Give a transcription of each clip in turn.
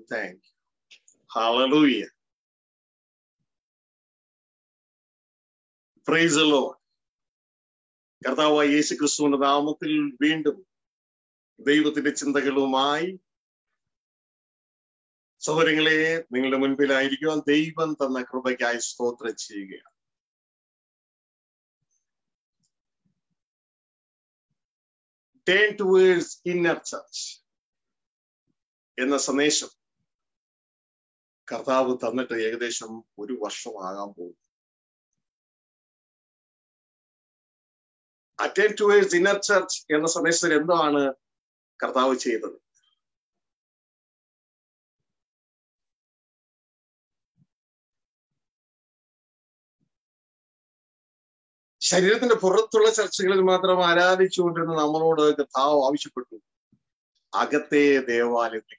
thank you. Hallelujah. Praise the Lord. കർത്താവായ യേശു ക്രിസ്തുവിന്റെ നാമത്തിൽ വീണ്ടും ദൈവത്തിന്റെ ചിന്തകളുമായി സഹോദരങ്ങളെ നിങ്ങളുടെ മുൻപിലായിരിക്കുവാൻ ദൈവം തന്ന കൃപയ്ക്കായി സ്തോത്രം ചെയ്യുകയാണ് ടേൺ ടുവേഴ്സ് ഇന്നർ ചർച്ച് എന്ന സന്ദേശം കർത്താവ് തന്നിട്ട് ഏകദേശം ഒരു വർഷമാകാൻ പോകും അറ്റൻഡ് ടുവേഴ്സ് ഇന്നർ ചർച്ച് എന്ന സന്ദേശത്തിൽ എന്താണ് കർത്താവ് ചെയ്തത് ശരീരത്തിന്റെ പുറത്തുള്ള ചർച്ചകളിൽ മാത്രം ആരാധിച്ചുകൊണ്ടിരുന്ന നമ്മളോട് കർത്താവ് ആവശ്യപ്പെട്ടു അകത്തെ ദേവാലയത്തിലേക്ക്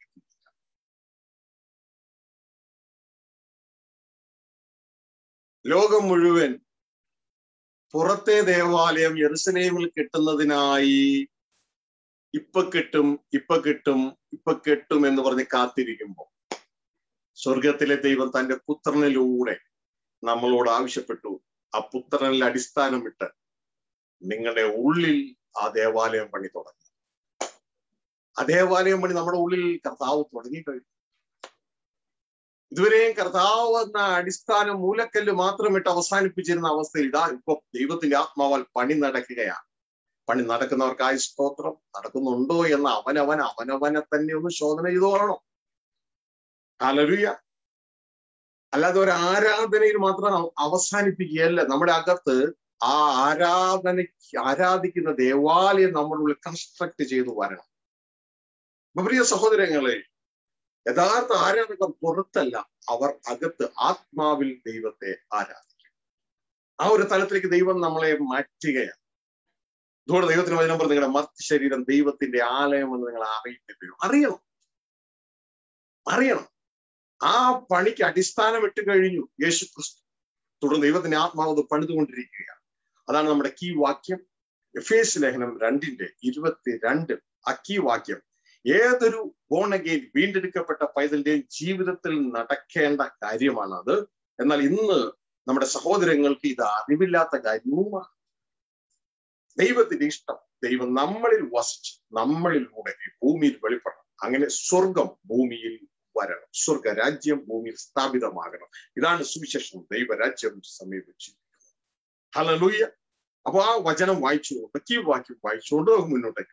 ലോകം മുഴുവൻ പുറത്തെ ദേവാലയം യെറുസലേമിൽ കെട്ടുന്നതിനായി ഇപ്പൊ കെട്ടും ഇപ്പൊ കെട്ടും ഇപ്പൊ കെട്ടും എന്ന് പറഞ്ഞ് കാത്തിരിക്കുമ്പോൾ സ്വർഗത്തിലെ ദൈവം തന്റെ പുത്രനിലൂടെ നമ്മളോട് ആവശ്യപ്പെട്ടു ആ പുത്രനിൽ അടിസ്ഥാനമിട്ട് നിങ്ങളുടെ ഉള്ളിൽ ആ ദേവാലയം പണി തുടങ്ങി ആ ദേവാലയം പണി നമ്മുടെ ഉള്ളിൽ കർത്താവ് തുടങ്ങി കഴിഞ്ഞു ഇതുവരെയും കർത്താവ് എന്ന അടിസ്ഥാന മൂലക്കല്ല് മാത്രമിട്ട് അവസാനിപ്പിച്ചിരുന്ന അവസ്ഥയിൽ ഇതാ ഇപ്പൊ ദൈവത്തിന്റെ ആത്മാവാൽ പണി നടക്കുകയാണ് പണി നടക്കുന്നവർക്കായി സ്തോത്രം നടക്കുന്നുണ്ടോ എന്ന് അവനവൻ അവനവനെ തന്നെ ഒന്ന് ശോധന ചെയ്തു കൊള്ളണം അലറിയ അല്ലാതെ ഒരു ആരാധനയിൽ മാത്രം അവസാനിപ്പിക്കുകയല്ല നമ്മുടെ അകത്ത് ആ ആരാധന ആരാധിക്കുന്ന ദേവാലയം നമ്മുടെ ഉള്ളിൽ കൺസ്ട്രക്ട് ചെയ്തു വരണം പ്രിയ സഹോദരങ്ങളെ യഥാർത്ഥ ആരാധകർ പുറത്തല്ല അവർ അകത്ത് ആത്മാവിൽ ദൈവത്തെ ആരാധിക്കും ആ ഒരു തലത്തിലേക്ക് ദൈവം നമ്മളെ മാറ്റുകയാണ് ഇതോടെ ദൈവത്തിന് വചനം പറഞ്ഞ നിങ്ങളുടെ മർത്ത് ശരീരം ദൈവത്തിന്റെ ആലയം എന്ന് നിങ്ങൾ അറിയില്ലയോ അറിയണം അറിയണം ആ പണിക്ക് അടിസ്ഥാനം ഇട്ട് കഴിഞ്ഞു യേശു ക്രിസ്തു തുടർന്ന് ദൈവത്തിന്റെ ആത്മാവ് അത് പണിതുകൊണ്ടിരിക്കുകയാണ് അതാണ് നമ്മുടെ കീ വാക്യം എഫേസ് ലേഖനം രണ്ടിന്റെ ഇരുപത്തിരണ്ട് ആ കീ വാക്യം ഏതൊരു ബോണഗെയിൻ വീണ്ടെടുക്കപ്പെട്ട പൈതലിന്റെയും ജീവിതത്തിൽ നടക്കേണ്ട കാര്യമാണ് അത് എന്നാൽ ഇന്ന് നമ്മുടെ സഹോദരങ്ങൾക്ക് ഇത് അറിവില്ലാത്ത കാര്യവുമാണ് ദൈവത്തിന്റെ ഇഷ്ടം ദൈവം നമ്മളിൽ വസിച്ച് നമ്മളിലൂടെ ഈ ഭൂമിയിൽ വെളിപ്പെടണം അങ്ങനെ സ്വർഗം ഭൂമിയിൽ വരണം സ്വർഗരാജ്യം ഭൂമിയിൽ സ്ഥാപിതമാകണം ഇതാണ് സുവിശേഷം ദൈവരാജ്യം സമീപിച്ചിരിക്കുന്നത് ഹലലൂയ അപ്പൊ ആ വചനം വായിച്ചുകൊണ്ട് കീ വാക്യം വായിച്ചുകൊണ്ട് നമുക്ക് മുന്നോട്ടേക്ക്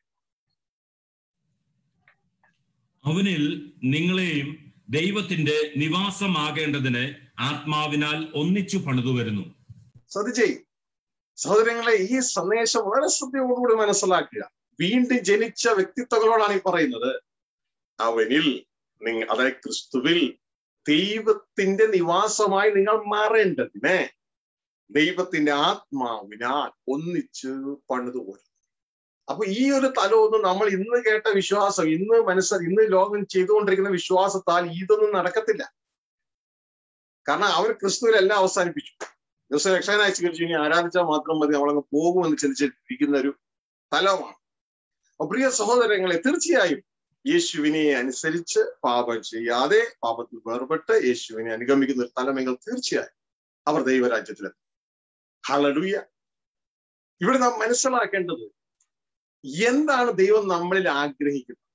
അവനിൽ നിങ്ങളെയും ദൈവത്തിന്റെ നിവാസമാകേണ്ടതിന് ആത്മാവിനാൽ ഒന്നിച്ചു പണിതു വരുന്നു ശ്രദ്ധിച്ചേ സഹോദരങ്ങളെ ഈ സന്ദേശം വളരെ ശ്രദ്ധയോടുകൂടി മനസ്സിലാക്കുക വീണ്ടും ജനിച്ച വ്യക്തിത്വങ്ങളോടാണ് ഈ പറയുന്നത് അവനിൽ നിങ്ങൾ അതായത് ക്രിസ്തുവിൽ ദൈവത്തിന്റെ നിവാസമായി നിങ്ങൾ മാറേണ്ടതിന് ദൈവത്തിന്റെ ആത്മാവിനാൽ ഒന്നിച്ച് പണിതു പോരും അപ്പൊ ഈ ഒരു തലമൊന്നും നമ്മൾ ഇന്ന് കേട്ട വിശ്വാസം ഇന്ന് മനസ്സ് ഇന്ന് ലോകം ചെയ്തുകൊണ്ടിരിക്കുന്ന വിശ്വാസത്താൽ ഇതൊന്നും നടക്കത്തില്ല കാരണം അവർ ക്രിസ്തുവിലെല്ലാം അവസാനിപ്പിച്ചു ദിവസം രക്ഷകനായി സ്വീകരിച്ചു ഇനി ആരാധിച്ചാൽ മാത്രം മതി നമ്മളങ്ങ് പോകുമെന്ന് ചിന്തിച്ചിരിക്കുന്ന ഒരു തലമാണ് അപ്പൊ പ്രിയ സഹോദരങ്ങളെ തീർച്ചയായും യേശുവിനെ അനുസരിച്ച് പാപം ചെയ്യാതെ പാപത്തിൽ വേർപെട്ട് യേശുവിനെ അനുഗമിക്കുന്ന ഒരു തലമെങ്കിൽ തീർച്ചയായും അവർ ദൈവരാജ്യത്തിലെത്തും ഹളലുയ ഇവിടെ നാം മനസ്സിലാക്കേണ്ടത് എന്താണ് ദൈവം നമ്മളിൽ ആഗ്രഹിക്കുന്നത്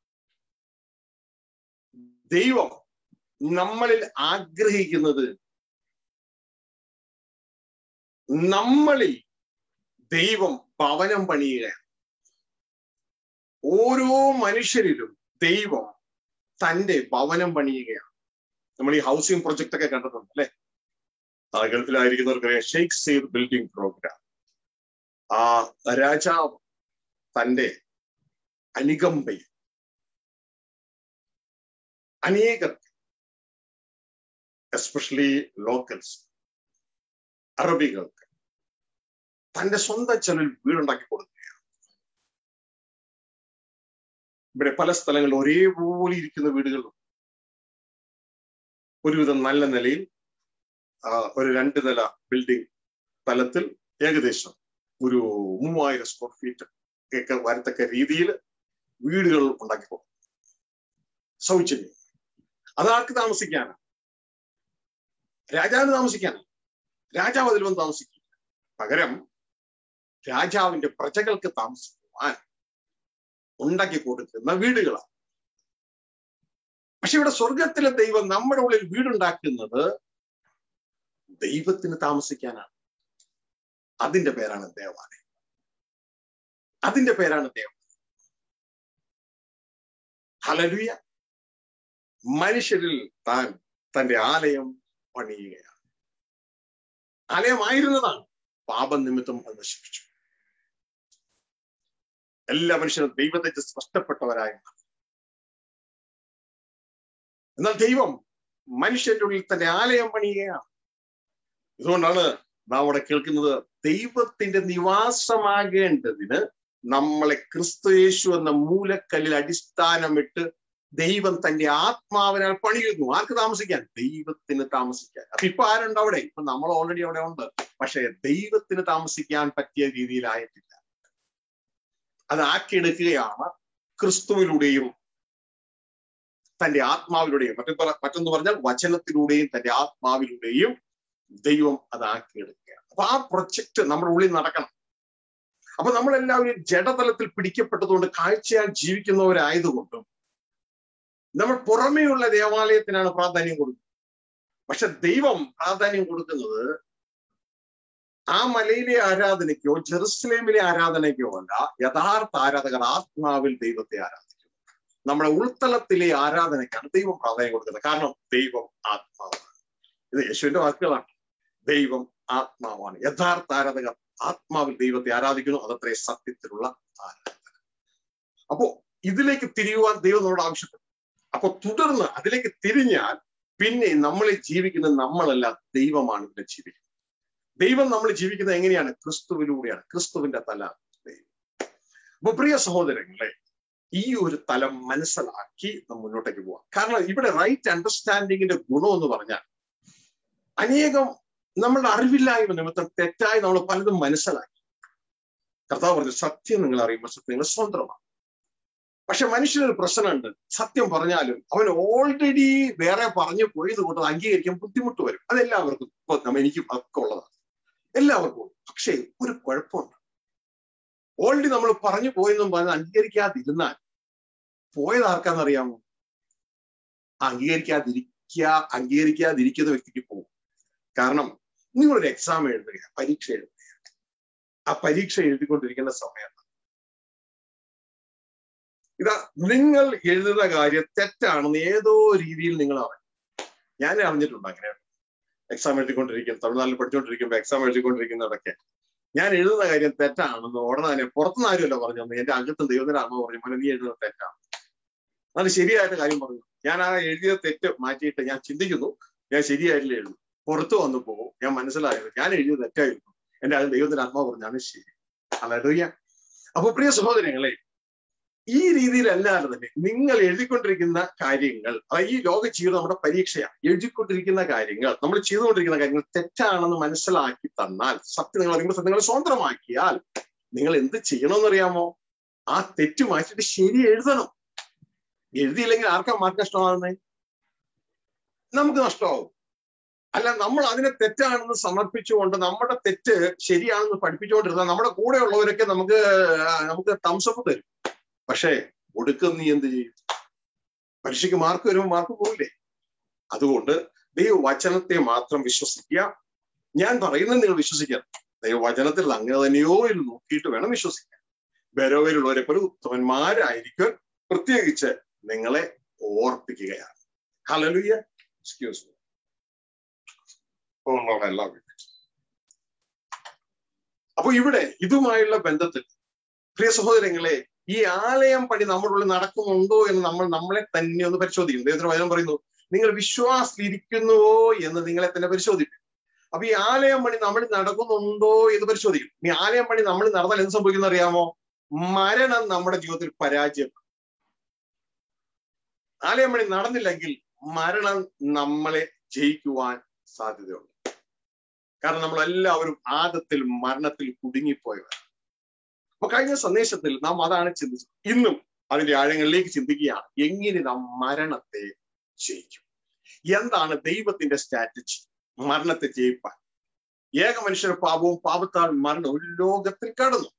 ദൈവം നമ്മളിൽ ആഗ്രഹിക്കുന്നത് നമ്മളിൽ ദൈവം ഭവനം പണിയുകയാണ് ഓരോ മനുഷ്യരിലും ദൈവം തന്റെ ഭവനം പണിയുകയാണ് നമ്മൾ ഈ ഹൗസിംഗ് പ്രൊജക്ട് ഒക്കെ കണ്ടിട്ടുണ്ട് അല്ലെ ഗൾഫിലായിരിക്കുന്നവർക്ക് ഷെയ്ഖ് സെയ്ദ് ബിൽഡിംഗ് പ്രോഗ്രാം ആ രാജാവ് തന്റെ അനുകമ്പയിൽ അനേകർക്ക് എസ്പെഷ്യലി ലോക്കൽസ് അറബികൾക്ക് തന്റെ സ്വന്തം ചെലവിൽ വീടുണ്ടാക്കി കൊടുക്കുകയാണ് ഇവിടെ പല സ്ഥലങ്ങളിൽ ഒരേപോലെ ഇരിക്കുന്ന വീടുകളും ഒരുവിധം നല്ല നിലയിൽ ഒരു രണ്ട് നില ബിൽഡിംഗ് തലത്തിൽ ഏകദേശം ഒരു മൂവായിരം സ്ക്വയർ ഫീറ്റ് ഒക്കെ വരത്തക്ക രീതിയിൽ വീടുകൾ ഉണ്ടാക്കി കൊടുക്കും സൗജന്യം അതാർക്ക് താമസിക്കാനാണ് രാജാവിന് താമസിക്കാനാണ് രാജാവ് അതിൽ വന്ന് താമസിക്കില്ല പകരം രാജാവിന്റെ പ്രജകൾക്ക് താമസിക്കുവാൻ ഉണ്ടാക്കി കൊടുക്കുന്ന വീടുകളാണ് പക്ഷെ ഇവിടെ സ്വർഗത്തിലെ ദൈവം നമ്മുടെ ഉള്ളിൽ വീടുണ്ടാക്കുന്നത് ദൈവത്തിന് താമസിക്കാനാണ് അതിന്റെ പേരാണ് ദേവാലയം അതിന്റെ പേരാണ് ദേവാലയം ഹലലുയ മനുഷ്യരിൽ താൻ തന്റെ ആലയം പണിയുകയാണ് ആലയമായിരുന്നതാണ് പാപം നിമിത്തം അത് നശിപ്പിച്ചു എല്ലാ മനുഷ്യരും ദൈവത്തെ സ്പഷ്ടപ്പെട്ടവരായി എന്നാൽ ദൈവം മനുഷ്യന്റെ ഉള്ളിൽ തന്റെ ആലയം പണിയുകയാണ് ഇതുകൊണ്ടാണ് നാം അവിടെ കേൾക്കുന്നത് ദൈവത്തിന്റെ നിവാസമാകേണ്ടതിന് നമ്മളെ ക്രിസ്തു യേശു എന്ന മൂലക്കല്ലിൽ അടിസ്ഥാനമിട്ട് ദൈവം തന്റെ ആത്മാവിനാൽ പണിയുന്നു ആർക്ക് താമസിക്കാൻ ദൈവത്തിന് താമസിക്കാൻ അപ്പൊ ഇപ്പൊ ആരുണ്ട് അവിടെ ഇപ്പൊ നമ്മൾ ഓൾറെഡി അവിടെ ഉണ്ട് പക്ഷെ ദൈവത്തിന് താമസിക്കാൻ പറ്റിയ രീതിയിലായിട്ടില്ല അത് ആക്കിയെടുക്കുകയാണ് ക്രിസ്തുവിലൂടെയും തന്റെ ആത്മാവിലൂടെയും മറ്റു മറ്റൊന്ന് പറഞ്ഞാൽ വചനത്തിലൂടെയും തന്റെ ആത്മാവിലൂടെയും ദൈവം അത് ആക്കിയെടുക്കുകയാണ് അപ്പൊ ആ പ്രൊജക്ട് നമ്മുടെ ഉള്ളിൽ നടക്കണം അപ്പൊ നമ്മളെല്ലാവരും ജഡതലത്തിൽ പിടിക്കപ്പെട്ടതുകൊണ്ട് കാഴ്ചയാൽ ജീവിക്കുന്നവരായതുകൊണ്ടും നമ്മൾ പുറമേയുള്ള ദേവാലയത്തിനാണ് പ്രാധാന്യം കൊടുക്കുന്നത് പക്ഷെ ദൈവം പ്രാധാന്യം കൊടുക്കുന്നത് ആ മലയിലെ ആരാധനയ്ക്കോ ജെറുസലേമിലെ ആരാധനയ്ക്കോ അല്ല യഥാർത്ഥ ആരാധകർ ആത്മാവിൽ ദൈവത്തെ ആരാധിക്കും നമ്മുടെ ഉൾത്തലത്തിലെ ആരാധനയ്ക്കാണ് ദൈവം പ്രാധാന്യം കൊടുക്കുന്നത് കാരണം ദൈവം ആത്മാവാണ് ഇത് യേശുവിന്റെ വാക്കുകളാണ് ദൈവം ആത്മാവാണ് യഥാർത്ഥ ആരാധകർ ആത്മാവിൽ ദൈവത്തെ ആരാധിക്കുന്നു അതത്രേ സത്യത്തിലുള്ള ആരാധന അപ്പോ ഇതിലേക്ക് തിരിയുവാൻ ദൈവം നമ്മളോട് ആവശ്യപ്പെട്ടു അപ്പൊ തുടർന്ന് അതിലേക്ക് തിരിഞ്ഞാൽ പിന്നെ നമ്മളെ ജീവിക്കുന്നത് നമ്മളല്ല ദൈവമാണ് ഇവിടെ ജീവിക്കുന്നത് ദൈവം നമ്മൾ ജീവിക്കുന്നത് എങ്ങനെയാണ് ക്രിസ്തുവിലൂടെയാണ് ക്രിസ്തുവിന്റെ തല ദൈവം അപ്പൊ പ്രിയ സഹോദരങ്ങളെ ഈ ഒരു തലം മനസ്സിലാക്കി നാം മുന്നോട്ടേക്ക് പോവാം കാരണം ഇവിടെ റൈറ്റ് അണ്ടർസ്റ്റാൻഡിങ്ങിന്റെ ഗുണം എന്ന് പറഞ്ഞാൽ അനേകം നമ്മളുടെ അറിവില്ലായ്മ നിമിത്തം തെറ്റായി നമ്മൾ പലതും മനസ്സിലാക്കി കർത്താവ് പറഞ്ഞു സത്യം നിങ്ങൾ അറിയുമ്പോൾ സത്യം നിങ്ങൾ സ്വന്തമാണ് പക്ഷെ മനുഷ്യനൊരു പ്രശ്നമുണ്ട് സത്യം പറഞ്ഞാലും അവൻ ഓൾറെഡി വേറെ പറഞ്ഞു പോയത് കൊണ്ട് അംഗീകരിക്കാൻ ബുദ്ധിമുട്ട് വരും അതെല്ലാവർക്കും ഇപ്പൊ എനിക്കും ഒക്കെ ഉള്ളതാണ് എല്ലാവർക്കും പക്ഷേ ഒരു കുഴപ്പമുണ്ട് ഓൾറെഡി നമ്മൾ പറഞ്ഞു പോയെന്നും പറഞ്ഞ് അംഗീകരിക്കാതിരുന്നാൽ പോയത് ആർക്കാന്നറിയാമോ അംഗീകരിക്കാതിരിക്കുക അംഗീകരിക്കാതിരിക്കുന്ന വ്യക്തിക്ക് പോകും കാരണം നിങ്ങളൊരു എക്സാം എഴുതുക പരീക്ഷ എഴുതുക ആ പരീക്ഷ എഴുതിക്കൊണ്ടിരിക്കുന്ന സമയത്ത് ഇതാ നിങ്ങൾ എഴുതുന്ന കാര്യം തെറ്റാണെന്ന് ഏതോ രീതിയിൽ നിങ്ങൾ അറിയും ഞാൻ അറിഞ്ഞിട്ടുണ്ട് അങ്ങനെ എക്സാം എഴുതിക്കൊണ്ടിരിക്കും തമിഴ്നാട്ടിൽ പഠിച്ചുകൊണ്ടിരിക്കുമ്പോൾ എക്സാം എഴുതിക്കൊണ്ടിരിക്കുന്നതൊക്കെ ഞാൻ എഴുതുന്ന കാര്യം തെറ്റാണെന്ന് ഉടനെ തന്നെ പുറത്തുനിന്ന് ആരുമല്ല പറഞ്ഞു തന്നെ എന്റെ അകത്തും ദൈവത്തിനാണെന്ന് പറഞ്ഞു മോനെ നീ എഴുതുന്നത് തെറ്റാണ് അത് ശരിയായിട്ട് കാര്യം പറഞ്ഞു ഞാൻ ആ എഴുതിയ തെറ്റ് മാറ്റിയിട്ട് ഞാൻ ചിന്തിക്കുന്നു ഞാൻ ശരിയായിട്ടില്ല എഴുതും പുറത്തു വന്നു പോകും ഞാൻ മനസ്സിലായത് ഞാൻ എഴുതിയത് തെറ്റായിരുന്നു എന്റെ അത് ദൈവത്തിന്റെ ആത്മാവ് പറഞ്ഞാണ് ശരി അല്ലറിയ അപ്പൊ പ്രിയ സഹോദരങ്ങളെ ഈ രീതിയിലല്ലാതെ തന്നെ നിങ്ങൾ എഴുതിക്കൊണ്ടിരിക്കുന്ന കാര്യങ്ങൾ ഈ ലോക ജീവിതം നമ്മുടെ പരീക്ഷയാണ് എഴുതിക്കൊണ്ടിരിക്കുന്ന കാര്യങ്ങൾ നമ്മൾ ചെയ്തുകൊണ്ടിരിക്കുന്ന കാര്യങ്ങൾ തെറ്റാണെന്ന് മനസ്സിലാക്കി തന്നാൽ സത്യം നിങ്ങൾ അറിയുമ്പോൾ സത്യം നിങ്ങൾ സ്വന്തമാക്കിയാൽ നിങ്ങൾ എന്ത് ചെയ്യണമെന്നറിയാമോ ആ തെറ്റ് മാറ്റിയിട്ട് ശരി എഴുതണം എഴുതിയില്ലെങ്കിൽ ആർക്കാ മാർക്ക് നഷ്ടമാകുന്നത് നമുക്ക് നഷ്ടമാവും അല്ല നമ്മൾ അതിനെ തെറ്റാണെന്ന് സമർപ്പിച്ചുകൊണ്ട് നമ്മുടെ തെറ്റ് ശരിയാണെന്ന് പഠിപ്പിച്ചുകൊണ്ടിരുന്നാൽ നമ്മുടെ കൂടെയുള്ളവരൊക്കെ നമുക്ക് നമുക്ക് തംസപ്പ് തരും പക്ഷേ ഒടുക്കം നീ എന്ത് ചെയ്യും പരീക്ഷയ്ക്ക് മാർക്ക് വരുമ്പോൾ മാർക്ക് പോയില്ലേ അതുകൊണ്ട് ദൈവവചനത്തെ മാത്രം വിശ്വസിക്കുക ഞാൻ പറയുന്നത് നിങ്ങൾ വിശ്വസിക്കണം ദൈവവചനത്തിൽ അങ്ങനെ തന്നെയോ എന്ന് നോക്കിയിട്ട് വേണം വിശ്വസിക്കാൻ ബരോവയിലുള്ളവരെ പോലെ ഉത്തമന്മാരായിരിക്കാൻ പ്രത്യേകിച്ച് നിങ്ങളെ ഓർപ്പിക്കുകയാണ് ഹലലുയ എക്സ്ക്യൂസ് മീ എല്ലാം അപ്പൊ ഇവിടെ ഇതുമായുള്ള ബന്ധത്തിൽ പ്രിയ സഹോദരങ്ങളെ ഈ ആലയം പണി നമ്മുടെ ഉള്ളിൽ നടക്കുന്നുണ്ടോ എന്ന് നമ്മൾ നമ്മളെ തന്നെ ഒന്ന് പരിശോധിക്കും ദൈവത്തിന് വചനം പറയുന്നു നിങ്ങൾ വിശ്വാസത്തിലിരിക്കുന്നുവോ എന്ന് നിങ്ങളെ തന്നെ പരിശോധിക്കും അപ്പൊ ഈ ആലയം പണി നമ്മൾ നടക്കുന്നുണ്ടോ എന്ന് പരിശോധിക്കും ഈ ആലയം പണി നമ്മൾ നടന്നാൽ എന്ത് സംഭവിക്കുന്ന അറിയാമോ മരണം നമ്മുടെ ജീവിതത്തിൽ പരാജയം ആലയം പണി നടന്നില്ലെങ്കിൽ മരണം നമ്മളെ ജയിക്കുവാൻ സാധ്യതയുണ്ട് കാരണം നമ്മളെല്ലാവരും ആദത്തിൽ മരണത്തിൽ കുടുങ്ങിപ്പോയവർ അപ്പൊ കഴിഞ്ഞ സന്ദേശത്തിൽ നാം അതാണ് ചിന്തിച്ചത് ഇന്നും അതിന്റെ ആഴങ്ങളിലേക്ക് ചിന്തിക്കുകയാണ് എങ്ങനെ നാം മരണത്തെ ജയിക്കും എന്താണ് ദൈവത്തിന്റെ സ്ട്രാറ്റജി മരണത്തെ ജയിപ്പാൻ ഏക മനുഷ്യർ പാപവും പാപത്താൽ മരണം ഒരു ലോകത്തിൽ കടന്നു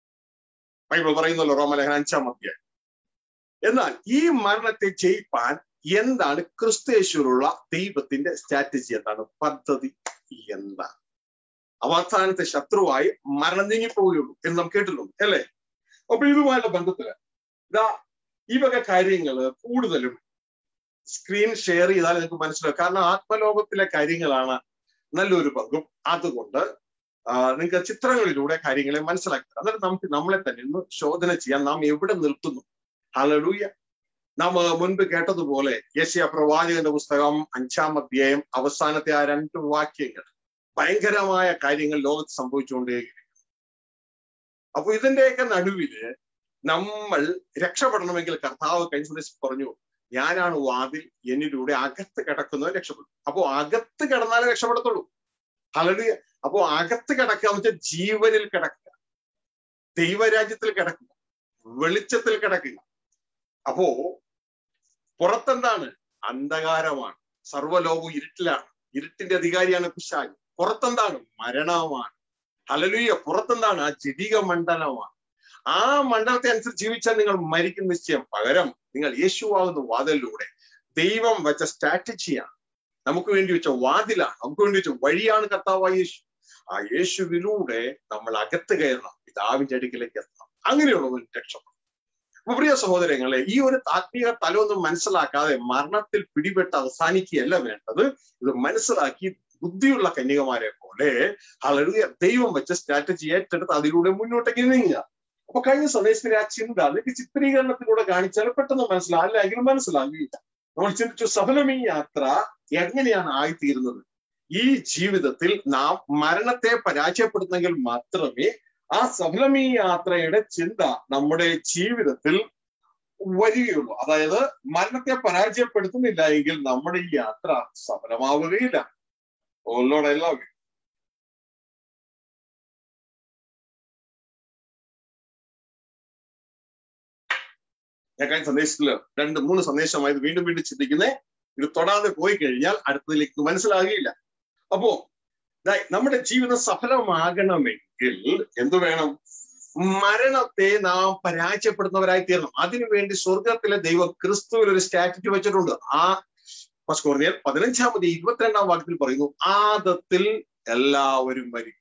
ബൈബിൾ പറയുന്നല്ലോ റോമലേഖന അഞ്ചാം അധ്യായം എന്നാൽ ഈ മരണത്തെ ജയിപ്പാൻ എന്താണ് ക്രിസ്തേശ്വരുള്ള ദൈവത്തിന്റെ സ്ട്രാറ്റജി എന്താണ് പദ്ധതി എന്താണ് അവസാനത്തെ ശത്രുവായി മരണം നീങ്ങിപ്പോവുകയുള്ളൂ എന്ന് നാം കേട്ടിട്ടുണ്ട് അല്ലേ അപ്പൊ ഇതുമായുള്ള ബന്ധത്തില് ഇതാ ഈ വക കാര്യങ്ങള് കൂടുതലും സ്ക്രീൻ ഷെയർ ചെയ്താൽ നിങ്ങൾക്ക് മനസ്സിലാവും കാരണം ആത്മലോകത്തിലെ കാര്യങ്ങളാണ് നല്ലൊരു പങ്കും അതുകൊണ്ട് നിങ്ങൾക്ക് ചിത്രങ്ങളിലൂടെ കാര്യങ്ങളെ മനസ്സിലാക്കി അന്നേരം നമുക്ക് നമ്മളെ തന്നെ ഒന്ന് ശോധന ചെയ്യാൻ നാം എവിടെ നിൽക്കുന്നു ഹലലൂയ നാം മുൻപ് കേട്ടതുപോലെ യേശയ പ്രവാചകന്റെ പുസ്തകം അഞ്ചാം അധ്യായം അവസാനത്തെ ആ രണ്ട് വാക്യങ്ങൾ ഭയങ്കരമായ കാര്യങ്ങൾ ലോകത്ത് സംഭവിച്ചുകൊണ്ടേയിരിക്കും അപ്പൊ ഇതിന്റെയൊക്കെ നടുവില് നമ്മൾ രക്ഷപ്പെടണമെങ്കിൽ കർത്താവ് കഴിഞ്ഞ പറഞ്ഞു ഞാനാണ് വാതിൽ എന്നിലൂടെ അകത്ത് കിടക്കുന്നവർ രക്ഷപ്പെടും അപ്പോ അകത്ത് കിടന്നാലേ രക്ഷപ്പെടത്തുള്ളൂ ഹലലിയ അപ്പോ അകത്ത് കിടക്കുക എന്ന് വെച്ചാൽ ജീവനിൽ കിടക്കുക ദൈവരാജ്യത്തിൽ കിടക്കുക വെളിച്ചത്തിൽ കിടക്കുക അപ്പോ പുറത്തെന്താണ് അന്ധകാരമാണ് സർവ്വലോകവും ഇരുട്ടിലാണ് ഇരുട്ടിന്റെ അധികാരിയാണ് പിശാജ് പുറത്തെന്താണ് മരണമാണ് ഹലലുയ പുറത്തെന്താണ് ആ ജടിക മണ്ഡലമാണ് ആ മണ്ഡലത്തെ അനുസരിച്ച് ജീവിച്ചാൽ നിങ്ങൾ മരിക്കും നിശ്ചയം പകരം നിങ്ങൾ യേശുവാകുന്ന വാതിലിലൂടെ ദൈവം വെച്ച സ്ട്രാറ്റജിയാണ് നമുക്ക് വേണ്ടി വെച്ച വാതിലാണ് നമുക്ക് വേണ്ടി വെച്ച വഴിയാണ് കർത്താവായ യേശു ആ യേശുവിലൂടെ നമ്മൾ അകത്ത് കയറണം പിതാവിന്റെ അടുക്കിലേക്ക് എത്തണം അങ്ങനെയുള്ളവൻ രക്ഷപ്പെടും അപ്പൊ പ്രിയ സഹോദരങ്ങളെ ഈ ഒരു ആത്മീയ തലമൊന്നും മനസ്സിലാക്കാതെ മരണത്തിൽ പിടിപെട്ട് അവസാനിക്കുകയല്ല വേണ്ടത് ഇത് മനസ്സിലാക്കി ബുദ്ധിയുള്ള കന്യകമാരെ പോലെ അളവിയ ദൈവം വെച്ച സ്ട്രാറ്റജി ഏറ്റെടുത്ത് അതിലൂടെ മുന്നോട്ടേക്ക് നീങ്ങുക അപ്പൊ കഴിഞ്ഞ സന്ദേശത്തിന്റെ ആ ചിന്ത നിങ്ങൾക്ക് ചിത്രീകരണത്തിലൂടെ കാണിച്ചാൽ പെട്ടെന്ന് മനസ്സിലാവും അല്ലെങ്കിൽ മനസ്സിലാകില്ല നമ്മൾ ചിന്തിച്ചു സഫലമീ യാത്ര എങ്ങനെയാണ് ആയിത്തീരുന്നത് ഈ ജീവിതത്തിൽ നാം മരണത്തെ പരാജയപ്പെടുന്നെങ്കിൽ മാത്രമേ ആ സഫലമീ യാത്രയുടെ ചിന്ത നമ്മുടെ ജീവിതത്തിൽ വരികയുള്ളൂ അതായത് മരണത്തെ പരാജയപ്പെടുത്തുന്നില്ല എങ്കിൽ നമ്മുടെ ഈ യാത്ര സഫലമാവുകയില്ല ഓലോടെ എല്ലാവരും ഞാൻ കഴിഞ്ഞ സന്ദേശത്തില് രണ്ട് മൂന്ന് സന്ദേശമായത് വീണ്ടും വീണ്ടും ചിന്തിക്കുന്നേ ഇത് തൊടാതെ പോയി കഴിഞ്ഞാൽ അടുത്തതിലേക്ക് മനസ്സിലാകുകയില്ല അപ്പോ നമ്മുടെ ജീവിതം സഫലമാകണമെങ്കിൽ എന്തു വേണം മരണത്തെ നാം പരാജയപ്പെടുന്നവരായി തീരണം അതിനുവേണ്ടി സ്വർഗത്തിലെ ദൈവം ക്രിസ്തുവിൽ ഒരു സ്റ്റാറ്ററ്റ് വെച്ചിട്ടുണ്ട് ആ പസ്കോർണിയൽ പതിനഞ്ചാമത് ഇരുപത്തിരണ്ടാം വാക്യത്തിൽ പറയുന്നു ആദത്തിൽ എല്ലാവരും മരിക്കും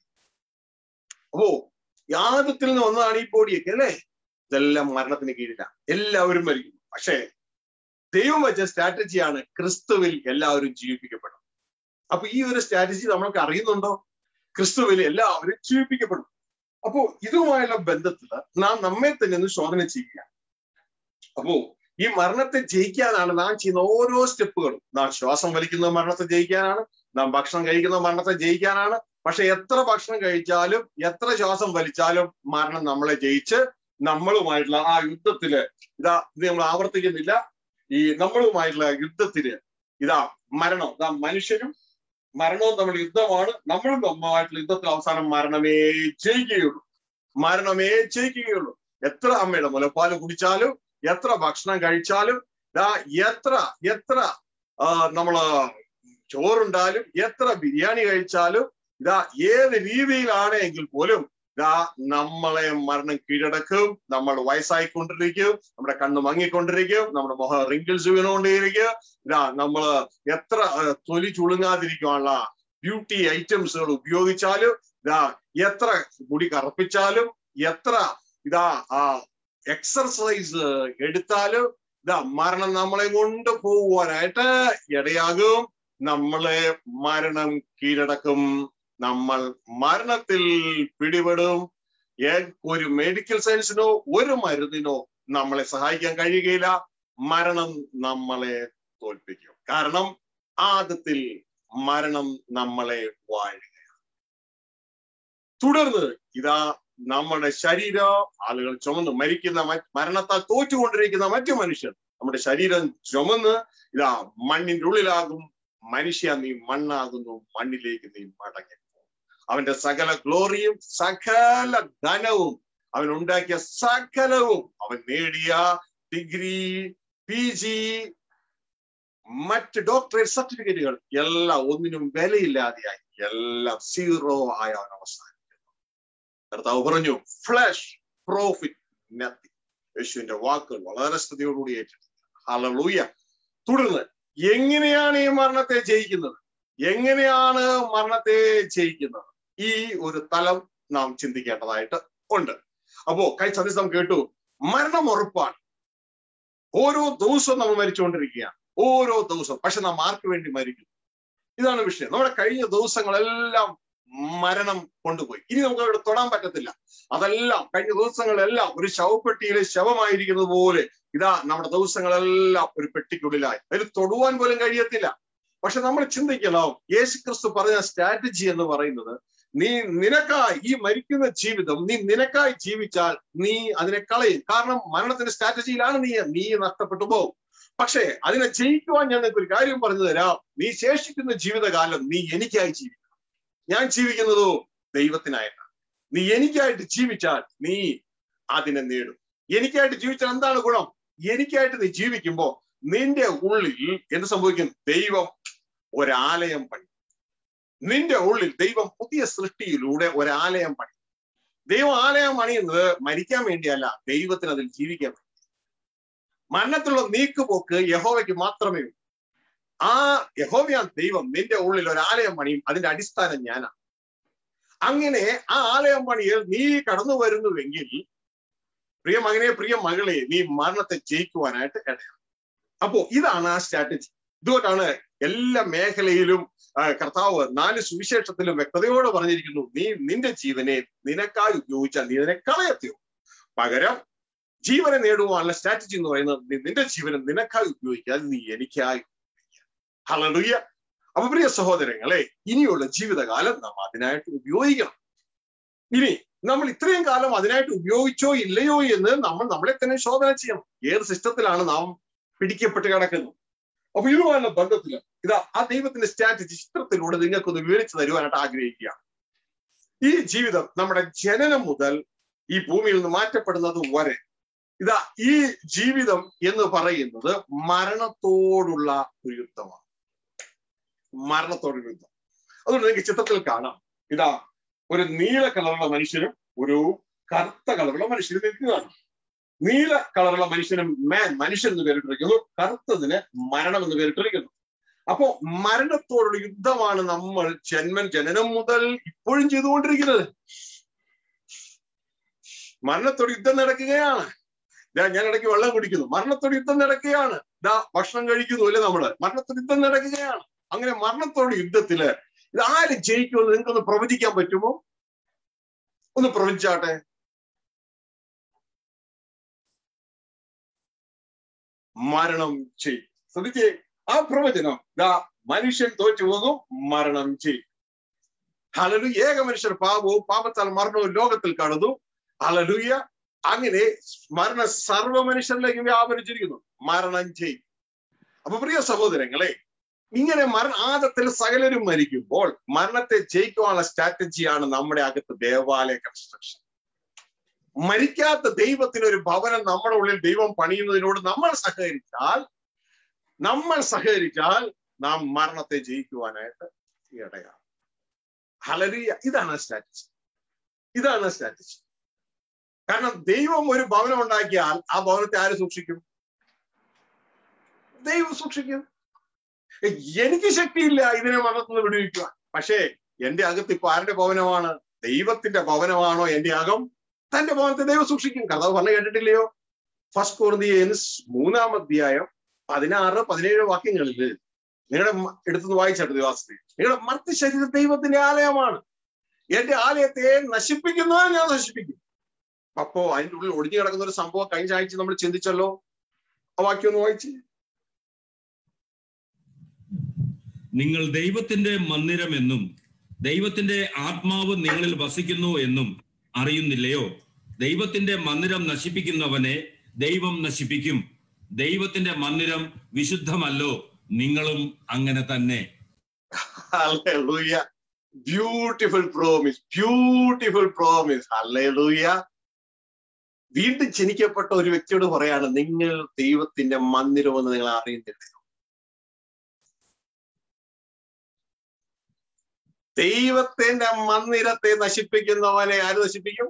അപ്പോ യാദത്തിൽ നിന്ന് വന്നതാണ് ഈ ബോഡിയൊക്കെ അല്ലേ ഇതെല്ലാം മരണത്തിന് കീഴിലാണ് എല്ലാവരും മരിക്കും പക്ഷേ ദൈവം വെച്ച സ്ട്രാറ്റജിയാണ് ക്രിസ്തുവിൽ എല്ലാവരും ജീവിപ്പിക്കപ്പെടും അപ്പൊ ഈ ഒരു സ്ട്രാറ്റജി നമ്മൾക്ക് അറിയുന്നുണ്ടോ ക്രിസ്തുവിൽ എല്ലാവരും ജീവിപ്പിക്കപ്പെടും അപ്പോ ഇതുമായുള്ള ബന്ധത്തില് നാം നമ്മെ തന്നെ ഒന്ന് ശോധന ചെയ്യുക അപ്പോ ഈ മരണത്തെ ജയിക്കാനാണ് നാം ചെയ്യുന്ന ഓരോ സ്റ്റെപ്പുകളും നാം ശ്വാസം വലിക്കുന്ന മരണത്തെ ജയിക്കാനാണ് നാം ഭക്ഷണം കഴിക്കുന്ന മരണത്തെ ജയിക്കാനാണ് പക്ഷെ എത്ര ഭക്ഷണം കഴിച്ചാലും എത്ര ശ്വാസം വലിച്ചാലും മരണം നമ്മളെ ജയിച്ച് നമ്മളുമായിട്ടുള്ള ആ യുദ്ധത്തില് ഇതാ ഇത് നമ്മൾ ആവർത്തിക്കുന്നില്ല ഈ നമ്മളുമായിട്ടുള്ള യുദ്ധത്തില് ഇതാ മരണം ഇതാ മനുഷ്യരും മരണവും തമ്മിൽ യുദ്ധമാണ് നമ്മളും നമ്മളുമായിട്ടുള്ള യുദ്ധത്തിൽ അവസാനം മരണമേ ജയിക്കുകയുള്ളൂ മരണമേ ജയിക്കുകയുള്ളൂ എത്ര അമ്മയുടെ മുലപ്പാല് കുടിച്ചാലും എത്ര ഭക്ഷണം കഴിച്ചാലും ഇതാ എത്ര എത്ര നമ്മള് ചോറുണ്ടാലും എത്ര ബിരിയാണി കഴിച്ചാലും ഇതാ ഏത് രീതിയിലാണ് എങ്കിൽ പോലും ഇതാ നമ്മളെ മരണം കീഴടക്കും നമ്മൾ വയസ്സായിക്കൊണ്ടിരിക്കും നമ്മുടെ കണ്ണ് മങ്ങിക്കൊണ്ടിരിക്കും നമ്മുടെ മുഖം റിങ്കിൾസ് വീണുകൊണ്ടേയിരിക്കും ഇതാ നമ്മള് എത്ര തൊലി ചുളുങ്ങാതിരിക്കാനുള്ള ബ്യൂട്ടി ഐറ്റംസുകൾ ഉപയോഗിച്ചാലും ഇതാ എത്ര മുടി കറുപ്പിച്ചാലും എത്ര ഇതാ ആ എക്സർസൈസ് എടുത്താലും ഇതാ മരണം നമ്മളെ കൊണ്ട് പോകുവാനായിട്ട് ഇടയാകും നമ്മളെ മരണം കീഴടക്കും നമ്മൾ മരണത്തിൽ പിടിപെടും ഒരു മെഡിക്കൽ സയൻസിനോ ഒരു മരുന്നിനോ നമ്മളെ സഹായിക്കാൻ കഴിയുകയില്ല മരണം നമ്മളെ തോൽപ്പിക്കും കാരണം ആദത്തിൽ മരണം നമ്മളെ വാഴുകയാണ് തുടർന്ന് ഇതാ നമ്മുടെ ശരീരം ആളുകൾ ചുമന്ന് മരിക്കുന്ന മരണത്താൽ തോറ്റുകൊണ്ടിരിക്കുന്ന മറ്റു മനുഷ്യർ നമ്മുടെ ശരീരം ചുമന്ന് ഇതാ മണ്ണിന്റെ ഉള്ളിലാകും മനുഷ്യ നീ മണ്ണാകുന്നു മണ്ണിലേക്ക് നീ മടങ്ങി അവന്റെ സകല ഗ്ലോറിയും സകല ധനവും അവൻ ഉണ്ടാക്കിയ സകലവും അവൻ നേടിയ ഡിഗ്രി പി ജി മറ്റ് ഡോക്ടറേറ്റ് സർട്ടിഫിക്കറ്റുകൾ എല്ലാം ഒന്നിനും വിലയില്ലാതെയായി എല്ലാം സീറോ ആയ അവസാനിക്കുന്നു കർത്താവ് പറഞ്ഞു ഫ്ലഷ് പ്രോഫിറ്റ് നത്തി യേശുവിന്റെ വാക്കുകൾ വളരെ സ്തുതിയോടുകൂടി ഏറ്റെടുത്തു ഹലലൂയ തുടർന്ന് എങ്ങനെയാണ് ഈ മരണത്തെ ജയിക്കുന്നത് എങ്ങനെയാണ് മരണത്തെ ജയിക്കുന്നത് ഈ ഒരു തലം നാം ചിന്തിക്കേണ്ടതായിട്ട് ഉണ്ട് അപ്പോ കഴിഞ്ഞ സന്ദേശം നാം കേട്ടു മരണം ഉറപ്പാണ് ഓരോ ദിവസവും നമ്മൾ മരിച്ചുകൊണ്ടിരിക്കുകയാണ് ഓരോ ദിവസവും പക്ഷെ നാം ആർക്ക് വേണ്ടി മരിക്കും ഇതാണ് വിഷയം നമ്മുടെ കഴിഞ്ഞ ദിവസങ്ങളെല്ലാം മരണം കൊണ്ടുപോയി ഇനി നമുക്ക് അവിടെ തൊടാൻ പറ്റത്തില്ല അതെല്ലാം കഴിഞ്ഞ ദിവസങ്ങളെല്ലാം ഒരു ശവപ്പെട്ടിയിലെ ശവമായിരിക്കുന്നത് പോലെ ഇതാ നമ്മുടെ ദിവസങ്ങളെല്ലാം ഒരു പെട്ടിക്കുള്ളിലായി അതിൽ തൊടുവാൻ പോലും കഴിയത്തില്ല പക്ഷെ നമ്മൾ ചിന്തിക്കണം യേശു ക്രിസ്തു പറഞ്ഞ സ്ട്രാറ്റജി എന്ന് പറയുന്നത് നീ നിനക്കായി ഈ മരിക്കുന്ന ജീവിതം നീ നിനക്കായി ജീവിച്ചാൽ നീ അതിനെ കളയും കാരണം മരണത്തിന്റെ സ്ട്രാറ്റജിയിലാണ് നീ നീ നഷ്ടപ്പെട്ടു പോകും പക്ഷേ അതിനെ ജയിക്കുവാൻ ഞാൻ നിനക്ക് ഒരു കാര്യം പറഞ്ഞു തരാം നീ ശേഷിക്കുന്ന ജീവിതകാലം നീ എനിക്കായി ജീവിക്കണം ഞാൻ ജീവിക്കുന്നതോ ദൈവത്തിനായിട്ടാണ് നീ എനിക്കായിട്ട് ജീവിച്ചാൽ നീ അതിനെ നേടും എനിക്കായിട്ട് ജീവിച്ചാൽ എന്താണ് ഗുണം എനിക്കായിട്ട് നീ ജീവിക്കുമ്പോ നിന്റെ ഉള്ളിൽ എന്ത് സംഭവിക്കും ദൈവം ഒരാലയം പണി നിന്റെ ഉള്ളിൽ ദൈവം പുതിയ സൃഷ്ടിയിലൂടെ ഒരാലയം പണി ദൈവം ആലയം പണിയുന്നത് മരിക്കാൻ വേണ്ടിയല്ല ദൈവത്തിന് അതിൽ ജീവിക്കാൻ വേണ്ടി മരണത്തിലുള്ള നീക്കുപോക്ക് യഹോവയ്ക്ക് മാത്രമേ ഉള്ളൂ ആ യഹോവയാൻ ദൈവം നിന്റെ ഉള്ളിൽ ഒരാലയം പണിയും അതിന്റെ അടിസ്ഥാനം ഞാനാണ് അങ്ങനെ ആ ആലയം പണിയിൽ നീ കടന്നു വരുന്നുവെങ്കിൽ പ്രിയ മകനെ പ്രിയ മകളെ നീ മരണത്തെ ജയിക്കുവാനായിട്ട് ഇടയാണ് അപ്പോ ഇതാണ് ആ സ്ട്രാറ്റജി ഇതുകൊണ്ടാണ് എല്ലാ മേഖലയിലും കർത്താവ് നാല് സുവിശേഷത്തിലും വ്യക്തതയോടെ പറഞ്ഞിരിക്കുന്നു നീ നിന്റെ ജീവനെ നിനക്കായി ഉപയോഗിച്ചാൽ നീ അതിനെ കളയത്തിയോ പകരം ജീവനെ നേടുവാനുള്ള സ്ട്രാറ്റജി എന്ന് പറയുന്നത് നീ നിന്റെ ജീവനെ നിനക്കായി ഉപയോഗിക്കാതെ നീ എനിക്കായി ഹലറിയ അപ്പൊ പ്രിയ സഹോദരങ്ങളെ ഇനിയുള്ള ജീവിതകാലം നാം അതിനായിട്ട് ഉപയോഗിക്കണം ഇനി നമ്മൾ ഇത്രയും കാലം അതിനായിട്ട് ഉപയോഗിച്ചോ ഇല്ലയോ എന്ന് നമ്മൾ നമ്മളെ തന്നെ ശോധന ചെയ്യണം ഏത് സിസ്റ്റത്തിലാണ് നാം പിടിക്കപ്പെട്ട് കിടക്കുന്നത് അപ്പൊ ഇതുമായുള്ള ബന്ധത്തില് ഇതാ ആ ദൈവത്തിന്റെ സ്ട്രാറ്റജി ചിത്രത്തിലൂടെ നിങ്ങൾക്കൊന്ന് വിവരിച്ചു തരുവാനായിട്ട് ആഗ്രഹിക്കുകയാണ് ഈ ജീവിതം നമ്മുടെ ജനനം മുതൽ ഈ ഭൂമിയിൽ നിന്ന് മാറ്റപ്പെടുന്നത് വരെ ഇതാ ഈ ജീവിതം എന്ന് പറയുന്നത് മരണത്തോടുള്ള ഒരു യുദ്ധമാണ് മരണത്തോടുള്ള യുദ്ധം അതുകൊണ്ട് നിങ്ങൾക്ക് ചിത്രത്തിൽ കാണാം ഇതാ ഒരു നീല കളറുള്ള മനുഷ്യനും ഒരു കറുത്ത കളറുള്ള മനുഷ്യനും നിൽക്കുകയാണ് നീല കളറുള്ള മനുഷ്യനും മാൻ മനുഷ്യൻ എന്ന് പേരിട്ടിരിക്കുന്നു കറുത്തതിന് മരണം എന്ന് പേരിട്ടിരിക്കുന്നു അപ്പോ മരണത്തോടുള്ള യുദ്ധമാണ് നമ്മൾ ജന്മൻ ജനനം മുതൽ ഇപ്പോഴും ചെയ്തുകൊണ്ടിരിക്കുന്നത് മരണത്തോട് യുദ്ധം നടക്കുകയാണ് ഇതാ ഞാൻ ഇടയ്ക്ക് വെള്ളം കുടിക്കുന്നു മരണത്തോട് യുദ്ധം നടക്കുകയാണ് ഇതാ ഭക്ഷണം കഴിക്കുന്നു അല്ലേ നമ്മള് മരണത്തോട് യുദ്ധം നടക്കുകയാണ് അങ്ങനെ മരണത്തോട് യുദ്ധത്തില് ഇത് ആര് ജയിക്കുമെന്ന് നിങ്ങൾക്കൊന്ന് പ്രവചിക്കാൻ പറ്റുമോ ഒന്ന് പ്രവചിച്ചാട്ടെ മരണം ചെയ്യും ശ്രദ്ധിച്ചേ ആ പ്രവചനം ദാ മനുഷ്യൻ തോറ്റു പോകും മരണം ചെയ്യും ഹലലു ഏക മനുഷ്യർ പാപവും പാപത്താൽ മരണവും ലോകത്തിൽ കടന്നു ഹലലുയ അങ്ങനെ മരണ സർവ മനുഷ്യരിലേക്ക് വ്യാപരിച്ചിരിക്കുന്നു മരണം ചെയ്യും അപ്പൊ പ്രിയ സഹോദരങ്ങളെ ഇങ്ങനെ മരണ ആദത്തിൽ സകലരും മരിക്കുമ്പോൾ മരണത്തെ ജയിക്കുവാനുള്ള സ്ട്രാറ്റജിയാണ് നമ്മുടെ അകത്ത് ദേവാലയ കൺസ്ട്രക്ഷൻ മരിക്കാത്ത ദൈവത്തിന് ഒരു ഭവനം നമ്മുടെ ഉള്ളിൽ ദൈവം പണിയുന്നതിനോട് നമ്മൾ സഹകരിച്ചാൽ നമ്മൾ സഹകരിച്ചാൽ നാം മരണത്തെ ജയിക്കുവാനായിട്ട് ഇടയാണ് ഹലരിയ ഇതാണ് സ്ട്രാറ്റജി ഇതാണ് സ്ട്രാറ്റജി കാരണം ദൈവം ഒരു ഭവനം ഉണ്ടാക്കിയാൽ ആ ഭവനത്തെ ആര് സൂക്ഷിക്കും ദൈവം സൂക്ഷിക്കും എനിക്ക് ശക്തിയില്ല ഇതിനെ മരണത്തിന് വിടുവിക്കുവാൻ പക്ഷേ എന്റെ അകത്ത് ഇപ്പൊ ആരുടെ ഭവനമാണ് ദൈവത്തിന്റെ ഭവനമാണോ എന്റെ അകം തന്റെ ഭവനത്തെ ദൈവം സൂക്ഷിക്കും കർത്താവ് പറഞ്ഞു കേട്ടിട്ടില്ലയോ ഫസ്റ്റ് കോർദിയൻസ് മൂന്നാം അധ്യായം പതിനാറ് പതിനേഴ് വാക്യങ്ങളിൽ നിങ്ങളുടെ എടുത്തുനിന്ന് വായിച്ചിട്ട് ദിവസത്തിൽ നിങ്ങളുടെ മർത്ത ശരീരം ദൈവത്തിന്റെ ആലയമാണ് എന്റെ ആലയത്തെ നശിപ്പിക്കുന്നവൻ ഞാൻ നശിപ്പിക്കും അപ്പോ അതിന്റെ ഉള്ളിൽ ഒളിഞ്ഞു കിടക്കുന്ന ഒരു സംഭവം കഴിഞ്ഞ ആഴ്ച നമ്മൾ ചിന്തിച്ചല്ലോ ആ വാക്യം ഒന്ന് വായിച്ച് നിങ്ങൾ ദൈവത്തിന്റെ മന്ദിരമെന്നും ദൈവത്തിന്റെ ആത്മാവ് നിങ്ങളിൽ വസിക്കുന്നു എന്നും അറിയുന്നില്ലയോ ദൈവത്തിന്റെ മന്ദിരം നശിപ്പിക്കുന്നവനെ ദൈവം നശിപ്പിക്കും ദൈവത്തിന്റെ മന്ദിരം വിശുദ്ധമല്ലോ നിങ്ങളും അങ്ങനെ തന്നെ beautiful promise beautiful promise hallelujah വീണ്ടും ജനിക്കപ്പെട്ട ഒരു വ്യക്തിയോട് പറയാണ് നിങ്ങൾ ദൈവത്തിന്റെ മന്ദിരമെന്ന് നിങ്ങൾ അറിയുന്നില്ല ദൈവത്തിന്റെ മന്ദിരത്തെ നശിപ്പിക്കുന്നവനെ ആര് നശിപ്പിക്കും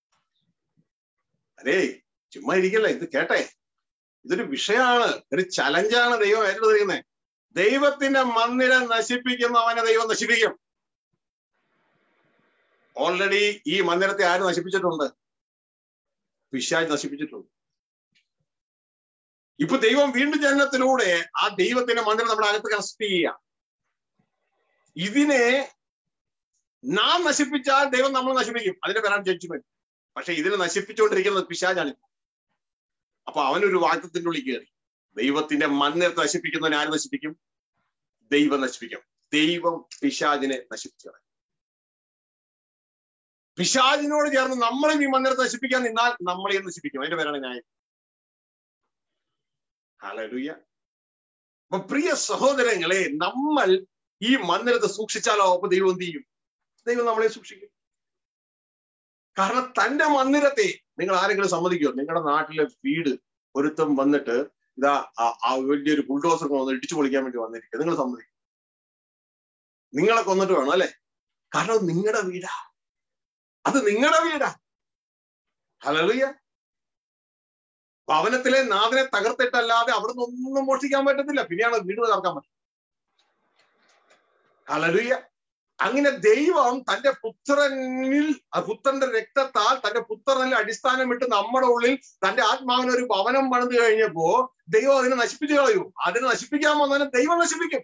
അരേ ചുമ്മാ ഇരിക്കല്ലേ ഇത് കേട്ടെ ഇതൊരു വിഷയമാണ് ഒരു ചലഞ്ചാണ് ദൈവം ഏറ്റെടുത്തിരിക്കുന്നത് ദൈവത്തിന്റെ മന്ദിരം നശിപ്പിക്കുന്നവനെ ദൈവം നശിപ്പിക്കും ഓൾറെഡി ഈ മന്ദിരത്തെ ആര് നശിപ്പിച്ചിട്ടുണ്ട് പിശാജ് നശിപ്പിച്ചിട്ടുണ്ട് ഇപ്പൊ ദൈവം വീണ്ടും ജനനത്തിലൂടെ ആ ദൈവത്തിന്റെ മന്ദിരം നമ്മുടെ അകത്ത് കൺസ്ട്രക്ട് ചെയ്യാം ഇതിനെ നാം നശിപ്പിച്ചാൽ ദൈവം നമ്മൾ നശിപ്പിക്കും അതിന്റെ പേരാണ് ജഡ്ജ്മെന്റ് പക്ഷെ ഇതിനെ നശിപ്പിച്ചുകൊണ്ടിരിക്കുന്നത് പിശാജാണ് അപ്പൊ അവനൊരു വാക്യത്തിന്റെ ഉള്ളിൽ കയറി ദൈവത്തിന്റെ മന്ദിരത്തെ നശിപ്പിക്കുന്നവനെ ആര് നശിപ്പിക്കും ദൈവം നശിപ്പിക്കും ദൈവം പിശാജിനെ നശിപ്പിച്ചു കളയും. പിശാജിനോട് ചേർന്ന് നമ്മളെ ഈ മന്ദിരത്തെ നശിപ്പിക്കാൻ നിന്നാൽ നമ്മളെ നശിപ്പിക്കും അതിന്റെ പേരാണ് ന്യായം ഹല്ലേലൂയ അപ്പൊ പ്രിയ സഹോദരങ്ങളെ നമ്മൾ ഈ മന്ദിരത്തെ സൂക്ഷിച്ചാലോ അപ്പൊ ദൈവം എന്ത് ചെയ്യും ദൈവം നമ്മളെ സൂക്ഷിക്കും കാരണം തന്റെ മന്ദിരത്തെ നിങ്ങൾ ആരെങ്കിലും സമ്മതിക്കോ നിങ്ങളുടെ നാട്ടിലെ വീട് ഒരുത്തം വന്നിട്ട് ഇതാ ആ- ആ വലിയൊരു ബുൾഡോസർ വന്ന് ഇടിച്ചു പൊളിക്കാൻ വേണ്ടി വന്നിരിക്കുക നിങ്ങൾ സമ്മതിക്കും നിങ്ങളെ കൊന്നിട്ട് വേണം അല്ലെ കാരണം അത് നിങ്ങളുടെ വീടാ അത് നിങ്ങളുടെ വീടാ ഹലറിയ ഭവനത്തിലെ നാഥനെ തകർത്തിട്ടല്ലാതെ അവിടുന്ന് ഒന്നും മോഷ്ടിക്കാൻ പറ്റത്തില്ല പിന്നെയാണ് വീട് തകർക്കാൻ പറ്റും ഹലറിയ അങ്ങനെ ദൈവം തന്റെ പുത്രനിൽ ആ പുത്രന്റെ രക്തത്താൽ തന്റെ പുത്രനിൽ അടിസ്ഥാനം ഇട്ട് നമ്മുടെ ഉള്ളിൽ തന്റെ ആത്മാവിന് ഒരു ഭവനം പണിത് കഴിഞ്ഞപ്പോ ദൈവം അതിനെ നശിപ്പിച്ചു കളയൂ അതിനെ നശിപ്പിക്കാൻ വന്നതിനെ ദൈവം നശിപ്പിക്കും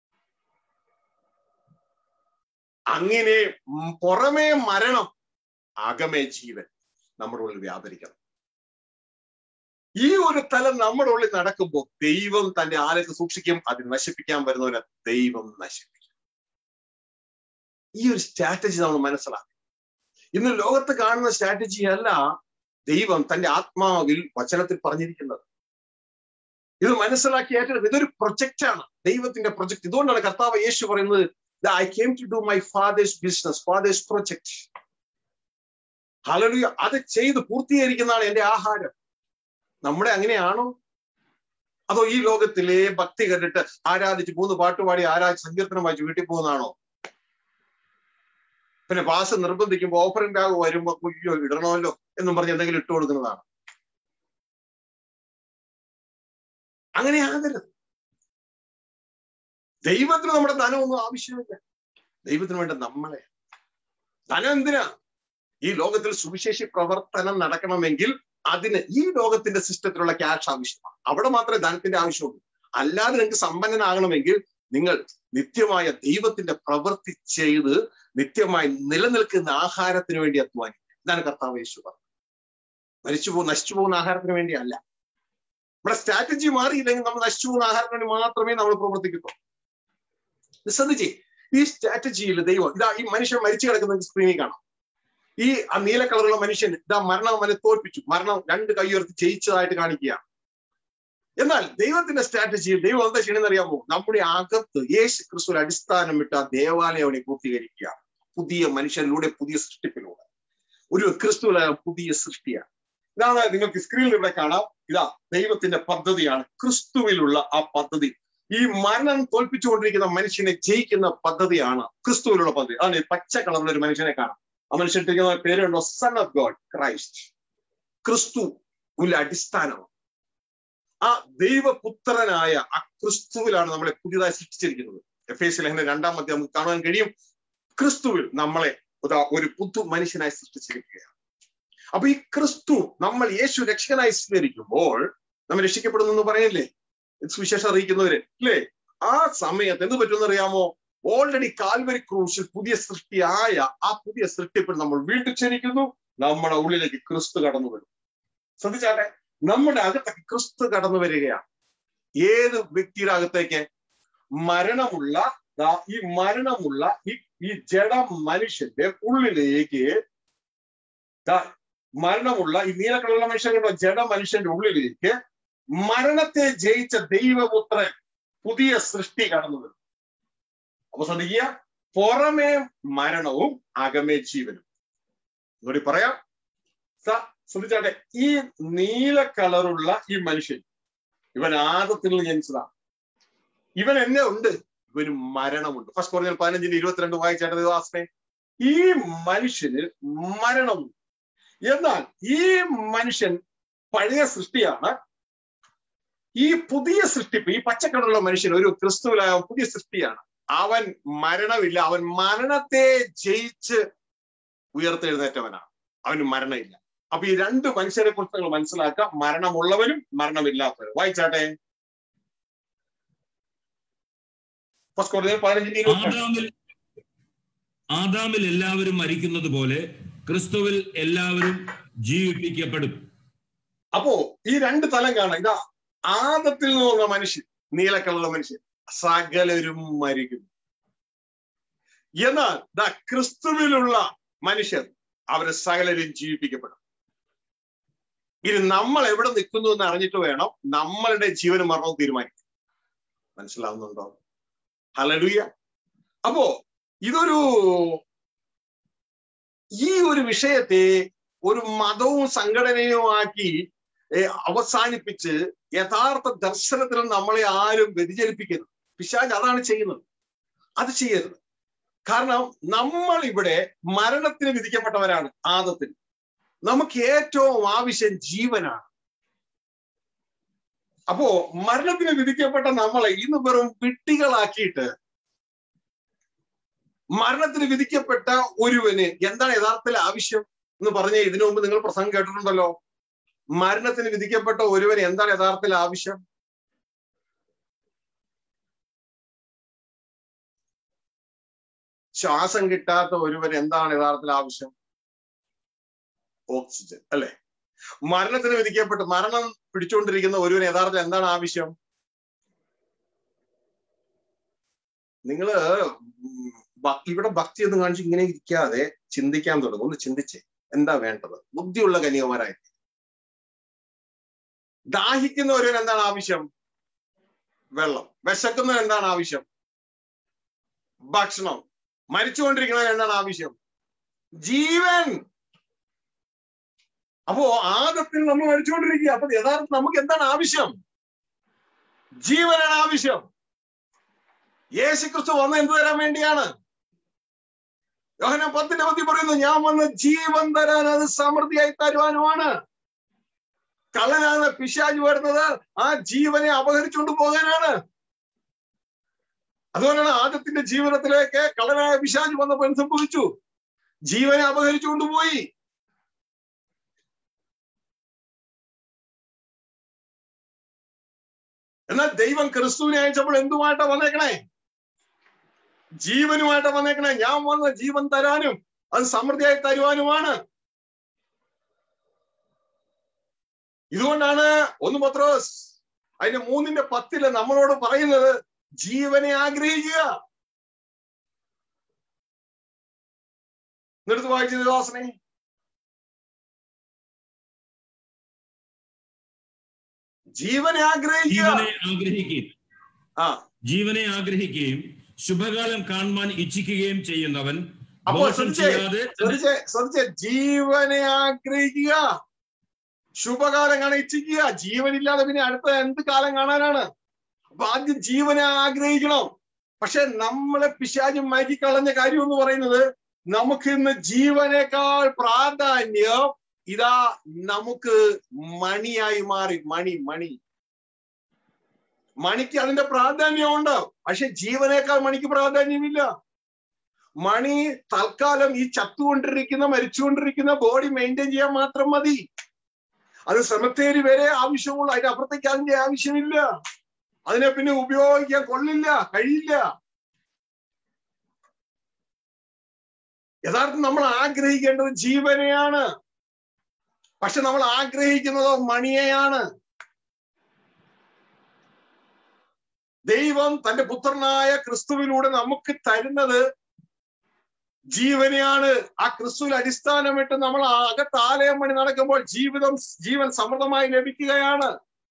അങ്ങനെ ഉം പുറമേ മരണം അകമേ ജീവൻ നമ്മുടെ ഉള്ളിൽ വ്യാപരിക്കണം ഈ ഒരു തലം നമ്മുടെ ഉള്ളിൽ നടക്കുമ്പോൾ ദൈവം തന്റെ ആലയത്തെ സൂക്ഷിക്കും അതിനെ നശിപ്പിക്കാൻ വരുന്നവനെ ദൈവം നശിപ്പിക്കും ഈ ഒരു സ്ട്രാറ്റജി നമ്മൾ മനസ്സിലാക്കും ഇന്ന് ലോകത്ത് കാണുന്ന സ്ട്രാറ്റജി അല്ല ദൈവം തന്റെ ആത്മാവിൽ വചനത്തിൽ പറഞ്ഞിരിക്കുന്നത് ഇത് മനസ്സിലാക്കി ഏറ്റെടുത്ത് ഇതൊരു പ്രൊജക്റ്റ് ആണ് ദൈവത്തിന്റെ പ്രൊജക്ട് ഇതുകൊണ്ടാണ് കർത്താവ് യേശു പറയുന്നത് I came to do my father's business father's project hallelujah അത് ചെയ്ത് പൂർത്തീകരിക്കുന്നതാണ് എന്റെ ആഹാരം നമ്മുടെ അങ്ങനെയാണോ അതോ ഈ ലോകത്തിലെ ഭക്തി കണ്ടിട്ട് ആരാധിച്ച് മൂന്ന് പാട്ടുപാടി ആരാധിച്ച് സങ്കീർത്തനം വായിച്ച് വീട്ടിൽ പോകുന്നതാണോ പിന്നെ പാസ് നിർബന്ധിക്കുമ്പോൾ ഓഫറിംഗ് ബാഗ് വരുമ്പോ കുയ്യോ ഇടണമല്ലോ എന്നും പറഞ്ഞ് എന്തെങ്കിലും ഇട്ട് കൊടുക്കുന്നതാണ് അങ്ങനെ ആകരുത് ദൈവത്തിന് നമ്മുടെ ധനമൊന്നും ആവശ്യമില്ല ദൈവത്തിന് വേണ്ട നമ്മളെ ധനം എന്തിനാ ഈ ലോകത്തിൽ സുവിശേഷ പ്രവർത്തനം നടക്കണമെങ്കിൽ അതിന് ഈ ലോകത്തിന്റെ സിസ്റ്റത്തിലുള്ള ക്യാഷ് ആവശ്യമാണ് അവിടെ മാത്രമേ ധനത്തിന്റെ ആവശ്യമുള്ളൂ അല്ലാതെ നിങ്ങൾക്ക് സമ്പന്നനാകണമെങ്കിൽ നിങ്ങൾ നിത്യമായ ദൈവത്തിന്റെ പ്രവൃത്തി ചെയ്ത് നിത്യമായി നിലനിൽക്കുന്ന ആഹാരത്തിന് വേണ്ടി അധ്വാനിക്കുക ഇതാണ് കർത്താവ് യേശു പറഞ്ഞത് മരിച്ചു പോകുന്ന നശിച്ചു പോകുന്ന ആഹാരത്തിന് വേണ്ടിയല്ല നമ്മുടെ സ്ട്രാറ്റജി മാറിയില്ലെങ്കിൽ നമ്മൾ നശിച്ചു പോകുന്ന ആഹാരത്തിന് വേണ്ടി മാത്രമേ നമ്മൾ പ്രവർത്തിക്കത്തുള്ളൂ ശ്രദ്ധിച്ചേ ഈ സ്ട്രാറ്റജിയിൽ ദൈവം ഇതാ ഈ മനുഷ്യൻ മരിച്ചു കിടക്കുന്ന സ്ക്രീനിൽ കാണാം ഈ ആ നീല കളറുള്ള മനുഷ്യൻ ഇതാ മരണം അവനെ തോൽപ്പിച്ചു മരണം രണ്ട് കൈ ഉയർത്തി ജയിച്ചതായിട്ട് കാണിക്കുകയാണ് എന്നാൽ ദൈവത്തിന്റെ സ്ട്രാറ്റജിയിൽ ദൈവം എന്താ ചെയ്യണമെന്ന് അറിയാമോ നമ്മുടെ അകത്ത് യേശു ക്രിസ്തു അടിസ്ഥാനം ഇട്ട് ആ ദേവാലയം അവനെ പൂർത്തീകരിക്കുക പുതിയ മനുഷ്യനിലൂടെ പുതിയ സൃഷ്ടിപ്പിലൂടെ ഒരു ക്രിസ്തുവിലെ പുതിയ സൃഷ്ടിയാണ് ഇതാണ് നിങ്ങൾക്ക് സ്ക്രീനിൽ ഇവിടെ കാണാം ഇതാ ദൈവത്തിന്റെ പദ്ധതിയാണ് ക്രിസ്തുവിലുള്ള ആ പദ്ധതി ഈ മരണം തോൽപ്പിച്ചുകൊണ്ടിരിക്കുന്ന മനുഷ്യനെ ജയിക്കുന്ന പദ്ധതിയാണ് ക്രിസ്തുവിലുള്ള പദ്ധതി അതാണ് ഈ പച്ച കളറുള്ള ഒരു മനുഷ്യനെ കാണാം ആ മനുഷ്യട്ടിരിക്കുന്ന പേരുണ്ടോ സൺ ഓഫ് ഗോഡ് ക്രൈസ്റ്റ് ക്രിസ്തു ഉള്ള അടിസ്ഥാനമാണ് ആ ദൈവപുത്രനായ ആ ക്രിസ്തുവിലാണ് നമ്മളെ പുതിയതായി സൃഷ്ടിച്ചിരിക്കുന്നത് എഫ് എസ് ലേഖന രണ്ടാം മധ്യം നമുക്ക് കാണാൻ കഴിയും ക്രിസ്തുവിൽ നമ്മളെ ഒരു പുതു മനുഷ്യനായി സൃഷ്ടിച്ചിരിക്കുകയാണ് അപ്പൊ ഈ ക്രിസ്തു നമ്മൾ യേശു രക്ഷകനായി സ്വീകരിക്കുമ്പോൾ നമ്മൾ രക്ഷിക്കപ്പെടുന്നു എന്ന് പറയില്ലേ സുവിശേഷം അറിയിക്കുന്നവര് അല്ലേ ആ സമയത്ത് എന്ത് പറ്റുമെന്ന് അറിയാമോ ഓൾറെഡി കാൽവരി ക്രൂശിൽ പുതിയ സൃഷ്ടിയായ ആ പുതിയ സൃഷ്ടിപ്പിൽ നമ്മൾ വീണ്ടും ക്ഷണിക്കുന്നു നമ്മുടെ ഉള്ളിലേക്ക് ക്രിസ്തു കടന്നു വരും ശ്രദ്ധിച്ചാട്ടെ നമ്മുടെ അകത്തേക്ക് ക്രിസ്തു കടന്നു വരികയാണ് ഏത് വ്യക്തിയുടെ അകത്തേക്ക് മരണമുള്ള ഈ മരണമുള്ള ഈ ഈ ജഡ മനുഷ്യന്റെ ഉള്ളിലേക്ക് മരണമുള്ള ഈ നീലക്കളറുള്ള മനുഷ്യൻ കണ്ടോ ജഡ മനുഷ്യന്റെ ഉള്ളിലേക്ക് മരണത്തെ ജയിച്ച ദൈവപുത്രൻ പുതിയ സൃഷ്ടി കടന്നു വരും അപ്പൊ ശ്രദ്ധിക്കുക പുറമേ മരണവും അകമേ ജീവനും ഒന്നുകൂടി പറയാം ശ്രദ്ധിച്ചാട്ടെ ഈ നീല കളറുള്ള ഈ മനുഷ്യൻ ഇവൻ ആദത്തിൽ നിന്ന് ജനിച്ചതാണ് ഇവൻ എന്നെ ഉണ്ട് ഇവന് മരണമുണ്ട് ഫസ്റ്റ് കുറഞ്ഞാൽ പതിനഞ്ചിന് ഇരുപത്തിരണ്ട് വായിച്ചേട്ട ദാസനെ ഈ മനുഷ്യന് മരണമുണ്ട് എന്നാൽ ഈ മനുഷ്യൻ പഴയ സൃഷ്ടിയാണ് ഈ പുതിയ സൃഷ്ടിപ്പ് ഈ പച്ചക്കടലുള്ള മനുഷ്യൻ ഒരു ക്രിസ്തുവിലായ പുതിയ സൃഷ്ടിയാണ് അവൻ മരണമില്ല അവൻ മരണത്തെ ജയിച്ച് ഉയർത്തെഴുന്നേറ്റവനാണ് അവന് മരണമില്ല അപ്പൊ ഈ രണ്ട് മനുഷ്യരെ കുറിച്ച് നിങ്ങൾ മനസ്സിലാക്കുക മരണമുള്ളവരും മരണമില്ലാത്തവരും വായിച്ചാട്ടെ ഫസ്റ്റ് കുറഞ്ഞ പതിനഞ്ചിന് ഇരുപത്തി ആദാമിൽ ആദാമിൽ എല്ലാവരും മരിക്കുന്നത് പോലെ ക്രിസ്തുവിൽ എല്ലാവരും ജീവിപ്പിക്കപ്പെടും അപ്പോ ഈ രണ്ട് തലം കാണാം ഇതാ ആദത്തിൽ നിന്ന് വന്ന മനുഷ്യൻ നീലക്കളുള്ള മനുഷ്യൻ സകലരും മരിക്കുന്നു എന്നാൽ ദാ ക്രിസ്തുവിലുള്ള മനുഷ്യർ അവരെ സകലരും ജീവിപ്പിക്കപ്പെടും ഇനി നമ്മൾ എവിടെ നിൽക്കുന്നു എന്ന് അറിഞ്ഞിട്ട് വേണം നമ്മളുടെ ജീവനും മരണവും തീരുമാനിക്കാൻ മനസ്സിലാവുന്നുണ്ടോ ഹലലുയ അപ്പോ ഇതൊരു ഈ ഒരു വിഷയത്തെ ഒരു മതവും സംഘടനയുമാക്കി ഏ, അവസാനിപ്പിച്ച് യഥാർത്ഥ ദർശനത്തിൽ നമ്മളെ ആരും വ്യതിചലിപ്പിക്കരുത് പിശാജ് അതാണ് ചെയ്യുന്നത് അത് ചെയ്യരുത് കാരണം നമ്മൾ ഇവിടെ മരണത്തിന് വിധിക്കപ്പെട്ടവരാണ് ആദത്തിന് നമുക്ക് ഏറ്റവും ആവശ്യം ജീവനാണ് അപ്പോ മരണത്തിന് വിധിക്കപ്പെട്ട നമ്മളെ ഇന്ന് വെറും വിട്ടികളാക്കിയിട്ട് മരണത്തിന് വിധിക്കപ്പെട്ട ഒരുവന് എന്താണ് യഥാർത്ഥത്തിൽ ആവശ്യം എന്ന് പറഞ്ഞ ഇതിനു മുമ്പ് നിങ്ങൾ പ്രസംഗം കേട്ടിട്ടുണ്ടല്ലോ മരണത്തിന് വിധിക്കപ്പെട്ട ഒരുവന് എന്താണ് യഥാർത്ഥത്തിൽ ആവശ്യം ശ്വാസം കിട്ടാത്ത ഒരുവൻ എന്താണ് യഥാർത്ഥത്തിൽ ആവശ്യം ഓക്സിജൻ അല്ലെ മരണത്തിന് വിധിക്കപ്പെട്ട് മരണം പിടിച്ചുകൊണ്ടിരിക്കുന്ന ഒരുവന് യഥാർത്ഥത്തിൽ എന്താണ് ആവശ്യം നിങ്ങള് ഉം, ഭ- ഇവിടെ ഭക്തി എന്ന് കാണിച്ച് ഇങ്ങനെ ഇരിക്കാതെ ചിന്തിക്കാൻ തുടങ്ങും ഒന്ന് ചിന്തിച്ചേ എന്താ വേണ്ടത് ബുദ്ധിയുള്ള കന്യകുമാരായി ദാഹിക്കുന്ന ഒരുവൻ എന്താണ് ആവശ്യം വെള്ളം വിശക്കുന്നവൻ എന്താണ് ആവശ്യം ഭക്ഷണം മരിച്ചുകൊണ്ടിരിക്കുന്നവൻ എന്താണ് ആവശ്യം ജീവൻ അപ്പോ ആദത്തിൽ നമ്മൾ മരിച്ചുകൊണ്ടിരിക്കുക അപ്പൊ യഥാർത്ഥം നമുക്ക് എന്താണ് ആവശ്യം ജീവനാണ് ആവശ്യം യേശുക്രിസ്തു വന്ന എന്ത് തരാൻ വേണ്ടിയാണ് യോഹന പത്തിന്റെ പത്തി പറയുന്നു ഞാൻ വന്ന് ജീവൻ തരാൻ അത് സമൃദ്ധിയായി തരുവാനുമാണ് കള്ളനാണ് പിശാജ് വരുന്നത് ആ ജീവനെ അപഹരിച്ചുകൊണ്ട് പോകാനാണ് അതുകൊണ്ടാണ് ആദ്യത്തിന്റെ ജീവനത്തിലേക്ക് കള്ളനായ പിശാജ് വന്നപ്പോൾ എന്ത് സംഭവിച്ചു ജീവനെ അപഹരിച്ചുകൊണ്ട് പോയി എന്നാൽ ദൈവം ക്രിസ്തുവിനെ അയച്ചപ്പോൾ എന്തുമായിട്ടാ വന്നേക്കണേ ജീവനുമായിട്ടാ വന്നേക്കണേ ഞാൻ വന്ന ജീവൻ തരാനും അത് സമൃദ്ധിയായി തരുവാനുമാണ് ഇതുകൊണ്ടാണ് ഒന്ന് പത്രോസ് അതിന്റെ മൂന്നിന്റെ പത്തില് നമ്മളോട് പറയുന്നത് ജീവനെ ആഗ്രഹിക്കുക നിർത്ത് വായിച്ചത് ദാസനെ ജീവനെ ആഗ്രഹിക്കുക ജീവനെ ആഗ്രഹിക്കുകയും ആ ജീവനെ ആഗ്രഹിക്കുകയും ശുഭകാലം കാണുവാൻ ഇച്ഛിക്കുകയും ചെയ്യുന്നവൻ അപ്പോൾ ദോഷം ശ്രദ്ധിച്ചേ, ചെയ്യാതെ തന്റെ ശ്രദ്ധിച്ചേ ശ്രദ്ധിച്ചേ ജീവനെ ആഗ്രഹിക്കുക ശുഭകാലം കാണാൻ ഇച്ഛിക്കുക ജീവനില്ലാതെ പിന്നെ അടുത്ത എന്ത് കാലം കാണാനാണ് അപ്പൊ ആദ്യം ജീവനെ ആഗ്രഹിക്കണം പക്ഷെ നമ്മളെ പിശാചും മാറ്റിക്കളഞ്ഞ കാര്യം എന്ന് പറയുന്നത് നമുക്ക് ഇന്ന് ജീവനേക്കാൾ പ്രാധാന്യം ഇതാ നമുക്ക് മണിയായി മാറി മണി മണി മണിക്ക് അതിന്റെ പ്രാധാന്യമുണ്ട് പക്ഷെ ജീവനേക്കാൾ മണിക്ക് പ്രാധാന്യമില്ല മണി തൽക്കാലം ഈ ചത്തുകൊണ്ടിരിക്കുന്ന മരിച്ചുകൊണ്ടിരിക്കുന്ന ബോഡി മെയിൻറ്റെയിൻ ചെയ്യാൻ മാത്രം മതി അത് ശ്രമത്തേരി വരെ ആവശ്യമുള്ളൂ അതിന്റെ അപ്പുറത്തേക്ക് അതിന്റെ ആവശ്യമില്ല അതിനെ പിന്നെ ഉപയോഗിക്കാൻ കൊള്ളില്ല കഴിയില്ല യഥാർത്ഥം നമ്മൾ ആഗ്രഹിക്കേണ്ടത് ജീവനെയാണ് പക്ഷെ നമ്മൾ ആഗ്രഹിക്കുന്നത് മണിയെയാണ് ദൈവം തന്റെ പുത്രനായ ക്രിസ്തുവിലൂടെ നമുക്ക് തരുന്നത് ജീവനെയാണ് ആ ക്രിസ്തുവിൽ അടിസ്ഥാനമിട്ട് നമ്മൾ ആ അകത്ത് ആലയം പണി നടക്കുമ്പോൾ ജീവിതം ജീവൻ സമൃദ്ധമായി ലഭിക്കുകയാണ്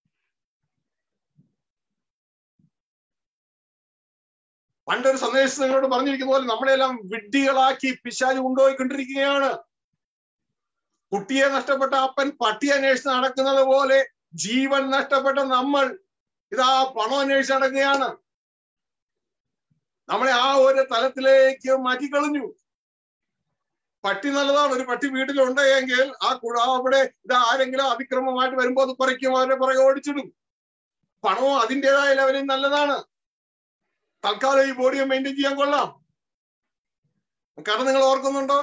പണ്ടൊരു സന്ദേശം നിങ്ങളോട് പറഞ്ഞിരിക്കുന്ന പോലെ നമ്മളെല്ലാം വിഡ്ഢികളാക്കി പിശാച് കൊണ്ടുപോയിക്കൊണ്ടിരിക്കുകയാണ് കുട്ടിയെ നഷ്ടപ്പെട്ട അപ്പൻ പട്ടിയെ അന്വേഷിച്ച് നടക്കുന്നത് പോലെ ജീവൻ നഷ്ടപ്പെട്ട നമ്മൾ ഇതാ പണം അന്വേഷിച്ച് നടക്കുകയാണ് നമ്മളെ ആ ഒരു തലത്തിലേക്ക് മാറ്റിക്കളഞ്ഞു പട്ടി നല്ലതാണ് ഒരു പട്ടി വീട്ടിലുണ്ട് എങ്കിൽ ആ കുട അവിടെ ഇത് ആരെങ്കിലും അതിക്രമമായിട്ട് വരുമ്പോൾ അത് പറിക്കും അവരെ പുറകെ ഓടിച്ചിടും പണവും അതിൻ്റെതായ ലെവലിൽ നല്ലതാണ് തൽക്കാലം ഈ ബോഡിയെ മെയിൻറ്റെയിൻ ചെയ്യാൻ കൊള്ളാം കാരണം നിങ്ങൾ ഓർക്കുന്നുണ്ടോ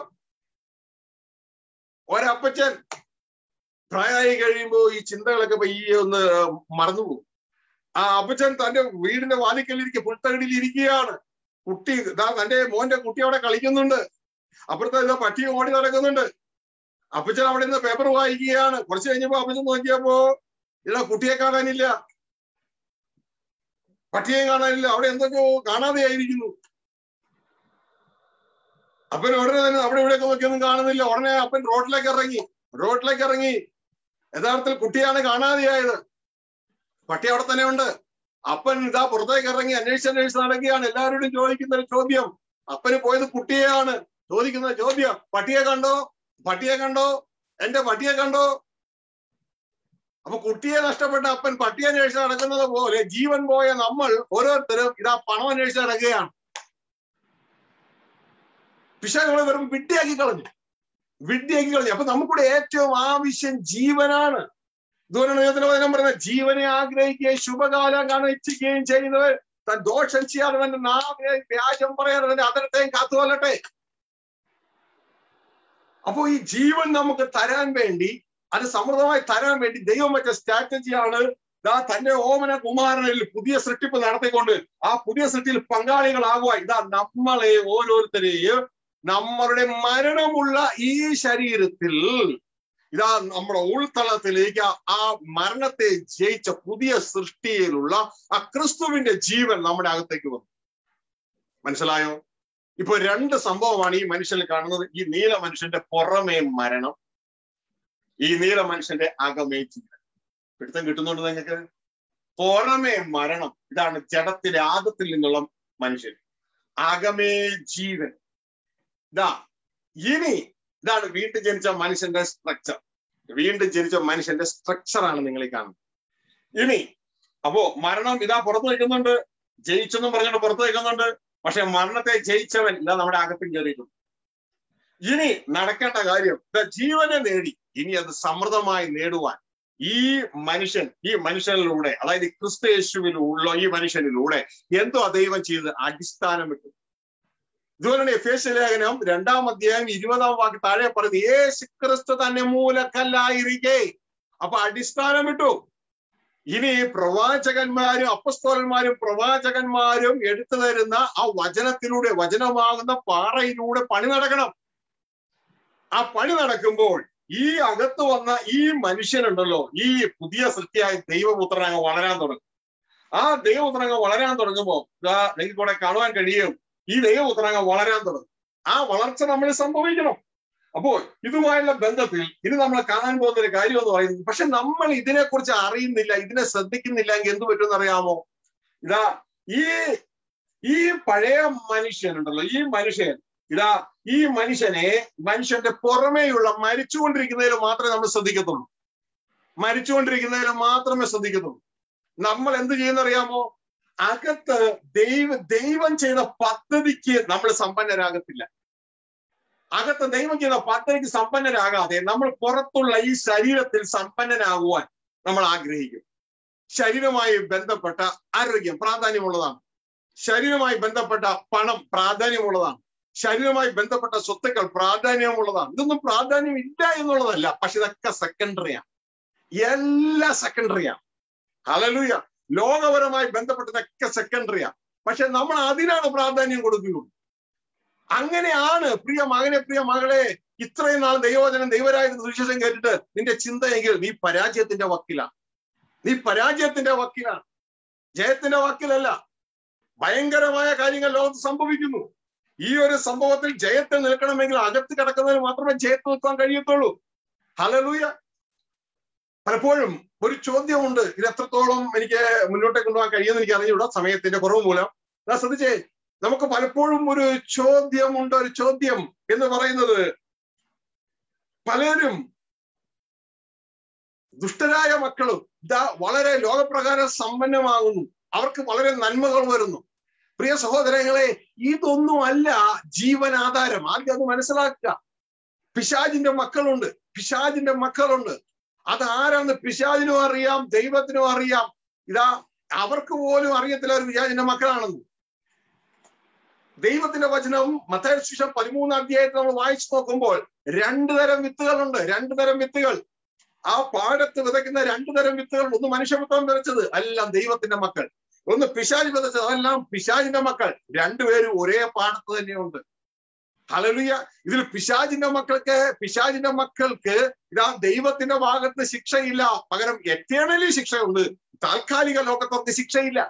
ഒരപ്പച്ചൻ പ്രായമായി കഴിയുമ്പോൾ ഈ ചിന്തകളൊക്കെ പയ്യെ ഒന്ന് മറന്നുപോകും ആ അപ്പച്ചൻ തന്റെ വീടിന്റെ വാതിക്കലിരിക്കുക പുൽത്തകടിയിൽ ഇരിക്കുകയാണ് കുട്ടി ഇതാ തന്റെ മോന്റെ കുട്ടി അവിടെ കളിക്കുന്നുണ്ട് അപ്പുറത്തെ ഇതാ പട്ടി ഓടി നടക്കുന്നുണ്ട് അപ്പച്ചൻ അവിടെ നിന്ന് പേപ്പർ വായിക്കുകയാണ് കുറച്ച് കഴിഞ്ഞപ്പോ അപ്പച്ചൻ നോക്കിയപ്പോ ഇതാ കുട്ടിയെ കാണാനില്ല പട്ടിയെ കാണാനില്ല അവിടെ എന്തൊക്കെയോ കാണാതെയായിരിക്കുന്നു അപ്പൻ ഉടനെ തന്നെ അവിടെ ഇവിടെയൊക്കെ നോക്കിയൊന്നും കാണുന്നില്ല ഉടനെ അപ്പൻ റോഡിലേക്ക് ഇറങ്ങി റോഡിലേക്ക് ഇറങ്ങി യഥാർത്ഥത്തിൽ കുട്ടിയാണ് കാണാതെയായത് പട്ടി അവിടെ തന്നെ ഉണ്ട് അപ്പൻ ഇതാ പുറത്തേക്ക് ഇറങ്ങി അന്വേഷിച്ച് അന്വേഷിച്ച് നടക്കുകയാണ് എല്ലാവരോടും ചോദിക്കുന്ന ഒരു ചോദ്യം അപ്പന് പോയത് കുട്ടിയെയാണ് ചോദിക്കുന്ന ചോദ്യം പട്ടിയെ കണ്ടോ പട്ടിയെ കണ്ടോ എന്റെ പട്ടിയെ കണ്ടോ അപ്പൊ കുട്ടിയെ നഷ്ടപ്പെട്ട അപ്പൻ പട്ടിയെ അന്വേഷിച്ച് നടക്കുന്നത് പോലെ ജീവൻ പോയ നമ്മൾ ഓരോരുത്തരും ഇതാ പണം അന്വേഷിച്ച് നടക്കുകയാണ് പിശകളെ വെറും വിഡ്ഢിയാക്കി കളഞ്ഞു വിഡ്ഢിയാക്കി കളഞ്ഞു അപ്പൊ നമുക്കിവിടെ ഏറ്റവും ആവശ്യം ജീവനാണ് ഇതുപോലെയാണ് ദൈവത്തിന്റെ വചനം പറയുന്നത് ജീവനെ ആഗ്രഹിക്കുകയും ശുഭകാലം കാണാൻ ഇച്ഛിക്കുകയും ചെയ്യുന്നവർ താൻ ദോഷം ചെയ്യാതെ തന്റെ നാവിനെ വ്യാജം പറയാതെ തന്റെ അതരത്തെയും കാത്തുകൊള്ളട്ടെ അപ്പോ ഈ ജീവൻ നമുക്ക് തരാൻ വേണ്ടി അത് സമൃദ്ധമായി തരാൻ വേണ്ടി ദൈവം വെച്ച സ്ട്രാറ്റജിയാണ് ഇതാ തന്റെ ഓമന കുമാരനിൽ പുതിയ സൃഷ്ടിപ്പ് നടത്തിക്കൊണ്ട് ആ പുതിയ സൃഷ്ടിയിൽ പങ്കാളികളാകുക ഇതാ നമ്മളെ ഓരോരുത്തരെയും നമ്മളുടെ മരണമുള്ള ഈ ശരീരത്തിൽ ഇതാ നമ്മുടെ ഉൾത്തളത്തിലേക്ക് ആ മരണത്തെ ജയിച്ച പുതിയ സൃഷ്ടിയിലുള്ള ആ ക്രിസ്തുവിന്റെ ജീവൻ നമ്മുടെ അകത്തേക്ക് വന്നു മനസ്സിലായോ ഇപ്പൊ രണ്ട് സംഭവമാണ് ഈ മനുഷ്യനിൽ കാണുന്നത് ഈ നീല മനുഷ്യന്റെ പുറമേ മരണം ഈ നീല മനുഷ്യന്റെ അകമേ ജീവൻ പിടുത്തം കിട്ടുന്നുണ്ട് നിങ്ങൾക്ക് പുറമേ മരണം ഇതാണ് ജഡത്തിന്റെ ആദത്തിൽ നിന്നുള്ള മനുഷ്യൻ അകമേ ജീവൻ ഇതാ ഇനി ഇതാണ് വീണ്ടും ജനിച്ച മനുഷ്യന്റെ സ്ട്രക്ചർ വീണ്ടും ജനിച്ച മനുഷ്യന്റെ സ്ട്രക്ചറാണ് നിങ്ങൾ ഈ കാണുന്നത് ഇനി അപ്പോ മരണം ഇതാ പുറത്തു വയ്ക്കുന്നുണ്ട് ജയിച്ചെന്നും പറഞ്ഞുകൊണ്ട് പുറത്തു വയ്ക്കുന്നുണ്ട് പക്ഷെ മരണത്തെ ജയിച്ചവൻ ഇതാ നമ്മുടെ അകത്തും കയറിയിട്ടുണ്ട് ഇനി നടക്കേണ്ട കാര്യം ഇതാ ജീവനെ നേടി ഇനി അത് സമൃദ്ധമായി നേടുവാൻ ഈ മനുഷ്യൻ ഈ മനുഷ്യനിലൂടെ അതായത് ക്രിസ്തു യേശുവിലുള്ള ഈ മനുഷ്യനിലൂടെ എന്തോ ദൈവം ചെയ്ത് അടിസ്ഥാനം ഇട്ടു ഇതുപോലെ എഫേസ് ലേഖനം രണ്ടാം അധ്യായം ഇരുപതാം വാക്ക് താഴെ പറയുന്നത് യേശു ക്രിസ്തു തന്നെ മൂലക്കല്ലായിരിക്കെ അപ്പൊ അടിസ്ഥാനം ഇട്ടു ഇനി പ്രവാചകന്മാരും അപ്പസ്തോലന്മാരും പ്രവാചകന്മാരും എടുത്തു തരുന്ന ആ വചനത്തിലൂടെ വചനമാകുന്ന പാറയിലൂടെ പണി നടക്കണം ആ പണി നടക്കുമ്പോൾ ഈ അകത്ത് വന്ന ഈ മനുഷ്യനുണ്ടല്ലോ ഈ പുതിയ സൃഷ്ടിയായ ദൈവപുത്രൻ അങ്ങ് വളരാൻ തുടങ്ങും ആ ദൈവപുത്രൻ അങ്ങ് വളരാൻ തുടങ്ങുമ്പോൾ ഇതാ നിങ്ങൾക്ക് കൂടെ കാണുവാൻ കഴിയും ഈ ദൈവപുത്രൻ അങ്ങ് വളരാൻ തുടങ്ങും ആ വളർച്ച നമ്മൾ സംഭവിക്കണം അപ്പോൾ ഇതുമായുള്ള ബന്ധത്തിൽ ഇനി നമ്മൾ കാണാൻ പോകുന്ന ഒരു കാര്യം എന്ന് പറയുന്നത് പക്ഷെ നമ്മൾ ഇതിനെക്കുറിച്ച് അറിയുന്നില്ല ഇതിനെ ശ്രദ്ധിക്കുന്നില്ല എങ്കിൽ എന്ത് പറ്റുമെന്ന് അറിയാമോ ഇതാ ഈ ഈ പഴയ മനുഷ്യനുണ്ടല്ലോ ഈ മനുഷ്യൻ ഇതാ ഈ മനുഷ്യനെ മനുഷ്യന്റെ പുറമേയുള്ള മരിച്ചുകൊണ്ടിരിക്കുന്നതിൽ മാത്രമേ നമ്മൾ ശ്രദ്ധിക്കത്തുള്ളൂ മരിച്ചുകൊണ്ടിരിക്കുന്നതിൽ മാത്രമേ ശ്രദ്ധിക്കത്തുള്ളൂ നമ്മൾ എന്ത് ചെയ്യുന്നറിയാമോ അകത്ത് ദൈവ ദൈവം ചെയ്ത പദ്ധതിക്ക് നമ്മൾ സമ്പന്നരാകത്തില്ല അകത്ത് ദൈവം ചെയ്ത പദ്ധതിക്ക് സമ്പന്നരാകാതെ നമ്മൾ പുറത്തുള്ള ഈ ശരീരത്തിൽ സമ്പന്നനാകുവാൻ നമ്മൾ ആഗ്രഹിക്കും ശരീരവുമായി ബന്ധപ്പെട്ട ആരോഗ്യം പ്രാധാന്യമുള്ളതാണ് ശരീരവുമായി ബന്ധപ്പെട്ട പണം പ്രാധാന്യമുള്ളതാണ് ശരീരവുമായി ബന്ധപ്പെട്ട സ്വത്തുക്കൾ പ്രാധാന്യമുള്ളതാണ് ഇതൊന്നും പ്രാധാന്യം ഇല്ല എന്നുള്ളതല്ല പക്ഷെ ഇതൊക്കെ സെക്കൻഡറിയാണ് എല്ലാം സെക്കൻഡറിയാണ് ഹലലൂയ ലോകപരമായി ബന്ധപ്പെട്ടതൊക്കെ സെക്കൻഡറിയാണ് പക്ഷെ നമ്മൾ അതിനാണ് പ്രാധാന്യം കൊടുക്കുകയുള്ളൂ അങ്ങനെയാണ് പ്രിയ മകനെ പ്രിയ മകളെ ഇത്രയും നാൾ ദൈവവചനം ദൈവരായ സുവിശേഷം കേട്ടിട്ട് നിന്റെ ചിന്തയെങ്കിൽ നീ പരാജയത്തിന്റെ വക്കിലാണ് നീ പരാജയത്തിന്റെ വക്കിലാണ് ജയത്തിന്റെ വക്കിലല്ല ഭയങ്കരമായ കാര്യങ്ങൾ ലോകത്ത് സംഭവിക്കുന്നു ഈ ഒരു സംഭവത്തിൽ ജയത്തിൽ നിൽക്കണമെങ്കിൽ അകത്ത് കിടക്കുന്നതിന് മാത്രമേ ജയത്തിൽ നിൽക്കാൻ കഴിയത്തുള്ളൂ ഹലലൂയ പലപ്പോഴും ഒരു ചോദ്യമുണ്ട് ഇത് എത്രത്തോളം എനിക്ക് മുന്നോട്ടേക്ക് കൊണ്ടുപോകാൻ കഴിയുമെന്ന് എനിക്ക് അറിഞ്ഞൂടാ സമയത്തിന്റെ കുറവ് മൂലം ഞാൻ ശ്രദ്ധിച്ചേ നമുക്ക് പലപ്പോഴും ഒരു ചോദ്യമുണ്ട് ഒരു ചോദ്യം എന്ന് പറയുന്നത് പലരും ദുഷ്ടരായ മക്കളും ഇതാ വളരെ ലോകപ്രകാരം സമ്പന്നമാകുന്നു അവർക്ക് വളരെ നന്മകൾ വരുന്നു പ്രിയ സഹോദരങ്ങളെ ഇതൊന്നും അല്ല ജീവനാധാരം ആദ്യം അത് മനസ്സിലാക്കുക പിശാജിന്റെ മക്കളുണ്ട് പിശാജിന്റെ മക്കളുണ്ട് അത് ആരാന്ന് പിശാജിനും അറിയാം ദൈവത്തിനും അറിയാം ഇതാ അവർക്ക് പോലും അറിയത്തില്ല ഒരു പിശാജിന്റെ മക്കളാണെന്ന് ദൈവത്തിന്റെ വചനം മത്തായ ശിഷം പതിമൂന്നാം അധ്യായത്തിൽ നമ്മൾ വായിച്ചു നോക്കുമ്പോൾ രണ്ടു തരം വിത്തുകളുണ്ട് രണ്ടു തരം വിത്തുകൾ ആ പാടത്ത് വിതയ്ക്കുന്ന രണ്ടു തരം വിത്തുകൾ ഒന്ന് മനുഷ്യപുത്രം വിതച്ചത് എല്ലാം ദൈവത്തിന്റെ മക്കൾ ഒന്ന് പിശാജ് വിതച്ചത് അതെല്ലാം പിശാജിന്റെ മക്കൾ രണ്ടുപേരും ഒരേ പാടത്ത് തന്നെയുണ്ട് ഹലലുയ ഇതിൽ പിശാജിന്റെ മക്കൾക്ക് പിശാജിന്റെ മക്കൾക്ക് ഇതാ ദൈവത്തിന്റെ ഭാഗത്ത് ശിക്ഷയില്ല പകരം എറ്റേണലി ശിക്ഷയുണ്ട് താൽക്കാലിക ലോകത്തൊക്കെ ശിക്ഷയില്ല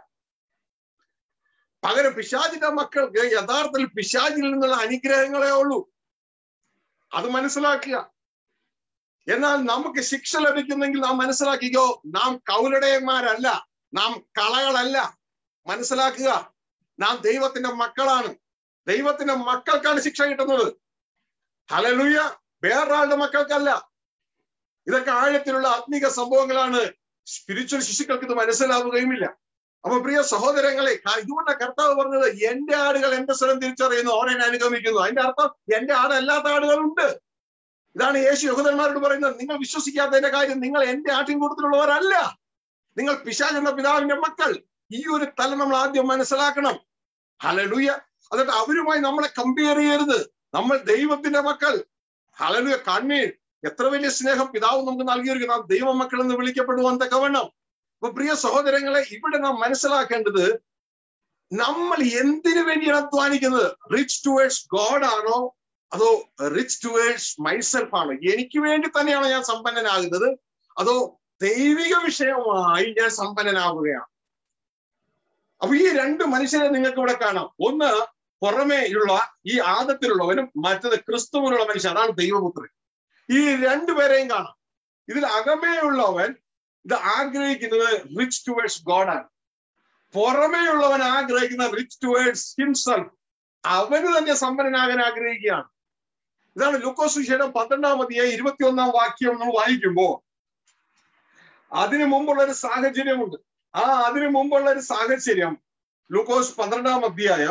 പകരം പിശാജിന്റെ മക്കൾക്ക് യഥാർത്ഥത്തിൽ പിശാജിൽ നിന്നുള്ള അനുഗ്രഹങ്ങളേ ഉള്ളൂ അത് മനസ്സിലാക്കുക എന്നാൽ നമുക്ക് ശിക്ഷ ലഭിക്കുന്നെങ്കിൽ നാം മനസ്സിലാക്കിക്കോ നാം കൗലടയന്മാരല്ല നാം കളകളല്ല മനസ്സിലാക്കുക നാം ദൈവത്തിന്റെ മക്കളാണ് ദൈവത്തിന്റെ മക്കൾക്കാണ് ശിക്ഷ കിട്ടുന്നത് ഹലലുയ വേറൊരാളുടെ മക്കൾക്കല്ല ഇതൊക്കെ ആഴത്തിലുള്ള ആത്മീക സംഭവങ്ങളാണ് സ്പിരിച്വൽ ശിശുക്കൾക്ക് ഇത് മനസ്സിലാവുകയുമില്ല അപ്പൊ പ്രിയ സഹോദരങ്ങളെ ഇതുകൊണ്ട് കർത്താവ് പറഞ്ഞത് എന്റെ ആടുകൾ എന്റെ സ്വരം തിരിച്ചറിയുന്നു അവരെ അനുഗമിക്കുന്നു അതിന്റെ അർത്ഥം എന്റെ ആടല്ലാത്ത ആടുകളുണ്ട് ഇതാണ് യേശു യഹൂദന്മാരോട് പറയുന്നത് നിങ്ങൾ വിശ്വസിക്കാത്തതിന്റെ കാര്യം നിങ്ങൾ എന്റെ ആട്ടിൻകൂട്ടത്തിലുള്ളവരല്ല നിങ്ങൾ പിശാച് എന്ന പിതാവിന്റെ മക്കൾ ഈ ഒരു തലം നമ്മൾ ആദ്യം മനസ്സിലാക്കണം ഹലലുയ എന്നിട്ട് അവരുമായി നമ്മളെ കമ്പയർ ചെയ്യരുത് നമ്മൾ ദൈവത്തിന്റെ മക്കൾ ഹലലുയ കണ്ണീർ എത്ര വലിയ സ്നേഹം പിതാവ് നമുക്ക് നൽകിയിരിക്കും നാം ദൈവ മക്കൾ എന്ന് വിളിക്കപ്പെടുവാൻ തക്കവണ്ണം അപ്പൊ പ്രിയ സഹോദരങ്ങളെ ഇവിടെ നാം മനസ്സിലാക്കേണ്ടത് നമ്മൾ എന്തിനു വേണ്ടിയാണ് അധ്വാനിക്കുന്നത് റിച്ച് ടുവേഴ്സ് ഗോഡ് ആണോ അതോ റിച്ച് ടുവേഴ്സ് മൈസെൽഫ് ആണോ എനിക്ക് വേണ്ടി തന്നെയാണോ ഞാൻ സമ്പന്നനാകുന്നത് അതോ ദൈവിക വിഷയമായി ഞാൻ സമ്പന്നനാവുകയാണ് അപ്പൊ ഈ രണ്ട് മനുഷ്യരെ നിങ്ങൾക്ക് ഇവിടെ കാണാം ഒന്ന് പുറമേയുള്ള ഈ ആദത്തിലുള്ളവനും മറ്റത് ക്രിസ്തുവിനുള്ള മനുഷ്യൻ അതാണ് ദൈവപുത്രൻ ഈ രണ്ടുപേരെയും കാണാം ഇതിൽ അകമേയുള്ളവൻ ഇത് ആഗ്രഹിക്കുന്നത് റിച്ച് ടുവേഴ്സ് ഗോഡാണ് പുറമേയുള്ളവൻ ആഗ്രഹിക്കുന്ന റിച്ച് ടുവേഴ്സ് ഹിംസെൽഫ് അവന് തന്നെ സമ്പന്നനാകാൻ ആഗ്രഹിക്കുകയാണ് ഇതാണ് ലുക്കോസുശേഷം പന്ത്രണ്ടാം അധ്യായം ഇരുപത്തിയൊന്നാം വാക്യം നമ്മൾ വായിക്കുമ്പോ അതിനു മുമ്പുള്ള ഒരു സാഹചര്യമുണ്ട് ആ അതിനു മുമ്പുള്ള ഒരു സാഹചര്യം ലൂക്കോസ് പന്ത്രണ്ടാം അധ്യായം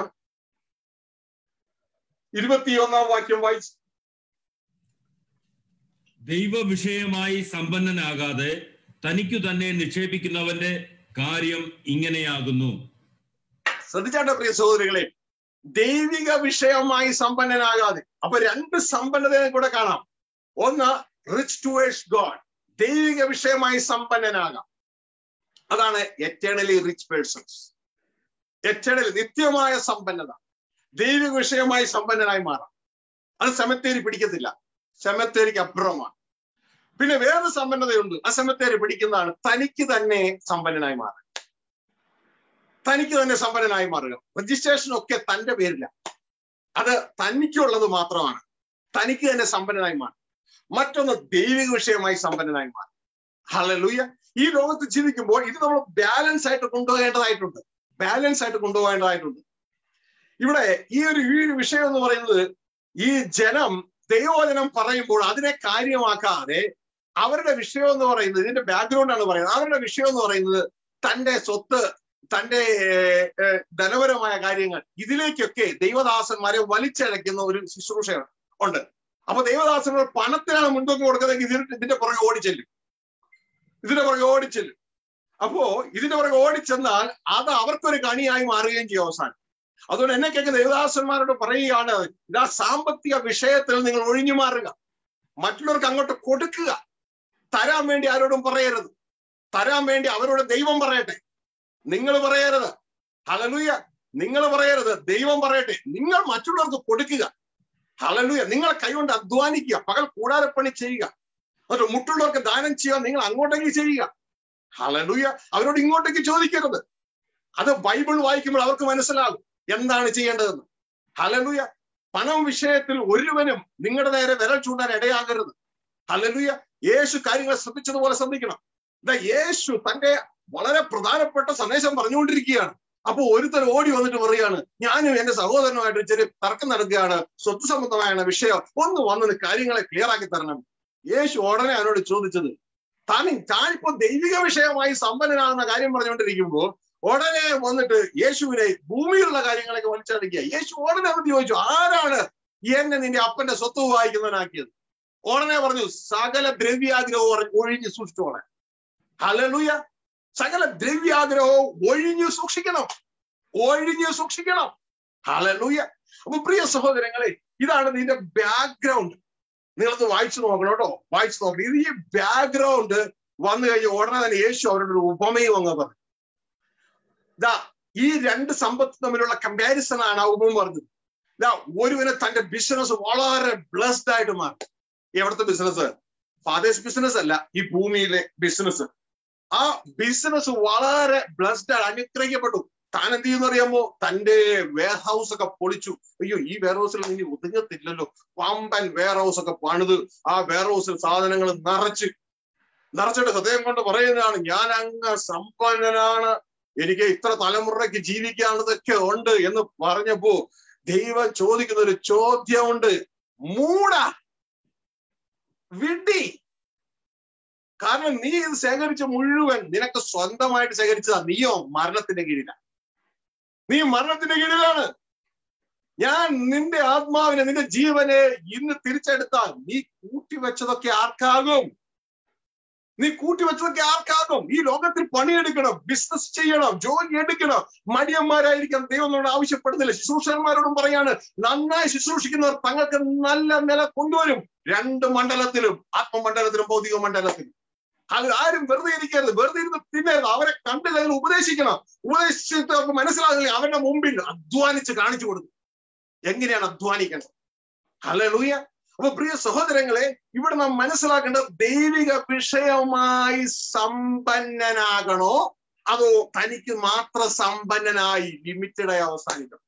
ഇരുപത്തിയൊന്നാം വാക്യം വായിച്ചു ദൈവവിഷയമായി സമ്പന്നനാകാതെ തനിക്കു തന്നെ നിക്ഷേപിക്കുന്നവന്റെ കാര്യം ഇങ്ങനെയാകുന്നു ശ്രദ്ധിച്ചാട്ടെ പ്രിയ സഹോദരികളെ ദൈവിക വിഷയമായി സമ്പന്നനാകാതെ അപ്പൊ രണ്ട് സമ്പന്നതയെ കൂടെ കാണാം ഒന്ന് റിച്ച് ടുവേഴ്സ് ഗോഡ് ദൈവിക വിഷയമായി സമ്പന്നനാകാം അതാണ് എറ്റേണലി റിച്ച് പേഴ്സൺസ് എറ്റേണലി നിത്യമായ സമ്പന്നത ദൈവിക വിഷയമായി സമ്പന്നനായി മാറാം അത് സെമത്തേരി പിടിക്കത്തില്ല സെമത്തേരിക്ക് അപ്പുറമാണ് പിന്നെ വേറെ സമ്പന്നതയുണ്ട് ആ സെമത്തേരി പിടിക്കുന്നതാണ് തനിക്ക് തന്നെ സമ്പന്നനായി മാറുക തനിക്ക് തന്നെ സമ്പന്നനായി മാറുക രജിസ്ട്രേഷൻ ഒക്കെ തന്റെ പേരില്ല അത് തനിക്കുള്ളത് മാത്രമാണ് തനിക്ക് തന്നെ സമ്പന്നനായി മാറും മറ്റൊന്ന് ദൈവിക വിഷയമായി സമ്പന്നനായി മാറും ഹലലൂയ ഈ ലോകത്ത് ജീവിക്കുമ്പോൾ ഇത് നമ്മൾ ബാലൻസ് ആയിട്ട് കൊണ്ടുപോകേണ്ടതായിട്ടുണ്ട് ബാലൻസ് ആയിട്ട് കൊണ്ടുപോകേണ്ടതായിട്ടുണ്ട് ഇവിടെ ഈ ഒരു ഈ ഒരു വിഷയം എന്ന് പറയുന്നത് ഈ ജനം ദൈവവചനം പറയുമ്പോൾ അതിനെ കാര്യമാക്കാതെ അവരുടെ വിഷയം എന്ന് പറയുന്നത് ഇതിന്റെ ബാക്ക്ഗ്രൗണ്ട് ആണ് പറയുന്നത് അവരുടെ വിഷയം എന്ന് പറയുന്നത് തന്റെ സ്വത്ത് തന്റെ ധനപരമായ കാര്യങ്ങൾ ഇതിലേക്കൊക്കെ ദൈവദാസന്മാരെ വലിച്ചഴക്കുന്ന ഒരു ശുശ്രൂഷ ഉണ്ട് അപ്പൊ ദൈവദാസന്മാർ പണത്തിനാണ് മുൻതൂക്കം കൊടുക്കുന്നതെങ്കിൽ ഇതിന് ഇതിന്റെ പുറകെ ഓടിച്ചെല്ലും ഇതിന്റെ പുറകെ ഓടിച്ചെല്ലും അപ്പോ ഇതിന്റെ പുറകെ ഓടിച്ചെന്നാൽ അത് അവർക്കൊരു കണിയായി മാറുകയും ചെയ്യും അവസാനം അതുകൊണ്ട് എന്നെ കേൾക്കുന്ന ദേവദാസന്മാരോട് പറയുകയാണ് ഇതാ സാമ്പത്തിക വിഷയത്തിൽ നിങ്ങൾ ഒഴിഞ്ഞു മാറുക മറ്റുള്ളവർക്ക് അങ്ങോട്ട് കൊടുക്കുക തരാൻ വേണ്ടി ആരോടും പറയരുത് തരാൻ വേണ്ടി അവരോട് ദൈവം പറയട്ടെ നിങ്ങൾ പറയരുത് ഹലലുയ നിങ്ങൾ പറയരുത് ദൈവം പറയട്ടെ നിങ്ങൾ മറ്റുള്ളവർക്ക് കൊടുക്കുക ഹലലുയ നിങ്ങൾ കൈകൊണ്ട് അധ്വാനിക്കുക പകൽ കൂടാരപ്പണി ചെയ്യുക എന്നിട്ട് മുട്ടുള്ളവർക്ക് ദാനം ചെയ്യുക നിങ്ങൾ അങ്ങോട്ടേക്ക് ചെയ്യുക ഹലലുയ അവരോട് ഇങ്ങോട്ടേക്ക് ചോദിക്കരുത് അത് ബൈബിൾ വായിക്കുമ്പോൾ അവർക്ക് മനസ്സിലാകും എന്താണ് ചെയ്യേണ്ടതെന്ന് ഹലലുയ പണം വിഷയത്തിൽ ഒരുവനും നിങ്ങളുടെ നേരെ വിരൽ ചൂണ്ടാൻ ഇടയാകരുത് ഹലലുയ യേശു കാര്യങ്ങൾ ശ്രദ്ധിച്ചതുപോലെ ശ്രദ്ധിക്കണം ഇതാ യേശു തന്റെ വളരെ പ്രധാനപ്പെട്ട സന്ദേശം പറഞ്ഞുകൊണ്ടിരിക്കുകയാണ് അപ്പൊ ഒരുത്തർ ഓടി വന്നിട്ട് പറയാണ് ഞാനും എന്റെ സഹോദരനുമായിട്ട് ചെറിയ തർക്കം നടക്കുകയാണ് സ്വത്ത് സംബന്ധമായ വിഷയം ഒന്ന് വന്നത് കാര്യങ്ങളെ ക്ലിയർ ആക്കി തരണം യേശു ഉടനെ അവനോട് ചോദിച്ചത് താൻ താനിപ്പോ ദൈവിക വിഷയമായി സമ്പന്നനാകുന്ന കാര്യം പറഞ്ഞുകൊണ്ടിരിക്കുമ്പോൾ ഉടനെ വന്നിട്ട് യേശുവിനെ ഭൂമിയിലുള്ള കാര്യങ്ങളൊക്കെ വലിച്ചടക്കുക യേശു ഉടനെ വന്ന് ചോദിച്ചു ആരാണ് എന്നെ നിന്റെ അപ്പന്റെ സ്വത്ത് വായിക്കുന്നവനാക്കിയത് ഉടനെ പറഞ്ഞു സകല ദ്രവ്യാഗ്രഹവും ഒഴിഞ്ഞ് സൂക്ഷിച്ചോളെ ഹലലുയ സകല ദ്രവ്യാഗ്രഹവും ഒഴിഞ്ഞു സൂക്ഷിക്കണം ഒഴിഞ്ഞു സൂക്ഷിക്കണം ഹലലുയ അപ്പൊ പ്രിയ സഹോദരങ്ങളെ ഇതാണ് നിന്റെ ബാക്ക്ഗ്രൗണ്ട് നിങ്ങളത് വായിച്ചു നോക്കണം കേട്ടോ വായിച്ചു നോക്കണം ഇത് ഈ ബാക്ക്ഗ്രൗണ്ട് വന്നു കഴിഞ്ഞ ഉടനെ തന്നെ യേശു അവരുടെ ഒരു ഉപമയും അങ്ങ് പറഞ്ഞു ഇതാ ഈ രണ്ട് സമ്പത്ത് തമ്മിലുള്ള കമ്പാരിസൺ ആണ് ആ ഉപമ പറഞ്ഞത് ഇതാ ഒരുവിനെ തന്റെ ബിസിനസ് വളരെ ബ്ലസ്ഡ് ആയിട്ട് മാറി എവിടുത്തെ ബിസിനസ് ഫാദേഴ്സ് ബിസിനസ് അല്ല ഈ ഭൂമിയിലെ ബിസിനസ് ആ ബിസിനസ് വളരെ ബ്ലസ്ഡ് ആണ് അനുഗ്രഹിക്കപ്പെട്ടു താൻ എന്ത് ചെയ്യുന്ന അറിയാമോ തന്റെ വെയർ ഹൗസ് ഒക്കെ പൊളിച്ചു അയ്യോ ഈ വെയർ ഹൗസിൽ ഇനി ഒതുങ്ങത്തില്ലല്ലോ പമ്പൻ വെയർ ഹൗസ് ഒക്കെ പണിത് ആ വെയർ ഹൗസിൽ സാധനങ്ങൾ നിറച്ച് നിറച്ചിട്ട് ഹൃദയം കൊണ്ട് പറയുന്നതാണ് ഞാൻ അങ്ങ് സമ്പന്നനാണ് എനിക്ക് ഇത്ര തലമുറയ്ക്ക് ജീവിക്കാനുള്ളതൊക്കെ ഉണ്ട് എന്ന് പറഞ്ഞപ്പോ ദൈവം ചോദിക്കുന്ന ഒരു ചോദ്യമുണ്ട് മൂട വിഡി കാരണം നീ ഇത് ശേഖരിച്ച മുഴുവൻ നിനക്ക് സ്വന്തമായിട്ട് ശേഖരിച്ചതാ നീയോ മരണത്തിന്റെ കീഴിലാണ് നീ മരണത്തിന്റെ കീഴിലാണ് ഞാൻ നിന്റെ ആത്മാവിനെ നിന്റെ ജീവനെ ഇന്ന് തിരിച്ചെടുത്താൽ നീ കൂട്ടിവെച്ചതൊക്കെ ആർക്കാകും നീ കൂട്ടിവെച്ചതൊക്കെ ആർക്കാകും ഈ ലോകത്തിൽ പണിയെടുക്കണം ബിസിനസ് ചെയ്യണം ജോലി എടുക്കണം മടിയന്മാരായിരിക്കാൻ ദൈവം നമ്മോട് ആവശ്യപ്പെടുന്നില്ല ശുശ്രൂഷന്മാരോടും പറയാണ് നന്നായി ശുശ്രൂഷിക്കുന്നവർ തങ്ങൾക്ക് നല്ല നില കൊണ്ടുവരും രണ്ട് മണ്ഡലത്തിലും ആത്മമണ്ഡലത്തിലും ഭൗതിക മണ്ഡലത്തിലും അത് ആരും വെറുതെ ഇരിക്കരുത് വെറുതെ ഇരുന്ന് തിന്നരുത് അവരെ കണ്ടു കഴിഞ്ഞ് ഉപദേശിക്കണം ഉപദേശിച്ചിട്ട് അവർക്ക് മനസ്സിലാകുന്നില്ല അവരുടെ മുമ്പിൽ അധ്വാനിച്ച് കാണിച്ചു കൊടുക്കും എങ്ങനെയാണ് അധ്വാനിക്കേണ്ടത് ഹലൂയ അപ്പൊ പ്രിയ സഹോദരങ്ങളെ ഇവിടെ നാം മനസ്സിലാക്കേണ്ടത് ദൈവിക വിഷയമായി സമ്പന്നനാകണോ അതോ തനിക്ക് മാത്രം സമ്പന്നനായി ലിമിറ്റഡ് ആയി അവസാനിക്കണം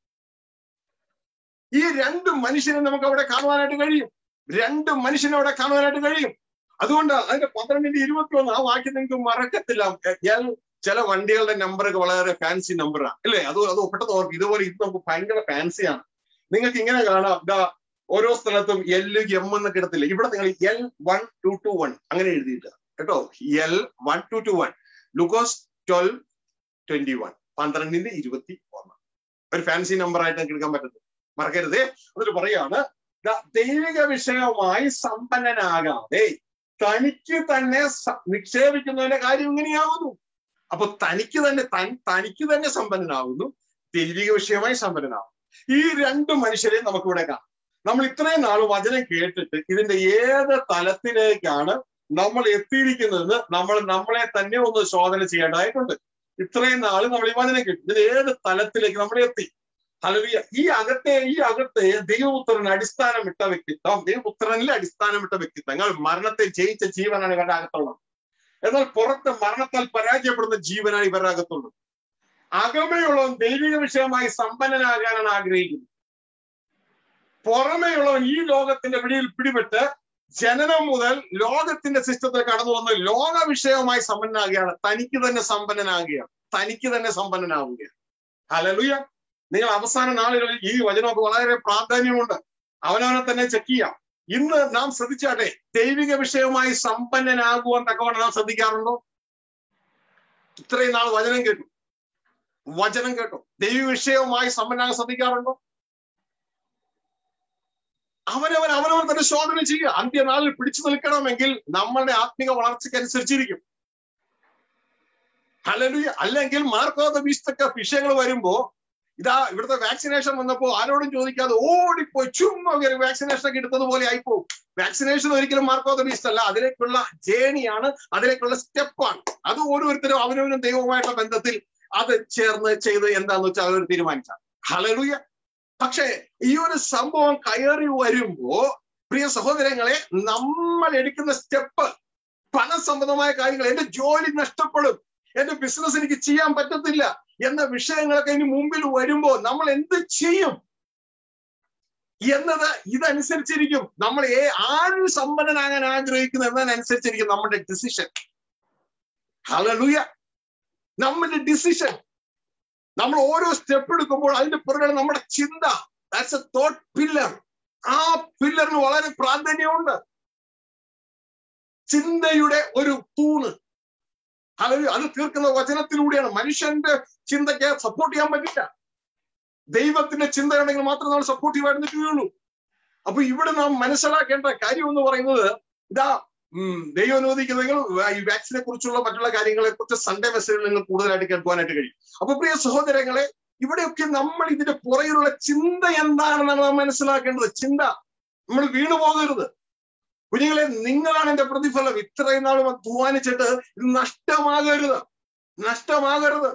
ഈ രണ്ട് മനുഷ്യനെ നമുക്ക് അവിടെ കാണുവാനായിട്ട് കഴിയും രണ്ട് മനുഷ്യനെ അവിടെ കാണുവാനായിട്ട് കഴിയും അതുകൊണ്ട് അതിന്റെ പന്ത്രണ്ടിന്റെ ഇരുപത്തി ഒന്ന് ആ വാക്യം നിങ്ങൾക്ക് മറക്കത്തില്ല ഞാൻ ചില വണ്ടികളുടെ നമ്പറൊക്കെ വളരെ ഫാൻസി നമ്പറാണ് അല്ലേ അത് അത് പെട്ടെന്ന് ഓർക്കും ഇതുപോലെ ഇത് നമുക്ക് ഭയങ്കര ഫാൻസിയാണ് നിങ്ങൾക്ക് ഇങ്ങനെ കാണാം ഇതാ ഓരോ സ്ഥലത്തും എൽ എം എന്നൊക്കെ ഇടത്തില്ല ഇവിടെ നിങ്ങൾ L one two two one അങ്ങനെ എഴുതിയിട്ട് കേട്ടോ L one two two one Lukose twelve twenty one പന്ത്രണ്ടിന്റെ ഇരുപത്തി ഒന്ന് ഒരു ഫാൻസി നമ്പർ ആയിട്ട് എടുക്കാൻ പറ്റുന്നത് മറക്കരുതേ എന്നിട്ട് പറയാണ് ദൈവിക വിഷയമായി സമ്പന്നനാകാതെ തനിക്ക് തന്നെ നിക്ഷേപിക്കുന്നതിന്റെ കാര്യം ഇങ്ങനെയാവുന്നു അപ്പൊ തനിക്ക് തന്നെ തൻ തനിക്ക് തന്നെ സമ്പന്നനാകുന്നു ദൈവിക വിഷയമായി സമ്പന്നനാകും ഈ രണ്ട് മനുഷ്യരെയും നമുക്കിവിടെ കാണാം നമ്മൾ ഇത്രയും നാൾ വചനം കേട്ടിട്ട് ഇതിന്റെ ഏത് തലത്തിലേക്കാണ് നമ്മൾ എത്തിയിരിക്കുന്നതെന്ന് നമ്മൾ നമ്മളെ തന്നെ ഒന്ന് ശോധന ചെയ്യേണ്ടതായിട്ടുണ്ട് ഇത്രയും നാൾ നമ്മൾ ഈ വചനം കേട്ടു ഇതിന്റെ ഏത് തലത്തിലേക്ക് നമ്മൾ എത്തി ഹലവിയ ഈ അകത്തെ ഈ അകത്തെ ദൈവപുത്രൻ അടിസ്ഥാനമിട്ട വ്യക്തിത്വം ദൈവപുത്രനിലെ അടിസ്ഥാനമിട്ട വ്യക്തിത്വങ്ങൾ മരണത്തെ ജയിച്ച ജീവനാണ് ഇവരുടെ അകത്തുള്ളത് എന്നാൽ പുറത്ത് മരണത്താൽ പരാജയപ്പെടുന്ന ജീവനാണ് ഇവരുടെ അകത്തുള്ളത് അകമയുള്ളവൻ ദൈവിക വിഷയമായി സമ്പന്നനാകാനാണ് ആഗ്രഹിക്കുന്നത് പുറമേയുള്ളവൻ ഈ ലോകത്തിന്റെ പിടിയിൽ പിടിപെട്ട് ജനനം മുതൽ ലോകത്തിന്റെ സിസ്റ്റത്തിൽ കടന്നു വന്ന് ലോക വിഷയമായി സമ്പന്നനാകുകയാണ് തനിക്ക് തന്നെ സമ്പന്നനാകുകയാണ് തനിക്ക് തന്നെ സമ്പന്നനാവുകയാണ് ഹലലുയ നിങ്ങൾ അവസാന നാളുകളിൽ ഈ വചനമൊക്കെ വളരെ പ്രാധാന്യമുണ്ട് അവനവനെ തന്നെ ചെക്ക് ചെയ്യാം ഇന്ന് നാം ശ്രദ്ധിച്ചാട്ടെ ദൈവിക വിഷയമായി സമ്പന്നനാകുവാൻ തക്കവണ്ണം നാം ശ്രദ്ധിക്കാറുണ്ടോ ഇത്രയും നാൾ വചനം കേട്ടു വചനം കേട്ടോ ദൈവ വിഷയവുമായി സമ്പന്നാകാൻ ശ്രദ്ധിക്കാറുണ്ടോ അവനവൻ അവനവൻ തന്നെ ശോധന ചെയ്യുക അന്ത്യനാളിൽ പിടിച്ചു നിൽക്കണമെങ്കിൽ നമ്മളുടെ ആത്മിക വളർച്ചയ്ക്കനുസരിച്ചിരിക്കും ഹലലുയ അല്ലെങ്കിൽ മാർക്കോത ബീസ്റ്റൊക്കെ വിഷയങ്ങൾ വരുമ്പോ ഇതാ ഇവിടുത്തെ വാക്സിനേഷൻ വന്നപ്പോ ആരോടും ചോദിക്കാതെ ഓടിപ്പോയി ചുമ്മാ ഒരു വാക്സിനേഷൻ ഒക്കെ എടുത്തതുപോലെ ആയിപ്പോവും വാക്സിനേഷൻ ഒരിക്കലും മാർക്കോത ബീസ്റ്റ് അല്ല അതിലേക്കുള്ള ജേണിയാണ് അതിലേക്കുള്ള സ്റ്റെപ്പാണ് അത് ഓരോരുത്തരും അവനവനും ദൈവവുമായിട്ടുള്ള ബന്ധത്തിൽ അത് ചേർന്ന് ചെയ്ത് എന്താന്ന് വെച്ചാൽ അവർ തീരുമാനിച്ചാൽ ഹലലുയ പക്ഷേ ഈ ഒരു സംഭവം കയറി വരുമ്പോ പ്രിയ സഹോദരങ്ങളെ നമ്മൾ എടുക്കുന്ന സ്റ്റെപ്പ് പണസംബന്ധമായ കാര്യങ്ങൾ എന്റെ ജോലി നഷ്ടപ്പെടും എന്റെ ബിസിനസ് എനിക്ക് ചെയ്യാൻ പറ്റത്തില്ല എന്ന വിഷയങ്ങളൊക്കെ ഇനി മുമ്പിൽ വരുമ്പോ നമ്മൾ എന്ത് ചെയ്യും എന്നത് ഇതനുസരിച്ചിരിക്കും നമ്മൾ ഏ ആര് സമ്പന്നനാകാൻ ആഗ്രഹിക്കുന്നു എന്നതിനനുസരിച്ചിരിക്കും നമ്മുടെ ഡിസിഷൻ ഹലലുയ നമ്മുടെ ഡിസിഷൻ നമ്മൾ ഓരോ സ്റ്റെപ്പ് എടുക്കുമ്പോൾ അതിന്റെ പുറകെ നമ്മുടെ ചിന്ത ദാറ്റ്സ് എ തോട്ട് പില്ലർ ആ പില്ലറിന് വളരെ പ്രാധാന്യമുണ്ട് ചിന്തയുടെ ഒരു തൂണ് അത് അത് തീർക്കുന്ന വചനത്തിലൂടെയാണ് മനുഷ്യന്റെ ചിന്തയ്ക്ക് സപ്പോർട്ട് ചെയ്യാൻ പറ്റില്ല ദൈവത്തിന്റെ ചിന്തയുണ്ടെങ്കിൽ മാത്രമേ നമ്മൾ സപ്പോർട്ടീവ് ആയിട്ട് നിൽക്കുകയുള്ളൂ അപ്പൊ ഇവിടെ നാം മനസ്സിലാക്കേണ്ട കാര്യം എന്ന് പറയുന്നത് ഇതാ ഉം, ദൈവം അനുവദിക്കുന്നെങ്കിൽ ഈ വാക്സിനെ കുറിച്ചുള്ള മറ്റുള്ള കാര്യങ്ങളെ കുറിച്ച് സൺഡേ മെസ്സേജിൽ നിങ്ങൾ കൂടുതലായിട്ട് കേൾക്കുവാനായിട്ട് കഴിയും അപ്പൊ പ്രിയ സഹോദരങ്ങളെ ഇവിടെയൊക്കെ നമ്മൾ ഇതിന്റെ പുറകിലുള്ള ചിന്ത എന്താണെന്നാണ് നാം മനസ്സിലാക്കേണ്ടത് ചിന്ത നമ്മൾ വീണു പോകരുത് കുഞ്ഞുങ്ങളെ നിങ്ങളാണ് എന്റെ പ്രതിഫലം ഇത്രയും നാളും അധ്വാനിച്ചിട്ട് ഇത് നഷ്ടമാകരുത് നഷ്ടമാകരുത്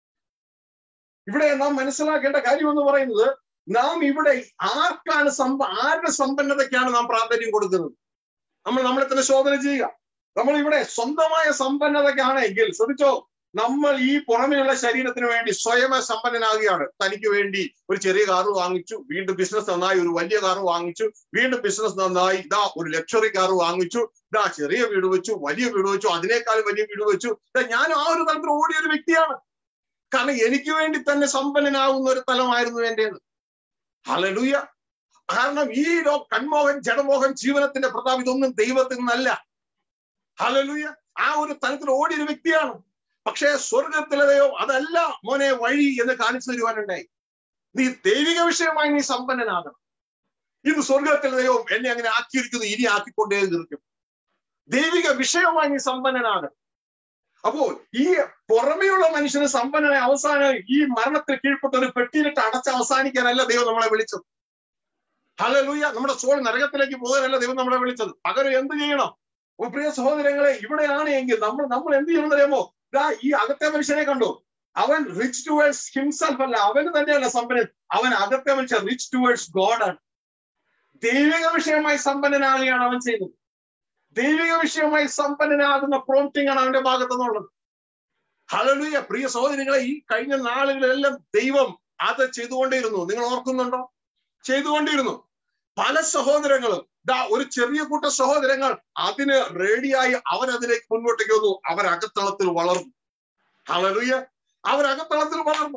ഇവിടെ നാം മനസ്സിലാക്കേണ്ട കാര്യം എന്ന് പറയുന്നത് നാം ഇവിടെ ആർക്കാണ് സമ്പ ആരുടെ സമ്പന്നതയ്ക്കാണ് നാം പ്രാധാന്യം കൊടുക്കുന്നത് നമ്മൾ നമ്മളെ തന്നെ ശോധന ചെയ്യുക നമ്മൾ ഇവിടെ സ്വന്തമായ സമ്പന്നതയ്ക്കാണെങ്കിൽ ശ്രദ്ധിച്ചോ നമ്മൾ ഈ പുറമെയുള്ള ശരീരത്തിന് വേണ്ടി സ്വയം സമ്പന്നനാകുകയാണ് തനിക്ക് വേണ്ടി ഒരു ചെറിയ കാറ് വാങ്ങിച്ചു വീണ്ടും ബിസിനസ് നന്നായി ഒരു വലിയ കാറ് വാങ്ങിച്ചു വീണ്ടും ബിസിനസ് നന്നായി ഇതാ ഒരു ലക്ഷറി കാറ് വാങ്ങിച്ചു ഇതാ ചെറിയ വീട് വെച്ചു വലിയ വീട് വെച്ചു അതിനേക്കാളും വലിയ വീട് വെച്ചു ഇതാ ഞാൻ ആ ഒരു തലത്തിൽ ഓടിയ ഒരു വ്യക്തിയാണ് കാരണം എനിക്ക് വേണ്ടി തന്നെ സമ്പന്നനാകുന്ന ഒരു തലമായിരുന്നു എന്റേത് ഹലലൂയ കാരണം ഈ ലോ കൺമോഹൻ ജഡമോഹൻ ജീവനത്തിന്റെ പ്രതാപം ഇതൊന്നും ദൈവത്തിൽ നിന്നല്ല ഹലലൂയ ആ ഒരു തലത്തിൽ ഓടിയ ഒരു വ്യക്തിയാണ് പക്ഷേ സ്വർഗത്തിലെ ദൈവം അതല്ല മോനെ വഴി എന്ന് കാണിച്ചു തരുവാനുണ്ടായി നീ ദൈവിക വിഷയമായി നീ സമ്പന്നനാകണം ഇന്ന് സ്വർഗത്തിലെ ദൈവം എന്നെ അങ്ങനെ ആക്കിയിരിക്കുന്നു ഇനി ആക്കിക്കൊണ്ടേ തീർക്കും ദൈവിക വിഷയമായി നീ സമ്പന്നനാകണം അപ്പോ ഈ പുറമെയുള്ള മനുഷ്യന് സമ്പന്നനായ അവസാനം ഈ മരണത്തിൽ കീഴ്പ്പെട്ട ഒരു പെട്ടിയിലിട്ട് അടച്ച് അവസാനിക്കാനല്ല ദൈവം നമ്മളെ വിളിച്ചത് ഹലലൂയ നമ്മുടെ സോൾ നരകത്തിലേക്ക് പോകാനല്ല ദൈവം നമ്മളെ വിളിച്ചത് പകരം എന്ത് ചെയ്യണം ഓ പ്രിയ സഹോദരങ്ങളെ ഇവിടെയാണ് എങ്കിൽ നമ്മൾ നമ്മൾ എന്ത് ചെയ്യണം അറിയാമോ ഇതാ ഈ അകത്തെ മനുഷ്യനെ കണ്ടു അവൻ റിച്ച് ടുവേഴ്സ് ഹിംസെൽഫ് അല്ല അവന് തന്നെയല്ല സമ്പന്നൻ അവൻ അകത്തെ മനുഷ്യൻ റിച്ച് ടുവേഴ്സ് ഗോഡാണ് ദൈവിക വിഷയമായി സമ്പന്നനാകുകയാണ് അവൻ ചെയ്യുന്നത് ദൈവിക വിഷയമായി സമ്പന്നനാകുന്ന പ്രോംപ്റ്റിംഗ് ആണ് അവന്റെ ഭാഗത്തു നിന്നുള്ളത് ഹലലുയ പ്രിയ സഹോദരികളെ ഈ കഴിഞ്ഞ നാളുകളിലെല്ലാം ദൈവം അത് ചെയ്തുകൊണ്ടേയിരുന്നു നിങ്ങൾ ഓർക്കുന്നുണ്ടോ ചെയ്തുകൊണ്ടിരുന്നു പല സഹോദരങ്ങളും ദാ ഒരു ചെറിയ കൂട്ട സഹോദരങ്ങൾ അതിന് റെഡിയായി അവരതിലേക്ക് മുന്നോട്ടേക്ക് വന്നു അവരകത്തളത്തിൽ വളർന്നു ഹലലുയ അവരകത്തളത്തിൽ വളർന്നു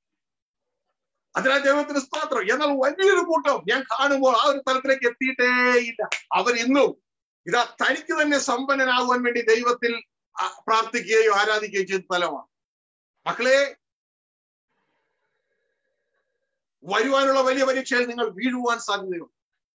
അതിനാൽ ദൈവത്തിന് സ്തോത്രം എന്നാൽ വലിയൊരു കൂട്ടം ഞാൻ കാണുമ്പോൾ ആ ഒരു തലത്തിലേക്ക് എത്തിയിട്ടേ ഇല്ല അവർ ഇന്നും ഇതാ തനിക്ക് തന്നെ സമ്പന്നനാകുവാൻ വേണ്ടി ദൈവത്തിൽ ആ- പ്രാർത്ഥിക്കുകയോ ആരാധിക്കുകയോ ചെയ്ത സ്ഥലമാണ് മക്കളെ വരുവാനുള്ള വലിയ പരീക്ഷയിൽ നിങ്ങൾ വീഴുവാൻ സാധ്യതയുണ്ട്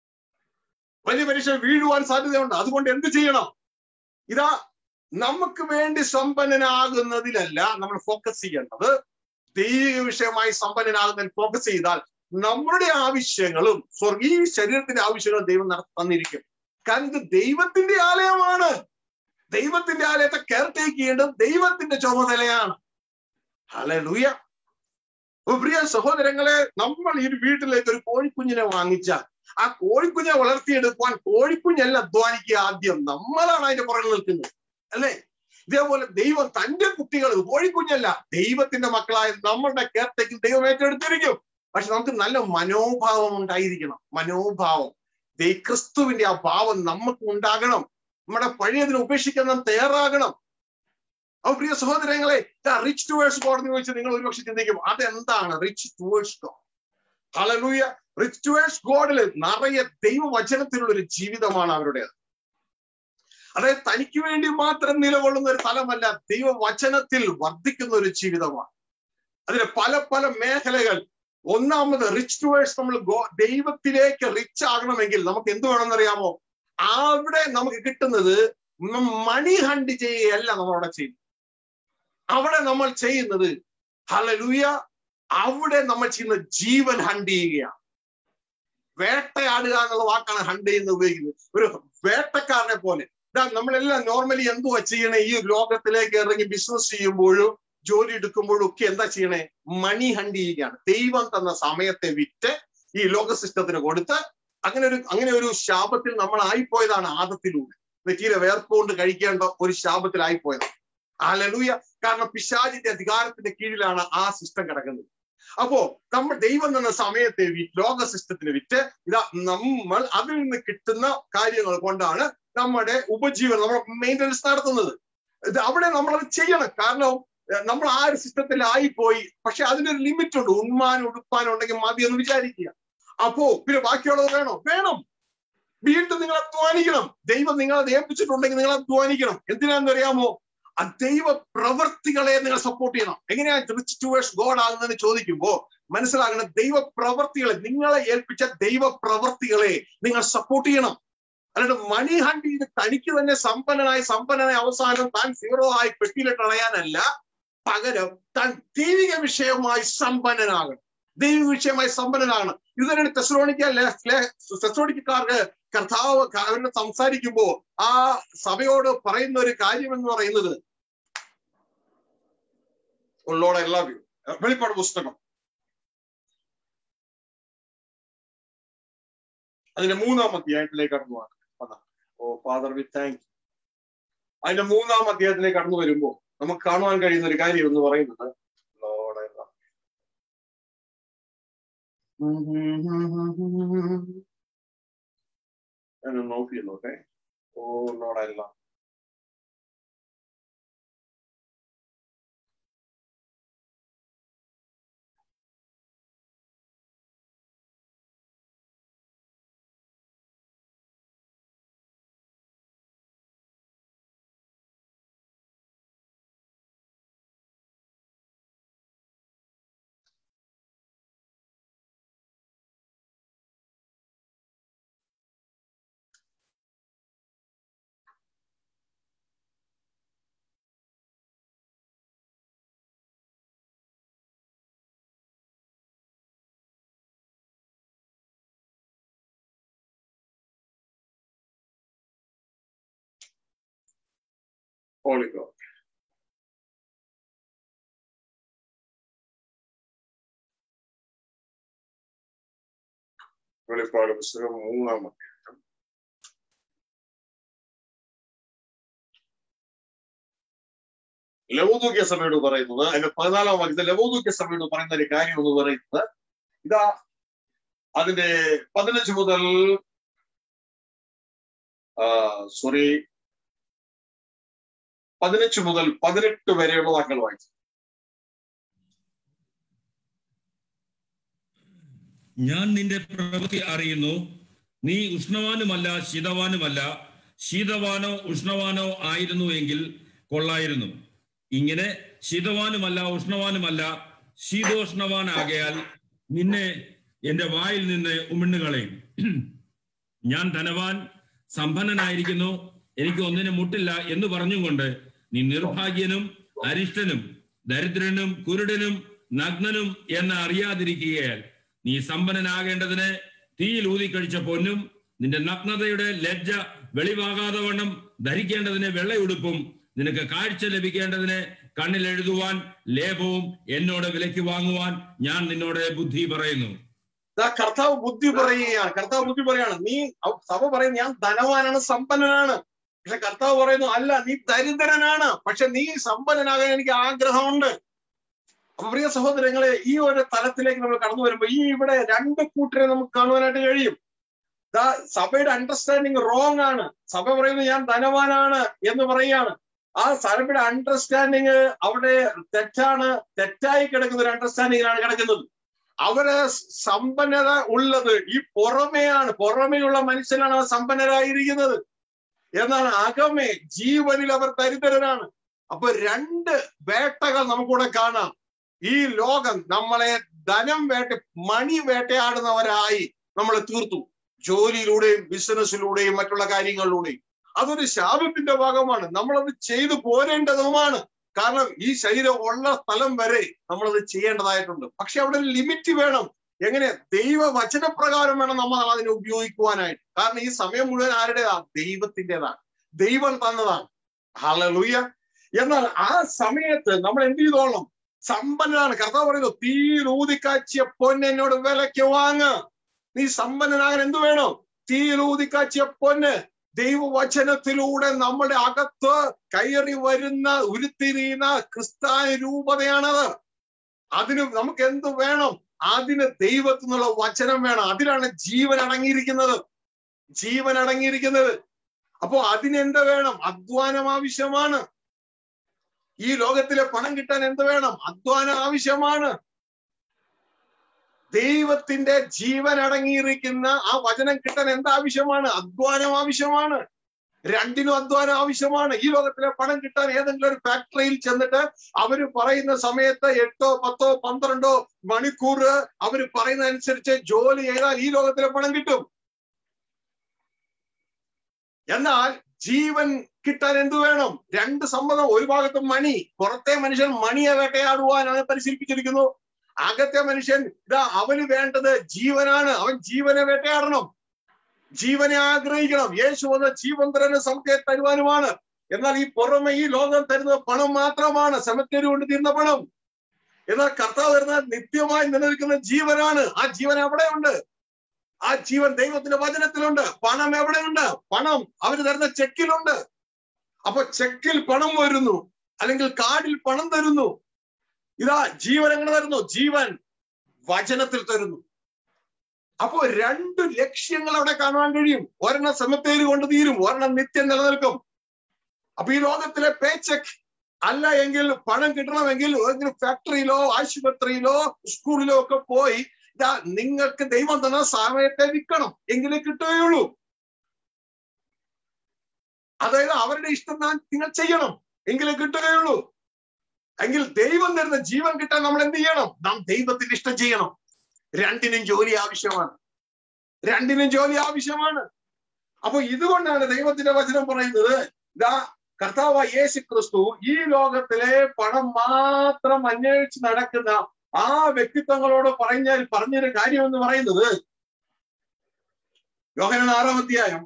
വലിയ പരീക്ഷ വീഴുവാൻ സാധ്യതയുണ്ട് അതുകൊണ്ട് എന്ത് ചെയ്യണം ഇതാ നമുക്ക് വേണ്ടി സമ്പന്നനാകുന്നതിലല്ല നമ്മൾ ഫോക്കസ് ചെയ്യേണ്ടത് ദൈവിക വിഷയമായി സമ്പന്നനാകുന്നതിൽ ഫോക്കസ് ചെയ്താൽ നമ്മുടെ ആവശ്യങ്ങളും സ്വർഗീയ ശരീരത്തിന്റെ ആവശ്യങ്ങളും ദൈവം നട- തന്നിരിക്കും കാരണം ഇത് ദൈവത്തിന്റെ ആലയമാണ് ദൈവത്തിന്റെ ആലയത്തെ കെയർ ടേക്ക് ചെയ്യേണ്ടത് ദൈവത്തിന്റെ ചുമതലയാണ് ഹല്ലേലൂയ അപ്പൊ പ്രിയ സഹോദരങ്ങളെ നമ്മൾ ഈ വീട്ടിലേക്ക് ഒരു കോഴിക്കുഞ്ഞിനെ വാങ്ങിച്ചാൽ ആ കോഴിക്കുഞ്ഞെ വളർത്തിയെടുക്കുവാൻ കോഴിക്കുഞ്ഞല്ല അധ്വാനിക്കുക ആദ്യം നമ്മളാണ് അതിന്റെ പുറകിൽ നിൽക്കുന്നത് അല്ലേ ഇതേപോലെ ദൈവം തന്റെ കുട്ടികൾ കോഴിക്കുഞ്ഞല്ല ദൈവത്തിന്റെ മക്കളായ നമ്മളുടെ കെയർടേക്കിൽ ദൈവം ഏറ്റെടുത്തിരിക്കും പക്ഷെ നമുക്ക് നല്ല മനോഭാവം ഉണ്ടായിരിക്കണം മനോഭാവം ദൈ ക്രിസ്തുവിന്റെ ആ ഭാവം നമുക്ക് ഉണ്ടാകണം നമ്മുടെ പഴയതിനെ ഉപേക്ഷിക്കാൻ നാം തയ്യാറാകണം അപ്പൊ പ്രിയ സഹോദരങ്ങളെ റിച്ച് ടുവേഴ്സ് ഗോഡ് എന്ന് ചോദിച്ചാൽ നിങ്ങൾ ഒരുപക്ഷെ ചിന്തിക്കും അതെന്താണ് rich towards God hallelujah rich towards ഗോഡില് നിറയെ ദൈവവചനത്തിലുള്ള ഒരു ജീവിതമാണ് അവരുടേത് അതായത് തനിക്ക് വേണ്ടി മാത്രം നിലകൊള്ളുന്ന ഒരു തലമല്ല ദൈവവചനത്തിൽ വർദ്ധിക്കുന്ന ഒരു ജീവിതമാണ് അതിന് പല പല മേഖലകൾ ഒന്നാമത് റിച്ച് ടുവേഴ്സ് നമ്മൾ ഗോ- ദൈവത്തിലേക്ക് റിച്ച് ആകണമെങ്കിൽ നമുക്ക് എന്ത് വേണമെന്നറിയാമോ അവിടെ നമുക്ക് കിട്ടുന്നത് മണി ഹണ്ട് ചെയ്യുകയല്ല നമ്മളവിടെ ചെയ്യുന്നത് അവിടെ നമ്മൾ ചെയ്യുന്നത് ഹലലൂയ അവിടെ നമ്മൾ ചെയ്യുന്ന ജീവൻ ഹണ്ട് ചെയ്യുകയാണ് വേട്ടയാടുക എന്നുള്ള വാക്കാണ് ഹണ്ട് ചെയ്യുന്നത് ഉപയോഗിക്കുന്നത് ഒരു വേട്ടക്കാരനെ പോലെ ഇതാ നമ്മളെല്ലാം നോർമലി എന്തുവാ ചെയ്യണേ ഈ ലോകത്തിലേക്ക് ഇറങ്ങി ബിസിനസ് ചെയ്യുമ്പോഴും ജോലി എടുക്കുമ്പോഴും ഒക്കെ എന്താ ചെയ്യണേ മണി ഹണ്ട് ചെയ്യുകയാണ് ദൈവം തന്ന സമയത്തെ വിറ്റ് ഈ ലോക സിസ്റ്റത്തിന് കൊടുത്ത് അങ്ങനെ ഒരു അങ്ങനെ ഒരു ശാപത്തിൽ നമ്മൾ ആയിപ്പോയതാണ് ആദത്തിലൂടെ നെറ്റിയിലെ വേർപ്പുകൊണ്ട് കഴിക്കേണ്ട ഒരു ശാപത്തിലായിപ്പോയത് ആലലൂയ കാരണം പിശാചിന്റെ അധികാരത്തിന്റെ കീഴിലാണ് ആ സിസ്റ്റം കിടക്കുന്നത് അപ്പോ നമ്മൾ ദൈവം തന്ന സമയത്തെ വി- ലോക സിസ്റ്റത്തിന് വിറ്റ് ഇതാ നമ്മൾ അതിൽ നിന്ന് കിട്ടുന്ന കാര്യങ്ങൾ കൊണ്ടാണ് നമ്മുടെ ഉപജീവനം നമ്മുടെ മെയിൻ്റനൻസ് നടത്തുന്നത് ഇത് അവിടെ നമ്മൾ അത് ചെയ്യണം കാരണം എഹ്, നമ്മൾ ആ ഒരു സിസ്റ്റത്തിൽ ആയിപ്പോയി പക്ഷെ അതിനൊരു ലിമിറ്റ് ഉണ്ട് ഉണ്മാനും ഉടുപ്പാനും ഉണ്ടെങ്കിൽ മതി എന്ന് വിചാരിക്കുക അപ്പോ പിന്നെ ബാക്കിയുള്ളത് വേണോ വേണം വീണ്ടും നിങ്ങൾ അധ്വാനിക്കണം ദൈവം നിങ്ങളെ ഏൽപ്പിച്ചിട്ടുണ്ടെങ്കിൽ നിങ്ങൾ അധ്വാനിക്കണം എന്തിനാന്ന് അറിയാമോ ആ ദൈവ പ്രവർത്തികളെ നിങ്ങൾ സപ്പോർട്ട് ചെയ്യണം എങ്ങനെയാ റിച്ച് ടുവേഴ്സ് ഗോഡ് ആകുന്നതെന്ന് ചോദിക്കുമ്പോ മനസ്സിലാകണം ദൈവ പ്രവർത്തികളെ നിങ്ങളെ ഏൽപ്പിച്ച ദൈവ പ്രവർത്തികളെ നിങ്ങൾ സപ്പോർട്ട് ചെയ്യണം അല്ലാണ്ട് മണി ഹണ്ട് ചെയ്ത് തനിക്ക് തന്നെ സമ്പന്നനായി സമ്പന്നനായി അവസാനം താൻ സീറോ ആയി പെട്ടിയിലിട്ട് അളയാനല്ല പകരം താൻ ദൈവിക വിഷയമായി സമ്പന്നനാകണം ദൈവിക വിഷയമായി സമ്പന്നനാകണം ഇത് തന്നെയാണ് തെസ്ലോണിക്ക തെസ്ലോണിക്കാർക്ക് കർത്താവ് അവരുടെ സംസാരിക്കുമ്പോ ആ സഭയോട് പറയുന്ന ഒരു കാര്യം എന്ന് പറയുന്നത് ഉള്ളോടെ എല്ലാ വെളിപ്പാട് പുസ്തകം അതിന്റെ മൂന്നാം അധ്യായത്തിലേക്ക് കടന്നു പോകാം ഓ ഫാദർ വി താങ്ക് അതിന്റെ മൂന്നാം അധ്യായത്തിലേക്ക് കടന്നു വരുമ്പോ നമുക്ക് കാണുവാൻ കഴിയുന്ന ഒരു കാര്യം എന്ന് പറയുന്നത് ഞാനൊന്ന് നോക്കി നോക്കെ ഓ നോടല്ല Holy God. വെളിപ്പാട് പുസ്തകം മൂന്നാം അധ്യായം ലവോദൂക്യ സഭയോട് പറയുന്നത് അതിന്റെ പതിനാലാം വാക്യത്തിൽ ലവോദൂക്യ സഭയോട് പറയുന്ന ഒരു കാര്യം എന്ന് പറയുന്നത് ഇതാ അതിന്റെ പതിനഞ്ച് മുതൽ സോറി പതിനഞ്ച് മുതൽ പതിനെട്ട് വരെയുള്ള വാക്കുകൾ വായിച്ചു ഞാൻ നിന്റെ പ്രവൃത്തി അറിയുന്നു നീ ഉഷ്ണവാനുമല്ല ശീതവാനുമല്ല ശീതവാനോ ഉഷ്ണവാനോ ആയിരുന്നു എങ്കിൽ കൊള്ളായിരുന്നു ഇങ്ങനെ ശീതവാനുമല്ല ഉഷ്ണവാനുമല്ല ശീതോഷ്ണവാനാകയാൽ നിന്നെ എന്റെ വായിൽ നിന്ന് ഉമിണ്ണുകളയും ഞാൻ ധനവാൻ സമ്പന്നനായിരിക്കുന്നു എനിക്ക് ഒന്നിനും മുട്ടില്ല എന്ന് പറഞ്ഞുകൊണ്ട് നീ നിർഭാഗ്യനും അരിഷ്ടനും ദരിദ്രനും കുരുടനും നഗ്നനും എന്ന് അറിയാതിരിക്കുകയാൽ നീ സമ്പന്നനാകേണ്ടതിന് തീയിൽ ഊതിക്കഴിച്ച പൊന്നും നിന്റെ നഗ്നതയുടെ ലജ്ജ വെളിവാകാതെ വണ്ണം ധരിക്കേണ്ടതിന് വെള്ളയുടുപ്പും നിനക്ക് കാഴ്ച ലഭിക്കേണ്ടതിന് കണ്ണിൽ എഴുതുവാൻ ലേപവും എന്നോട് വിലയ്ക്ക് വാങ്ങുവാൻ ഞാൻ നിന്നോട് ബുദ്ധി പറയുന്നു കർത്താവ് ബുദ്ധി പറയുകയാണ് കർത്താവ് ബുദ്ധി പറയാണ് നീ സഭ പറയുന്നത് ഞാൻ ധനവാനാണ് സമ്പന്നനാണ് പക്ഷെ കർത്താവ് പറയുന്നു അല്ല നീ ദരിദ്രനാണ് പക്ഷെ നീ സമ്പന്നനാകാൻ എനിക്ക് ആഗ്രഹമുണ്ട് അപ്പൊ പ്രിയ സഹോദരങ്ങളെ ഈ ഒരു തലത്തിലേക്ക് നമ്മൾ കടന്നു വരുമ്പോൾ ഈ ഇവിടെ രണ്ട് കൂട്ടരെ നമുക്ക് കാണുവാനായിട്ട് കഴിയും സഭയുടെ അണ്ടർസ്റ്റാൻഡിങ് റോങ് ആണ് സഭ പറയുന്നത് ഞാൻ ധനവാനാണ് എന്ന് പറയുകയാണ് ആ സഭയുടെ അണ്ടർസ്റ്റാൻഡിങ് അവിടെ തെറ്റാണ് തെറ്റായി കിടക്കുന്ന ഒരു അണ്ടർസ്റ്റാൻഡിങ്ങിലാണ് കിടക്കുന്നത് അവര് സമ്പന്നത ഉള്ളത് ഈ പുറമെയാണ് പുറമെയുള്ള മനുഷ്യനാണ് അവർ സമ്പന്നരായിരിക്കുന്നത് എന്നാൽ അകമേ ജീവനിൽ അവർ ദരിദ്രരാണ് അപ്പൊ രണ്ട് വേട്ടകൾ നമുക്കൂടെ കാണാം ഈ ലോകം നമ്മളെ ധനം വേട്ട മണി വേട്ടയാടുന്നവരായി നമ്മളെ തീർത്തു ജോലിയിലൂടെയും ബിസിനസ്സിലൂടെയും മറ്റുള്ള കാര്യങ്ങളിലൂടെയും അതൊരു ശാപത്തിന്റെ ഭാഗമാണ് നമ്മളത് ചെയ്തു പോരേണ്ടതുമാണ് കാരണം ഈ ശരീരം ഉള്ള സ്ഥലം വരെ നമ്മളത് ചെയ്യേണ്ടതായിട്ടുണ്ട് പക്ഷെ അവിടെ ഒരു ലിമിറ്റ് വേണം എങ്ങനെ ദൈവ വചനപ്രകാരം വേണം നമ്മൾ അതിനെ ഉപയോഗിക്കുവാനായിട്ട് കാരണം ഈ സമയം മുഴുവൻ ആരുടേതാണ് ദൈവത്തിൻ്റെതാണ് ദൈവം തന്നതാണ് ഹലലുയ എന്നാൽ ആ സമയത്ത് നമ്മൾ എന്ത് ചെയ്തോളണം സമ്പന്നനാണ് കർത്താവ് പറയുന്നു തീരൂതിക്കാച്ചിയ പൊന്ന് എന്നോട് വിലയ്ക്ക് വാങ്ങ നീ സമ്പന്നനാകാൻ എന്ത് വേണം തീരൂതിക്കാച്ചിയ പൊന്ന് ദൈവവചനത്തിലൂടെ നമ്മുടെ അകത്ത് കയറി വരുന്ന ഉരുത്തിരിയുന്ന ക്രിസ്തായ രൂപതയാണത് അതിന് നമുക്ക് എന്ത് വേണം അതിന് ദൈവത്തിൽ നിന്നുള്ള വചനം വേണം അതിലാണ് ജീവൻ അടങ്ങിയിരിക്കുന്നത് ജീവൻ അടങ്ങിയിരിക്കുന്നത് അപ്പോ അതിനെന്ത് വേണം അധ്വാനം ആവശ്യമാണ് ഈ ലോകത്തിലെ പണം കിട്ടാൻ എന്ത് വേണം അധ്വാനം ആവശ്യമാണ് ദൈവത്തിന്റെ ജീവൻ അടങ്ങിയിരിക്കുന്ന ആ വചനം കിട്ടാൻ എന്താവശ്യമാണ് അധ്വാനം ആവശ്യമാണ് രണ്ടിനും അധ്വാനം ആവശ്യമാണ് ഈ ലോകത്തിലെ പണം കിട്ടാൻ ഏതെങ്കിലും ഒരു ഫാക്ടറിയിൽ ചെന്നിട്ട് അവര് പറയുന്ന സമയത്ത് എട്ടോ പത്തോ പന്ത്രണ്ടോ മണിക്കൂർ അവര് പറയുന്ന അനുസരിച്ച് ജോലി ചെയ്താൽ ഈ ലോകത്തിലെ പണം കിട്ടും എന്നാൽ ജീവൻ കിട്ടാൻ എന്ത് വേണം രണ്ട് സമ്മതം ഒരു ഭാഗത്ത് മണി പുറത്തെ മനുഷ്യൻ മണിയെ വേട്ടയാടുവാനാണ് പരിശീലിപ്പിച്ചിരിക്കുന്നു അകത്തെ മനുഷ്യൻ ഇതാ അവന് വേണ്ടത് ജീവനാണ് അവൻ ജീവനെ വേട്ടയാടണം ജീവനെ ആഗ്രഹിക്കണം യേശു വന്ന ജീവൻ തരുന്ന സമയത്തെ തരുവാനുമാണ് എന്നാൽ ഈ പുറമെ ഈ ലോകം തരുന്ന പണം മാത്രമാണ് സെമത്തേരി കൊണ്ട് തീർന്ന പണം എന്നാൽ കർത്താവ് തരുന്ന നിത്യമായി നിലനിൽക്കുന്ന ജീവനാണ് ആ ജീവൻ എവിടെയുണ്ട് ആ ജീവൻ ദൈവത്തിന്റെ വചനത്തിലുണ്ട് പണം എവിടെയുണ്ട് പണം അവര് തരുന്ന ചെക്കിലുണ്ട് അപ്പൊ ചെക്കിൽ പണം വരുന്നു അല്ലെങ്കിൽ കാർഡിൽ പണം തരുന്നു ഇതാ ജീവൻ എങ്ങനെ തരുന്നു ജീവൻ വചനത്തിൽ തരുന്നു അപ്പോ രണ്ട് ലക്ഷ്യങ്ങൾ അവിടെ കാണാൻ കഴിയും ഒരെണ്ണം സമത്തേര് കൊണ്ട് തീരും ഒരെണ്ണം നിത്യം നിലനിൽക്കും അപ്പൊ ഈ ലോകത്തിലെ പേ ചെക്ക് അല്ല എങ്കിൽ പണം കിട്ടണമെങ്കിൽ ഏതെങ്കിലും ഫാക്ടറിയിലോ ആശുപത്രിയിലോ സ്കൂളിലോ ഒക്കെ പോയി ഇതാ നിങ്ങൾക്ക് ദൈവം തന്ന സമയത്തെ വിൽക്കണം എങ്കിലേ കിട്ടുകയുള്ളൂ അതായത് അവരുടെ ഇഷ്ടം നാം നിങ്ങൾ ചെയ്യണം എങ്കിലേ കിട്ടുകയുള്ളൂ എങ്കിൽ ദൈവം തരുന്ന ജീവൻ കിട്ടാൻ നമ്മൾ എന്ത് ചെയ്യണം നാം ദൈവത്തിന്റെ ഇഷ്ടം ചെയ്യണം രണ്ടിനും ജോലി ആവശ്യമാണ് രണ്ടിനും ജോലി ആവശ്യമാണ് അപ്പൊ ഇതുകൊണ്ടാണ് ദൈവത്തിന്റെ വചനം പറയുന്നത് ഇതാ കർത്താവ് യേശു ക്രിസ്തു ഈ ലോകത്തിലെ പണം മാത്രം അന്വേഷിച്ച് നടക്കുന്ന ആ വ്യക്തിത്വങ്ങളോട് പറഞ്ഞാൽ പറഞ്ഞൊരു കാര്യം എന്ന് പറയുന്നത് യോഹനൻ ആറാം അധ്യായം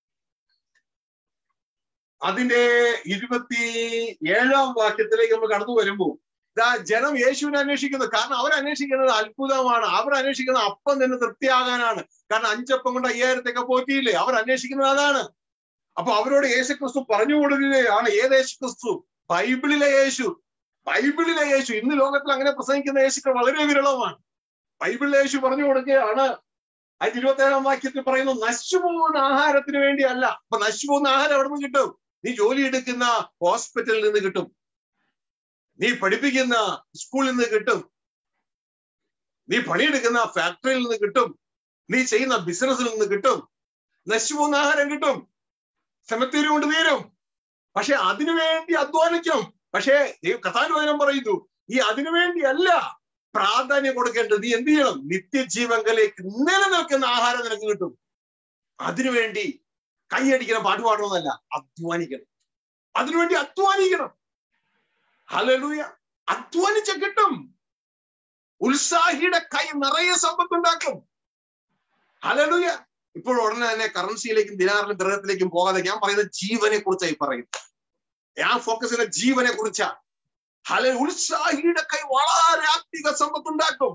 അതിന്റെ ഇരുപത്തി ഏഴാം വാക്യത്തിലേക്ക് നമ്മൾ കടന്നു വരുമ്പോൾ ഇതാ ജനം യേശുവിനെ അന്വേഷിക്കുന്നത് കാരണം അവർ അന്വേഷിക്കുന്നത് അത്ഭുതമാണ് അവർ അന്വേഷിക്കുന്നത് അപ്പം നിന്ന് തൃപ്തിയാകാനാണ് കാരണം അഞ്ചപ്പം കൊണ്ട് അയ്യായിരത്തൊക്കെ പോറ്റിയില്ലേ അവർ അന്വേഷിക്കുന്നത് അതാണ് അപ്പൊ അവരോട് യേശു ക്രിസ്തു പറഞ്ഞു കൊടുക്കുകയാണ് ഏത് യേശു ക്രിസ്തു ബൈബിളിലെ യേശു ബൈബിളിലെ യേശു ഇന്ന് ലോകത്തിൽ അങ്ങനെ പ്രസംഗിക്കുന്ന യേശുക്കൾ വളരെ വിരളമാണ് ബൈബിളിലെ യേശു പറഞ്ഞു കൊടുക്കുകയാണ് അതിന് ഇരുപത്തി ഏഴാം വാക്യത്തിൽ പറയുന്നു നശിച്ചു പോകുന്ന ആഹാരത്തിന് വേണ്ടിയല്ല അപ്പൊ നശിച്ചു പോകുന്ന ആഹാരം എവിടെ നിന്ന് കിട്ടും നീ ജോലി എടുക്കുന്ന ഹോസ്പിറ്റലിൽ നിന്ന് കിട്ടും നീ പഠിപ്പിക്കുന്ന സ്കൂളിൽ നിന്ന് കിട്ടും നീ പണിയെടുക്കുന്ന ഫാക്ടറിയിൽ നിന്ന് കിട്ടും നീ ചെയ്യുന്ന ബിസിനസ്സിൽ നിന്ന് കിട്ടും നശിച്ചു പോകുന്ന ആഹാരം കിട്ടും സെമത്തേരി കൊണ്ട് തീരും പക്ഷെ അതിനുവേണ്ടി അധ്വാനിക്കും പക്ഷേ കഥാനുവചനം പറയുന്നു ഈ അതിനുവേണ്ടി അല്ല പ്രാധാന്യം കൊടുക്കേണ്ടത് നീ എന്ത് ചെയ്യണം നിത്യജീവങ്കലേക്ക് നിലനിൽക്കുന്ന ആഹാരം നിനക്ക് കിട്ടും അതിനുവേണ്ടി കൈയടിക്കണം പാട്ട് പാടണമെന്നല്ല അധ്വാനിക്കണം അതിനുവേണ്ടി അധ്വാനിക്കണം ഹലലൂയ അധ്വാനിച്ച കിട്ടും ഉത്സാഹിയുടെ കൈ നിറയെ സമ്പത്തുണ്ടാക്കും ഹലലൂയ ഇപ്പോൾ ഉടനെ തന്നെ കറൻസിയിലേക്കും ദിനാറിലും ഗ്രഹത്തിലേക്കും പോകാതെ ഞാൻ പറയുന്നത് ജീവനെ കുറിച്ചായി പറയുന്നത് ഞാൻ ഫോക്കസ് ചെയ്യുന്ന ജീവനെ കുറിച്ചാ ഹല ഉത്സാഹിയുടെ കൈ വളരെ അധിക സമ്പത്തുണ്ടാക്കും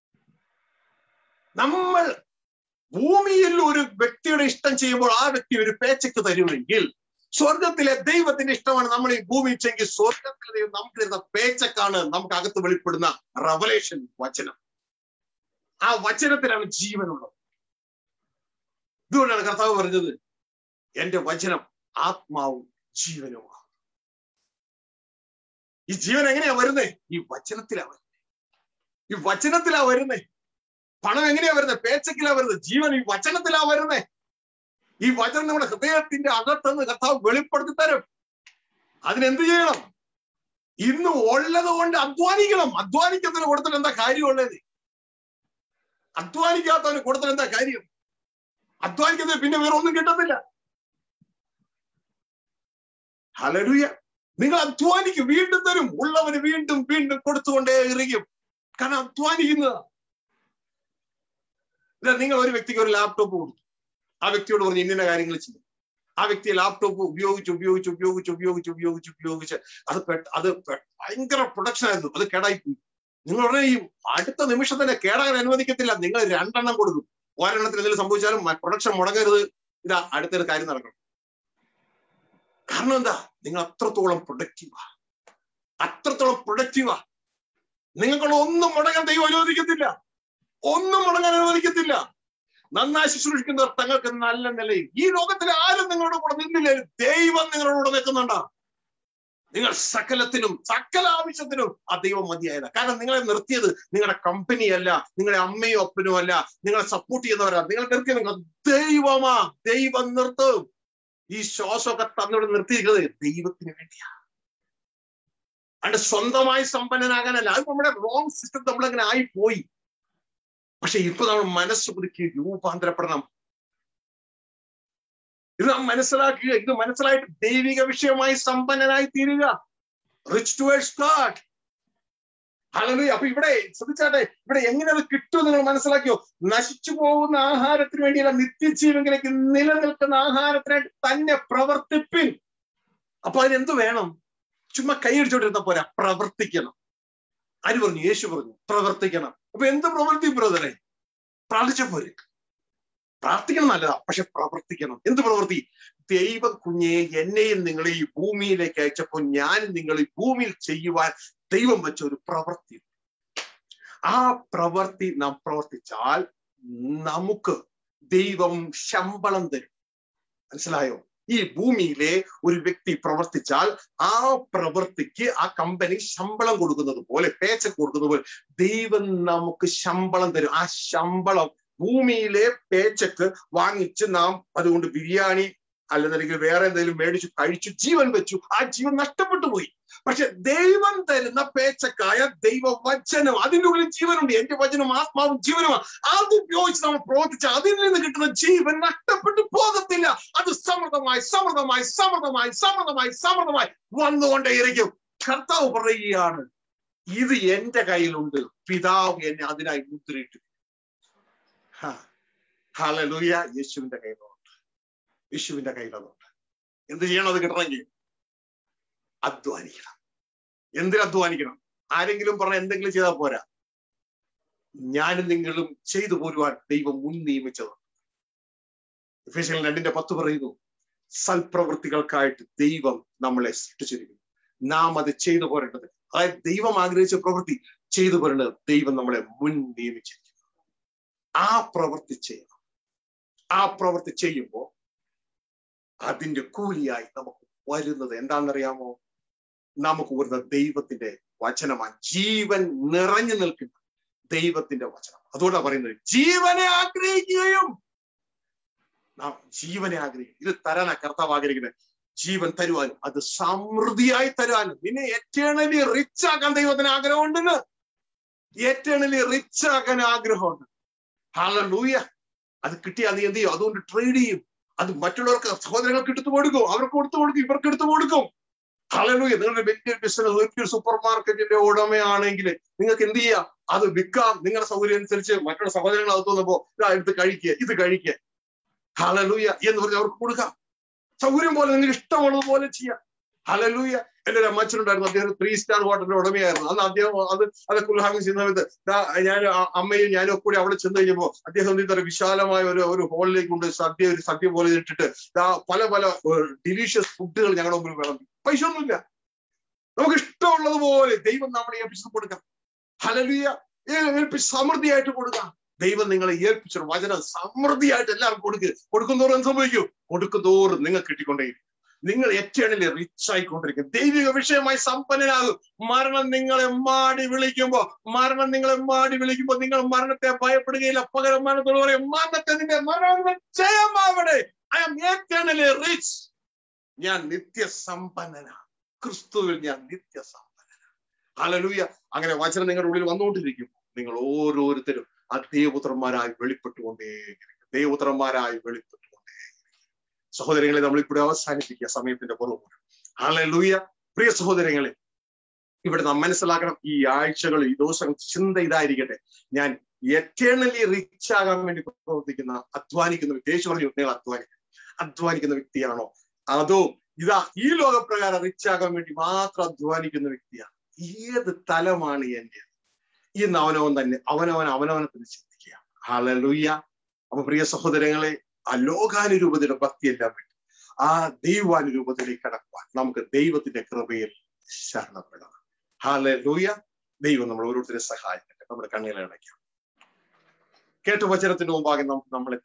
നമ്മൾ ഭൂമിയിൽ ഒരു വ്യക്തിയുടെ ഇഷ്ടം ചെയ്യുമ്പോൾ ആ വ്യക്തി ഒരു പേച്ചക്ക് തരുമെങ്കിൽ സ്വർഗത്തിലെ ദൈവത്തിന്റെ ഇഷ്ടമാണ് നമ്മൾ ഈ ഭൂമി വെച്ചെങ്കിൽ സ്വർഗത്തിലെ ദൈവം നമുക്ക് തരുന്ന പേച്ചക്കാണ് നമുക്ക് അകത്ത് വെളിപ്പെടുന്ന റവലേഷൻ വചനം ആ വചനത്തിലാണ് ജീവനുള്ളത് ഇതുകൊണ്ടാണ് കർത്താവ് പറഞ്ഞത് എന്റെ വചനം ആത്മാവും ജീവനുമാണ് ഈ ജീവൻ എങ്ങനെയാ വരുന്നേ ഈ വചനത്തിലാ വരുന്നേ ഈ വചനത്തിലാ വരുന്നേ പണം എങ്ങനെയാ വരുന്നത് പേച്ചക്കിലാ വരുന്നത് ജീവൻ ഈ വചനത്തിലാ വരുന്നേ ഈ വചനം നമ്മുടെ ഹൃദയത്തിന്റെ അകത്തുനിന്ന് കർത്താവ് വെളിപ്പെടുത്തി തരും അതിനെന്ത് ചെയ്യണം ഇന്ന് ഉള്ളത് കൊണ്ട് അധ്വാനിക്കണം അധ്വാനിക്കുന്നതിന് കൊടുത്തിട്ട് എന്താ കാര്യമുള്ളത് അധ്വാനിക്കാത്തവന് കൊടുത്തിട്ട് എന്താ കാര്യം അധ്വാനിക്കുന്നതിന് പിന്നെ വേറെ ഒന്നും കിട്ടത്തില്ല ഹലരുയ നിങ്ങൾ അധ്വാനിക്കും വീണ്ടും തരും ഉള്ളവന് വീണ്ടും വീണ്ടും കൊടുത്തുകൊണ്ടേ ഇറിയും കാരണം അധ്വാനിക്കുന്നതാ ഇല്ല നിങ്ങൾ ഒരു വ്യക്തിക്ക് ഒരു ലാപ്ടോപ്പ് കൊടുത്തു ആ വ്യക്തിയോട് പറഞ്ഞു ഇന്ന കാര്യങ്ങൾ ചെയ്യും ആ വ്യക്തി ലാപ്ടോപ്പ് ഉപയോഗിച്ച് ഉപയോഗിച്ച് ഉപയോഗിച്ച് ഉപയോഗിച്ച് ഉപയോഗിച്ച് ഉപയോഗിച്ച് അത് അത് ഭയങ്കര പ്രൊഡക്ഷൻ ആയിരുന്നു അത് കേടായിപ്പോയി നിങ്ങൾ ഉടനെ ഈ അടുത്ത നിമിഷം തന്നെ കേടാകാൻ അനുവദിക്കത്തില്ല നിങ്ങൾ രണ്ടെണ്ണം കൊടുക്കും ഒരെണ്ണത്തിൽ എന്തെങ്കിലും സംഭവിച്ചാലും പ്രൊഡക്ഷൻ മുടങ്ങരുത് ഇതാ അടുത്തൊരു കാര്യം നടക്കണം കാരണം എന്താ നിങ്ങൾ അത്രത്തോളം പ്രൊഡക്റ്റീവാ അത്രത്തോളം പ്രൊഡക്റ്റീവാ നിങ്ങൾക്കുള്ള ഒന്നും മുടങ്ങാൻ ദൈവം അനുവദിക്കത്തില്ല ഒന്നും മുടങ്ങാൻ അനുവദിക്കത്തില്ല നന്നായി ശുശ്രൂഷിക്കുന്നവർ തങ്ങൾക്ക് നല്ല നിലയിൽ ഈ ലോകത്തിലെ ആരും നിങ്ങളോട് കൂടെ നിന്നില്ല ദൈവം നിങ്ങളോട് കൂടെ നിൽക്കുന്നുണ്ടാ നിങ്ങൾ സകലത്തിനും സകല ആവശ്യത്തിനും ആ ദൈവം മതിയായതാ കാരണം നിങ്ങളെ നിർത്തിയത് നിങ്ങളുടെ കമ്പനിയല്ല നിങ്ങളുടെ അമ്മയും അപ്പനും അല്ല നിങ്ങളെ സപ്പോർട്ട് ചെയ്യുന്നവരാ നിങ്ങൾ നിർത്തിയത് നിങ്ങൾ ദൈവമാ ദൈവം നിർത്തും ഈ ശ്വാസമൊക്കെ തന്നോട് നിർത്തിയിരിക്കുന്നത് ദൈവത്തിന് വേണ്ടിയാ അണ്ട് സ്വന്തമായി സമ്പന്നനാകാനല്ല അത് നമ്മുടെ റോങ് സിസ്റ്റം നമ്മളങ്ങനെ ആയിപ്പോയി പക്ഷെ ഇപ്പൊ നമ്മൾ മനസ്സ് പുതുക്കി രൂപാന്തരപ്പെടണം ഇത് നാം മനസ്സിലാക്കുക ഇത് മനസ്സിലായിട്ട് ദൈവിക വിഷയമായി സമ്പന്നനായി തീരുക റിച്ച് ടുവേഴ്സ് ഗാഡ് ഹല്ലേലൂയ അപ്പൊ ഇവിടെ ശ്രദ്ധിച്ചാട്ടെ ഇവിടെ എങ്ങനെ അത് കിട്ടും നിങ്ങൾ മനസ്സിലാക്കിയോ നശിച്ചു പോകുന്ന ആഹാരത്തിന് വേണ്ടിയല്ല നിത്യജീവങ്കിലേക്ക് നിലനിൽക്കുന്ന ആഹാരത്തിനായിട്ട് തന്നെ പ്രവർത്തിപ്പിൻ അപ്പൊ അതിനെന്ത് വേണം ചുമ്മാ കൈയടിച്ചോണ്ടിരുന്ന പോരാ പ്രവർത്തിക്കണം ആര് പറഞ്ഞു യേശു പറഞ്ഞു പ്രവർത്തിക്കണം അപ്പൊ എന്ത് പ്രവൃത്തി ബ്രദറെ പ്രാർത്ഥിച്ച പോരെ പ്രാർത്ഥിക്കണം നല്ലതാ പക്ഷെ പ്രവർത്തിക്കണം എന്ത് പ്രവൃത്തി ദൈവ കുഞ്ഞെ എന്നെയും നിങ്ങളെ ഈ ഭൂമിയിലേക്ക് അയച്ചപ്പോൾ ഞാൻ നിങ്ങൾ ഈ ഭൂമിയിൽ ചെയ്യുവാൻ ദൈവം വെച്ച ഒരു പ്രവൃത്തി ആ പ്രവൃത്തി നാം പ്രവർത്തിച്ചാൽ നമുക്ക് ദൈവം ശമ്പളം തരും മനസ്സിലായോ ഈ ഭൂമിയിലെ ഒരു വ്യക്തി പ്രവർത്തിച്ചാൽ ആ പ്രവൃത്തിക്ക് ആ കമ്പനി ശമ്പളം കൊടുക്കുന്നത് പോലെ പേച്ച കൊടുക്കുന്നത് പോലെ ദൈവം നമുക്ക് ശമ്പളം തരും ആ ശമ്പളം ഭൂമിയിലെ പേച്ചക്ക് വാങ്ങിച്ച് നാം അതുകൊണ്ട് ബിരിയാണി അല്ലെന്നുണ്ടെങ്കിൽ വേറെ എന്തെങ്കിലും മേടിച്ചു കഴിച്ചു ജീവൻ വെച്ചു ആ ജീവൻ നഷ്ടപ്പെട്ടു പോയി പക്ഷെ ദൈവം തരുന്ന പേച്ചക്കായ ദൈവവചനം അതിൻ്റെ ഉള്ളിൽ ജീവനുണ്ട് എന്റെ വചനം ആത്മാവും ജീവനുമാണ് അത് ഉപയോഗിച്ച് നമ്മൾ പ്രവർത്തിച്ച അതിൽ നിന്ന് കിട്ടുന്ന ജീവൻ നഷ്ടപ്പെട്ടു പോകത്തില്ല അത് സമൃദ്ധമായി സമൃദ്ധമായി സമൃദ്ധമായി സമൃദ്ധമായി സമൃദ്ധമായി വന്നുകൊണ്ടേയിരിക്കും കർത്താവ് പറയുകയാണ് ഇത് എന്റെ കയ്യിലുണ്ട് പിതാവ് എന്നെ അതിനായി മുദ്രയിട്ടു ഹാലലൂയ യേശുവിന്റെ കയ്യിലുണ്ട് യേശുവിന്റെ കയ്യിലുണ്ട് എന്ത് ചെയ്യണം അത് കിട്ടണമെങ്കിൽ അധ്വാനിക്കണം എന്തിനു അധ്വാനിക്കണം ആരെങ്കിലും പറഞ്ഞ എന്തെങ്കിലും ചെയ്താൽ പോരാ ഞാനും നിങ്ങളും ചെയ്തു പോരുവാൻ ദൈവം മുൻ നിയമിച്ചത് എഫേഷ്യൻ രണ്ടിന്റെ പത്ത് പറയുന്നു സൽപ്രവൃത്തികൾക്കായിട്ട് ദൈവം നമ്മളെ സൃഷ്ടിച്ചിരിക്കുന്നു നാം അത് ചെയ്തു പോരേണ്ടത് അതായത് ദൈവം ആഗ്രഹിച്ച പ്രവൃത്തി ചെയ്തു പോരേണ്ടത് ദൈവം നമ്മളെ മുൻ നിയമിച്ചിരിക്കുന്നു ആ പ്രവൃത്തി ചെയ്യണം ആ പ്രവൃത്തി ചെയ്യുമ്പോൾ അതിന്റെ കൂലിയായി നമുക്ക് വരുന്നത് എന്താണെന്നറിയാമോ നമുക്ക് വരുന്ന ദൈവത്തിന്റെ വചനമാണ് ജീവൻ നിറഞ്ഞു നിൽക്കുന്ന ദൈവത്തിന്റെ വചനം അതുകൊണ്ടാണ് പറയുന്നത് ജീവനെ ആഗ്രഹിക്കുകയും നാം ജീവനെ ആഗ്രഹിക്കും ഇത് തരാനാ കർത്താവ് ആഗ്രഹിക്കുന്നത് ജീവൻ തരുവാനും അത് സമൃദ്ധിയായി തരുവാനും നിന്നെ എറ്റേണലി റിച്ച് ആക്കാൻ ദൈവത്തിന് ആഗ്രഹമുണ്ടെന്ന് എറ്റേണലി റിച്ച് ആക്കാൻ ആഗ്രഹമുണ്ട് ഹാലൂയ അത് കിട്ടിയാൽ നീ എന്ത് ചെയ്യും അതുകൊണ്ട് ട്രേഡ് ചെയ്യും അത് മറ്റുള്ളവർക്ക് സഹോദരങ്ങൾക്ക് എടുത്തു കൊടുക്കും അവർക്ക് കൊടുത്തു കൊടുക്കും ഇവർക്ക് എടുത്തു കൊടുക്കും ഹലലൂയ നിങ്ങളുടെ വലിയ ബിസിനസ് വലിയൊരു സൂപ്പർ മാർക്കറ്റിന്റെ ഉടമയാണെങ്കിൽ നിങ്ങൾക്ക് എന്ത് ചെയ്യാം അത് വിൽക്കാം നിങ്ങളുടെ സൗകര്യം അനുസരിച്ച് മറ്റുള്ള സഹോദരങ്ങൾ അത് തോന്നുമ്പോ ഇതാ എടുത്ത് കഴിക്കുക ഇത് കഴിക്കുക ഹലലൂയ എന്ന് പറഞ്ഞ് അവർക്ക് കൊടുക്കാം സൗകര്യം പോലെ നിങ്ങൾക്ക് ഇഷ്ടമുള്ളതുപോലെ ചെയ്യാം ഹലലൂയ എന്റെ ഒരു അമ്മച്ചനുണ്ടായിരുന്നു അദ്ദേഹം ത്രീ സ്റ്റാർ ഹോട്ടലിന്റെ ഉടമയായിരുന്നു അന്ന് അദ്ദേഹം അത് അതൊക്കെ ഉദ്ഘാടനം ചെയ്യുന്ന സമയത്ത് ഞാൻ അമ്മയും ഞാനും കൂടി അവിടെ ചെന്ന് കഴിഞ്ഞപ്പോ അദ്ദേഹം എന്ത് വിശാലമായ ഒരു ഒരു ഹോളിലേക്ക് കൊണ്ട് സദ്യ ഒരു സദ്യ പോലെ ഇട്ടിട്ട് പല പല ഡിലീഷ്യസ് ഫുഡുകൾ ഞങ്ങളുടെ മുമ്പിൽ വിളമ്പി പൈസ ഒന്നുമില്ല നമുക്ക് ഇഷ്ടമുള്ളതുപോലെ ദൈവം നമ്മളെ ഏൽപ്പിച്ചത് കൊടുക്കാം ഹലലിയ ഏൽപ്പിച്ച് സമൃദ്ധിയായിട്ട് കൊടുക്കാം ദൈവം നിങ്ങളെ ഏൽപ്പിച്ചൊരു വചനം സമൃദ്ധിയായിട്ട് എല്ലാവർക്കും കൊടുക്കുക കൊടുക്കുന്നതോറും എന്ത് സംഭവിക്കും കൊടുക്കുന്നതോറും നിങ്ങൾക്ക് കിട്ടിക്കൊണ്ടേയിരിക്കും നിങ്ങൾ ഏറ്റവും റിച്ച് ആയിക്കൊണ്ടിരിക്കും ദൈവിക വിഷയമായി സമ്പന്നനാകും മരണം നിങ്ങളെ മാടി വിളിക്കുമ്പോ മരണം നിങ്ങളെ മാടി വിളിക്കുമ്പോ നിങ്ങൾ മരണത്തെ ഭയപ്പെടുകയില്ല പകരം മരണത്തോട് പറയും മരണത്തെ നിന്റെ മരണം ജയമാവട്ടെ ഐ ആം ഏറ്റേണലി റിച്ച് ഞാൻ നിത്യസമ്പന്നനാണ് ക്രിസ്തുവിൽ ഞാൻ നിത്യസമ്പന്നനാണ് ഹലലൂയ അങ്ങനെ വചനം നിങ്ങളുടെ ഉള്ളിൽ വന്നുകൊണ്ടിരിക്കും നിങ്ങൾ ഓരോരുത്തരും ആ ദേവപുത്രന്മാരായി വെളിപ്പെട്ടുകൊണ്ടേയിരിക്കും ദേവപുത്രന്മാരായി വെളിപ്പെട്ടുകൊണ്ടേ സഹോദരങ്ങളെ നമ്മളിവിടെ അവസാനിപ്പിക്കുക സമയത്തിന്റെ കുറവ് ഹലലൂയ പ്രിയ സഹോദരങ്ങളെ ഇവിടെ നാം മനസ്സിലാക്കണം ഈ ആഴ്ചകൾ ഈ ദിവസം ചിന്ത ഇതായിരിക്കട്ടെ ഞാൻ എറ്റേണലി റിച്ച് ആകാൻ വേണ്ടി പ്രവർത്തിക്കുന്ന അധ്വാനിക്കുന്ന വ്യക്തി യേശു പറഞ്ഞു നിങ്ങൾ അധ്വാനിക്കണം അധ്വാനിക്കുന്ന വ്യക്തിയാണോ അതോ ഇതാ ഈ ലോകപ്രകാരം റിച്ച് ആകാൻ വേണ്ടി മാത്രം അധ്വാനിക്കുന്ന വ്യക്തിയാണ് ഏത് തലമാണ് എന്റെ ഇന്ന് അവനവൻ തന്നെ അവനവൻ അവനവനെ തന്നെ ചിന്തിക്കുക ഹാലലൂയ്യ അപ്പൊ പ്രിയ സഹോദരങ്ങളെ ആ ലോകാനുരൂപതയുടെ ഭക്തിയെല്ലാം വിട്ട് ആ ദൈവാനുരൂപത്തിലേക്ക് കടക്കുവാൻ നമുക്ക് ദൈവത്തിന്റെ കൃപയിൽ ശരണപ്പെടണം ഹാലലൂയ ദൈവം നമ്മൾ ഓരോരുത്തരെ സഹായിക്കട്ടെ നമ്മുടെ കണ്ണുകളെ അടയ്ക്കാം കേട്ട വചനത്തിന് മുമ്പാകെ നമുക്ക് നമ്മളെ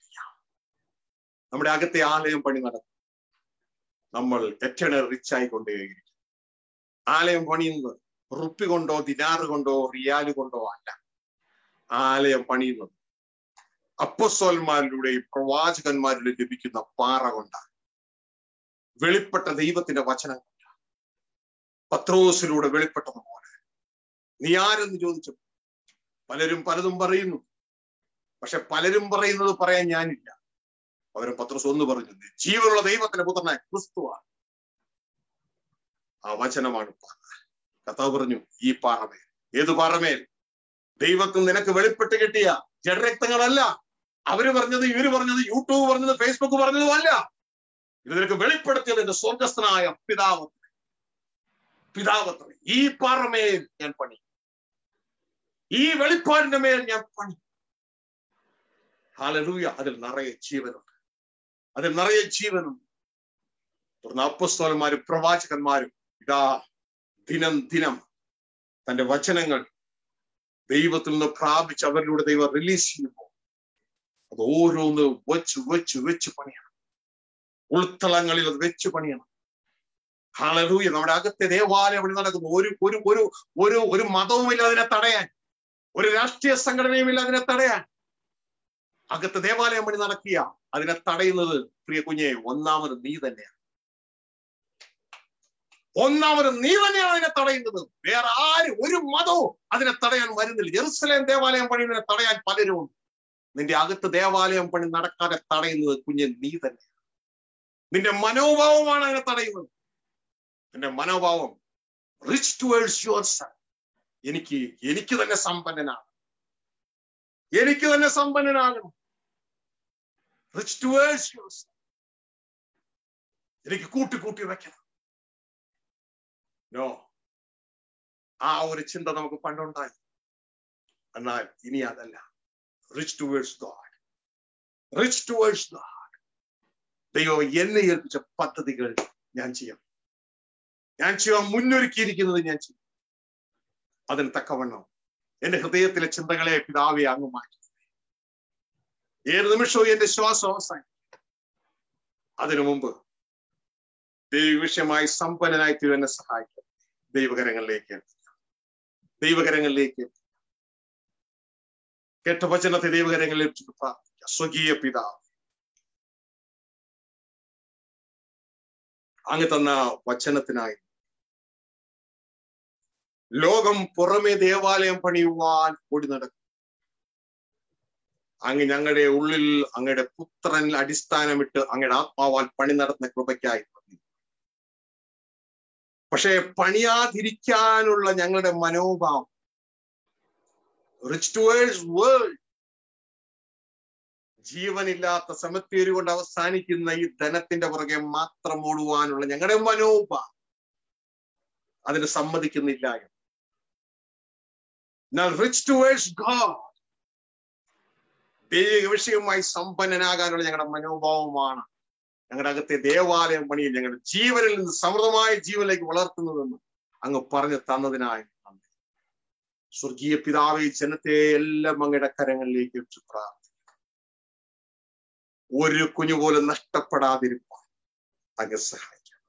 നമ്മുടെ അകത്തെ ആലയം പണി നടക്കും നമ്മൾ എറ്റേണൽ റിച്ച് ആയിക്കൊണ്ടേയിരിക്കും ആലയം പണിയുന്നത് റുപ്പി കൊണ്ടോ ദിനാറ് കൊണ്ടോ റിയാല് കൊണ്ടോ അല്ല ആലയം പണിയുന്നത് അപ്പസ്വന്മാരിലൂടെയും പ്രവാചകന്മാരിലൂടെ ലഭിക്കുന്ന പാറ കൊണ്ടാണ് വെളിപ്പെട്ട ദൈവത്തിന്റെ വചനം പത്രോസിലൂടെ വെളിപ്പെട്ടതുപോലെ നീ ആരെന്ന് ചോദിച്ചു പലരും പലതും പറയുന്നു പക്ഷെ പലരും പറയുന്നത് പറയാൻ ഞാനില്ല അവരും പത്രോസ് ഒന്ന് പറഞ്ഞു "നീ ജീവനുള്ള ദൈവത്തിന്റെ പുത്രനായ ക്രിസ്തുവാണ് ആ വചനമാണ് പാറ കഥാവ് പറഞ്ഞു ഈ പാറമേൽ ഏത് പാറമേൽ ദൈവത്തിൽ നിനക്ക് വെളിപ്പെട്ട് കിട്ടിയ ജഡരക്തങ്ങളല്ല അവര് പറഞ്ഞത് ഇവര് പറഞ്ഞത് യൂട്യൂബ് പറഞ്ഞത് ഫേസ്ബുക്ക് പറഞ്ഞതും അല്ല ഇത് നിനക്ക് വെളിപ്പെടുത്തിയത് എന്റെ സ്വർഗസ്ഥനായ പിതാവ് പിതാവത്ര ഈ പാറമേൽ ഞാൻ പണി ഈ വെളിപ്പാടിന്റെ മേൽ ഞാൻ പണി ഹാലലൂയ അതിൽ നിറയെ ജീവനുണ്ട് അതിൽ നിറയെ ജീവനുണ്ട് തുടർന്ന് അപ്പസ്തോലന്മാരും പ്രവാചകന്മാരും ഇതാ ദിനം ദിനം തന്റെ വചനങ്ങൾ ദൈവത്തിൽ നിന്ന് പ്രാപിച്ച് അവരിലൂടെ ദൈവം റിലീസ് ചെയ്യുമ്പോൾ അത് ഓരോന്ന് വെച്ച് വെച്ച് വെച്ച് പണിയണം ഉൾത്തളങ്ങളിൽ അത് വെച്ച് പണിയണം ഹാലലൂയ നമ്മുടെ അകത്തെ ദേവാലയം ഇവിടെ നടക്കുന്നു ഒരു ഒരു ഒരു ഒരു ഒരു മതവുമില്ല അതിനെ തടയാൻ ഒരു രാഷ്ട്രീയ സംഘടനയുമില്ല അതിനെ തടയാൻ അകത്ത് ദേവാലയം പണി നടക്കുക അതിനെ തടയുന്നത് പ്രിയ കുഞ്ഞെ ഒന്നാമത് നീ തന്നെയാണ് ഒന്നാമത് നീ തന്നെയാണ് അതിനെ തടയുന്നത് വേറെ ആരും ഒരു മതവും അതിനെ തടയാൻ വരുന്നില്ല ജെറുസലേം ദേവാലയം പണിയുന്നതിനെ തടയാൻ പലരും ഉണ്ട് നിന്റെ അകത്ത് ദേവാലയം പണി നടക്കാതെ തടയുന്നത് കുഞ്ഞെ നീ തന്നെ നിന്റെ മനോഭാവമാണ് അതിനെ തടയുന്നത് നിന്റെ മനോഭാവം റിച്ച് ടുവേഴ്സ് യുവർ സൺ എനിക്ക് എനിക്ക് തന്നെ സമ്പന്നനാണ് എനിക്ക് തന്നെ സമ്പന്നനാകണം റിച്ച് ടുവേഴ്സ് യുവർ സൺ എനിക്ക് കൂട്ടി കൂട്ടി വെക്കണം നോ ആ ഒരു ചിന്ത നമുക്ക് പണ്ടുണ്ടായി എന്നാൽ ഇനി അതല്ല rich towards God rich towards God ദൈവം എന്നെ ഏൽപ്പിച്ച പദ്ധതികൾ ഞാൻ ചെയ്യാം ഞാൻ ചെയ്യാൻ മുന്നൊരുക്കിയിരിക്കുന്നത് ഞാൻ ചെയ്യും അതിന് തക്കവണ്ണം എന്റെ ഹൃദയത്തിലെ ചിന്തകളെ പിതാവെ അങ്ങ് മാറ്റി ഏത് നിമിഷവും എന്റെ ശ്വാസം അവസാനിക്കും അതിനു മുമ്പ് ദൈവവിഷയമായി സമ്പന്നനായി തീരും എന്നെ സഹായിക്കും ദൈവകരങ്ങളിലേക്ക് ദൈവകരങ്ങളിലേക്ക് കേട്ട വചനത്തെ ദൈവകരങ്ങളിൽ ഏൽപ്പിച്ചിട്ട് പ്രാർത്ഥിക്കാം സ്വകീയ പിതാവ് അങ്ങ് തന്ന വചനത്തിനായി ലോകം പുറമെ ദേവാലയം പണിയുവാൻ ഓടി നടക്കും അങ്ങ് ഞങ്ങളുടെ ഉള്ളിൽ അങ്ങയുടെ പുത്രനിൽ അടിസ്ഥാനമിട്ട് അങ്ങയുടെ ആത്മാവാൽ പണി നടത്തുന്ന കൃപയ്ക്കായി നന്ദി. പക്ഷേ പണിയാതിരിക്കാനുള്ള ഞങ്ങളുടെ മനോഭാവം റിച്ച് ടുവേഴ്സ് വേൾഡ് ജീവനില്ലാത്ത സമത്തേരി കൊണ്ട് അവസാനിക്കുന്ന ഈ ധനത്തിന്റെ പുറകെ മാത്രം ഓടുവാനുള്ള ഞങ്ങളുടെ മനോഭാവം അതിന് സമ്മതിക്കുന്നില്ല എന്ന്. എന്നാൽ റിച്ച് ടുവേഴ്സ് ഗാഡ് ദൈവിക വിഷയവുമായി സമ്പന്നനാകാനുള്ള ഞങ്ങളുടെ മനോഭാവമാണ് ഞങ്ങളുടെ അകത്തെ ദേവാലയം പണിയിൽ ഞങ്ങളുടെ ജീവനിൽ നിന്ന് സമൃദ്ധമായ ജീവനിലേക്ക് വളർത്തുന്നതെന്ന് അങ്ങ് പറഞ്ഞു തന്നതിനായി നന്ദി സ്വർഗീയ പിതാവെ ജനത്തെ എല്ലാം അങ്ങയുടെ കരങ്ങളിലേക്ക് വെച്ച് പ്രാർത്ഥിക്കും ഒരു കുഞ്ഞു പോലും നഷ്ടപ്പെടാതിരിക്കാൻ അങ്ങ് സഹായിക്കണം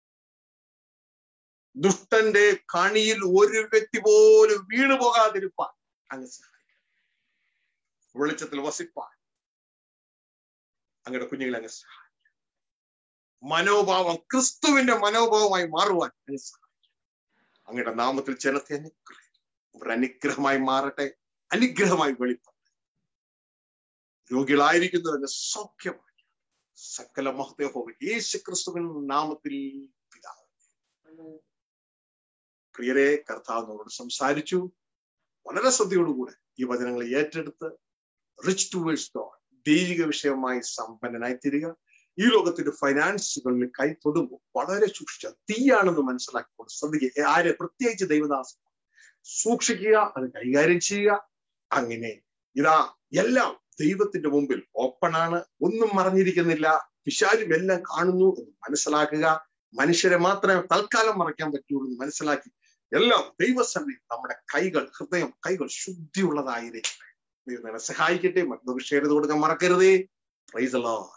ദുഷ്ടന്റെ കണിയിൽ ഒരു വ്യക്തി പോലും വീണു പോകാതിരിക്കാൻ അങ്ങ് സഹായിക്കണം വെളിച്ചത്തിൽ വസിപ്പാൻ അങ്ങയുടെ കുഞ്ഞുങ്ങളെ അങ്ങ് സഹായിക്കണം മനോഭാവം ക്രിസ്തുവിന്റെ മനോഭാവമായി മാറുവാൻ അങ്ങ് സഹായിക്കണം അങ്ങയുടെ നാമത്തിൽ ജനത്തെ അനുഗ്രഹിക്കും അവർ അനുഗ്രഹമായി മാറട്ടെ അനുഗ്രഹമായി വെളിപ്പെടട്ടെ രോഗികളായിരിക്കുന്നതിന് സൗഖ്യമായി സകല മഹദേഹവും യേശു ക്രിസ്തുവിൻ നാമത്തിൽ പിതാവ് പ്രിയരെ കർത്താവ് നമ്മളോട് സംസാരിച്ചു വളരെ ശ്രദ്ധയോടുകൂടെ ഈ വചനങ്ങൾ ഏറ്റെടുത്ത് റിച്ച് ടുവേഴ്സ് ഗോഡ് ദൈവിക വിഷയമായി സമ്പന്നനായി തീരുക ഈ ലോകത്തിന്റെ ഫൈനാൻസുകളിൽ കൈ തൊടുമ്പോൾ വളരെ സൂക്ഷിച്ച തീയാണെന്ന് മനസ്സിലാക്കിക്കൊണ്ട് ശ്രദ്ധിക്കുക ആരെ പ്രത്യേകിച്ച് ദൈവദാസൻ സൂക്ഷിക്കുക അത് കൈകാര്യം ചെയ്യുക അങ്ങനെ ഇതാ എല്ലാം ദൈവത്തിന്റെ മുമ്പിൽ ഓപ്പൺ ആണ് ഒന്നും മറഞ്ഞിരിക്കുന്നില്ല പിശാചും എല്ലാം കാണുന്നു എന്ന് മനസ്സിലാക്കുക മനുഷ്യരെ മാത്രമേ തൽക്കാലം മറയ്ക്കാൻ പറ്റുള്ളൂ എന്ന് മനസ്സിലാക്കി എല്ലാം ദൈവസന്ധി നമ്മുടെ കൈകൾ ഹൃദയം കൈകൾ ശുദ്ധിയുള്ളതായിരിക്കട്ടെ ദൈവം നിങ്ങളെ സഹായിക്കട്ടെ മറ്റൊരു ഷെയർ ചെയ്ത് കൊടുക്കാൻ മറക്കരുതേ പ്രൈസ് അല്ലോ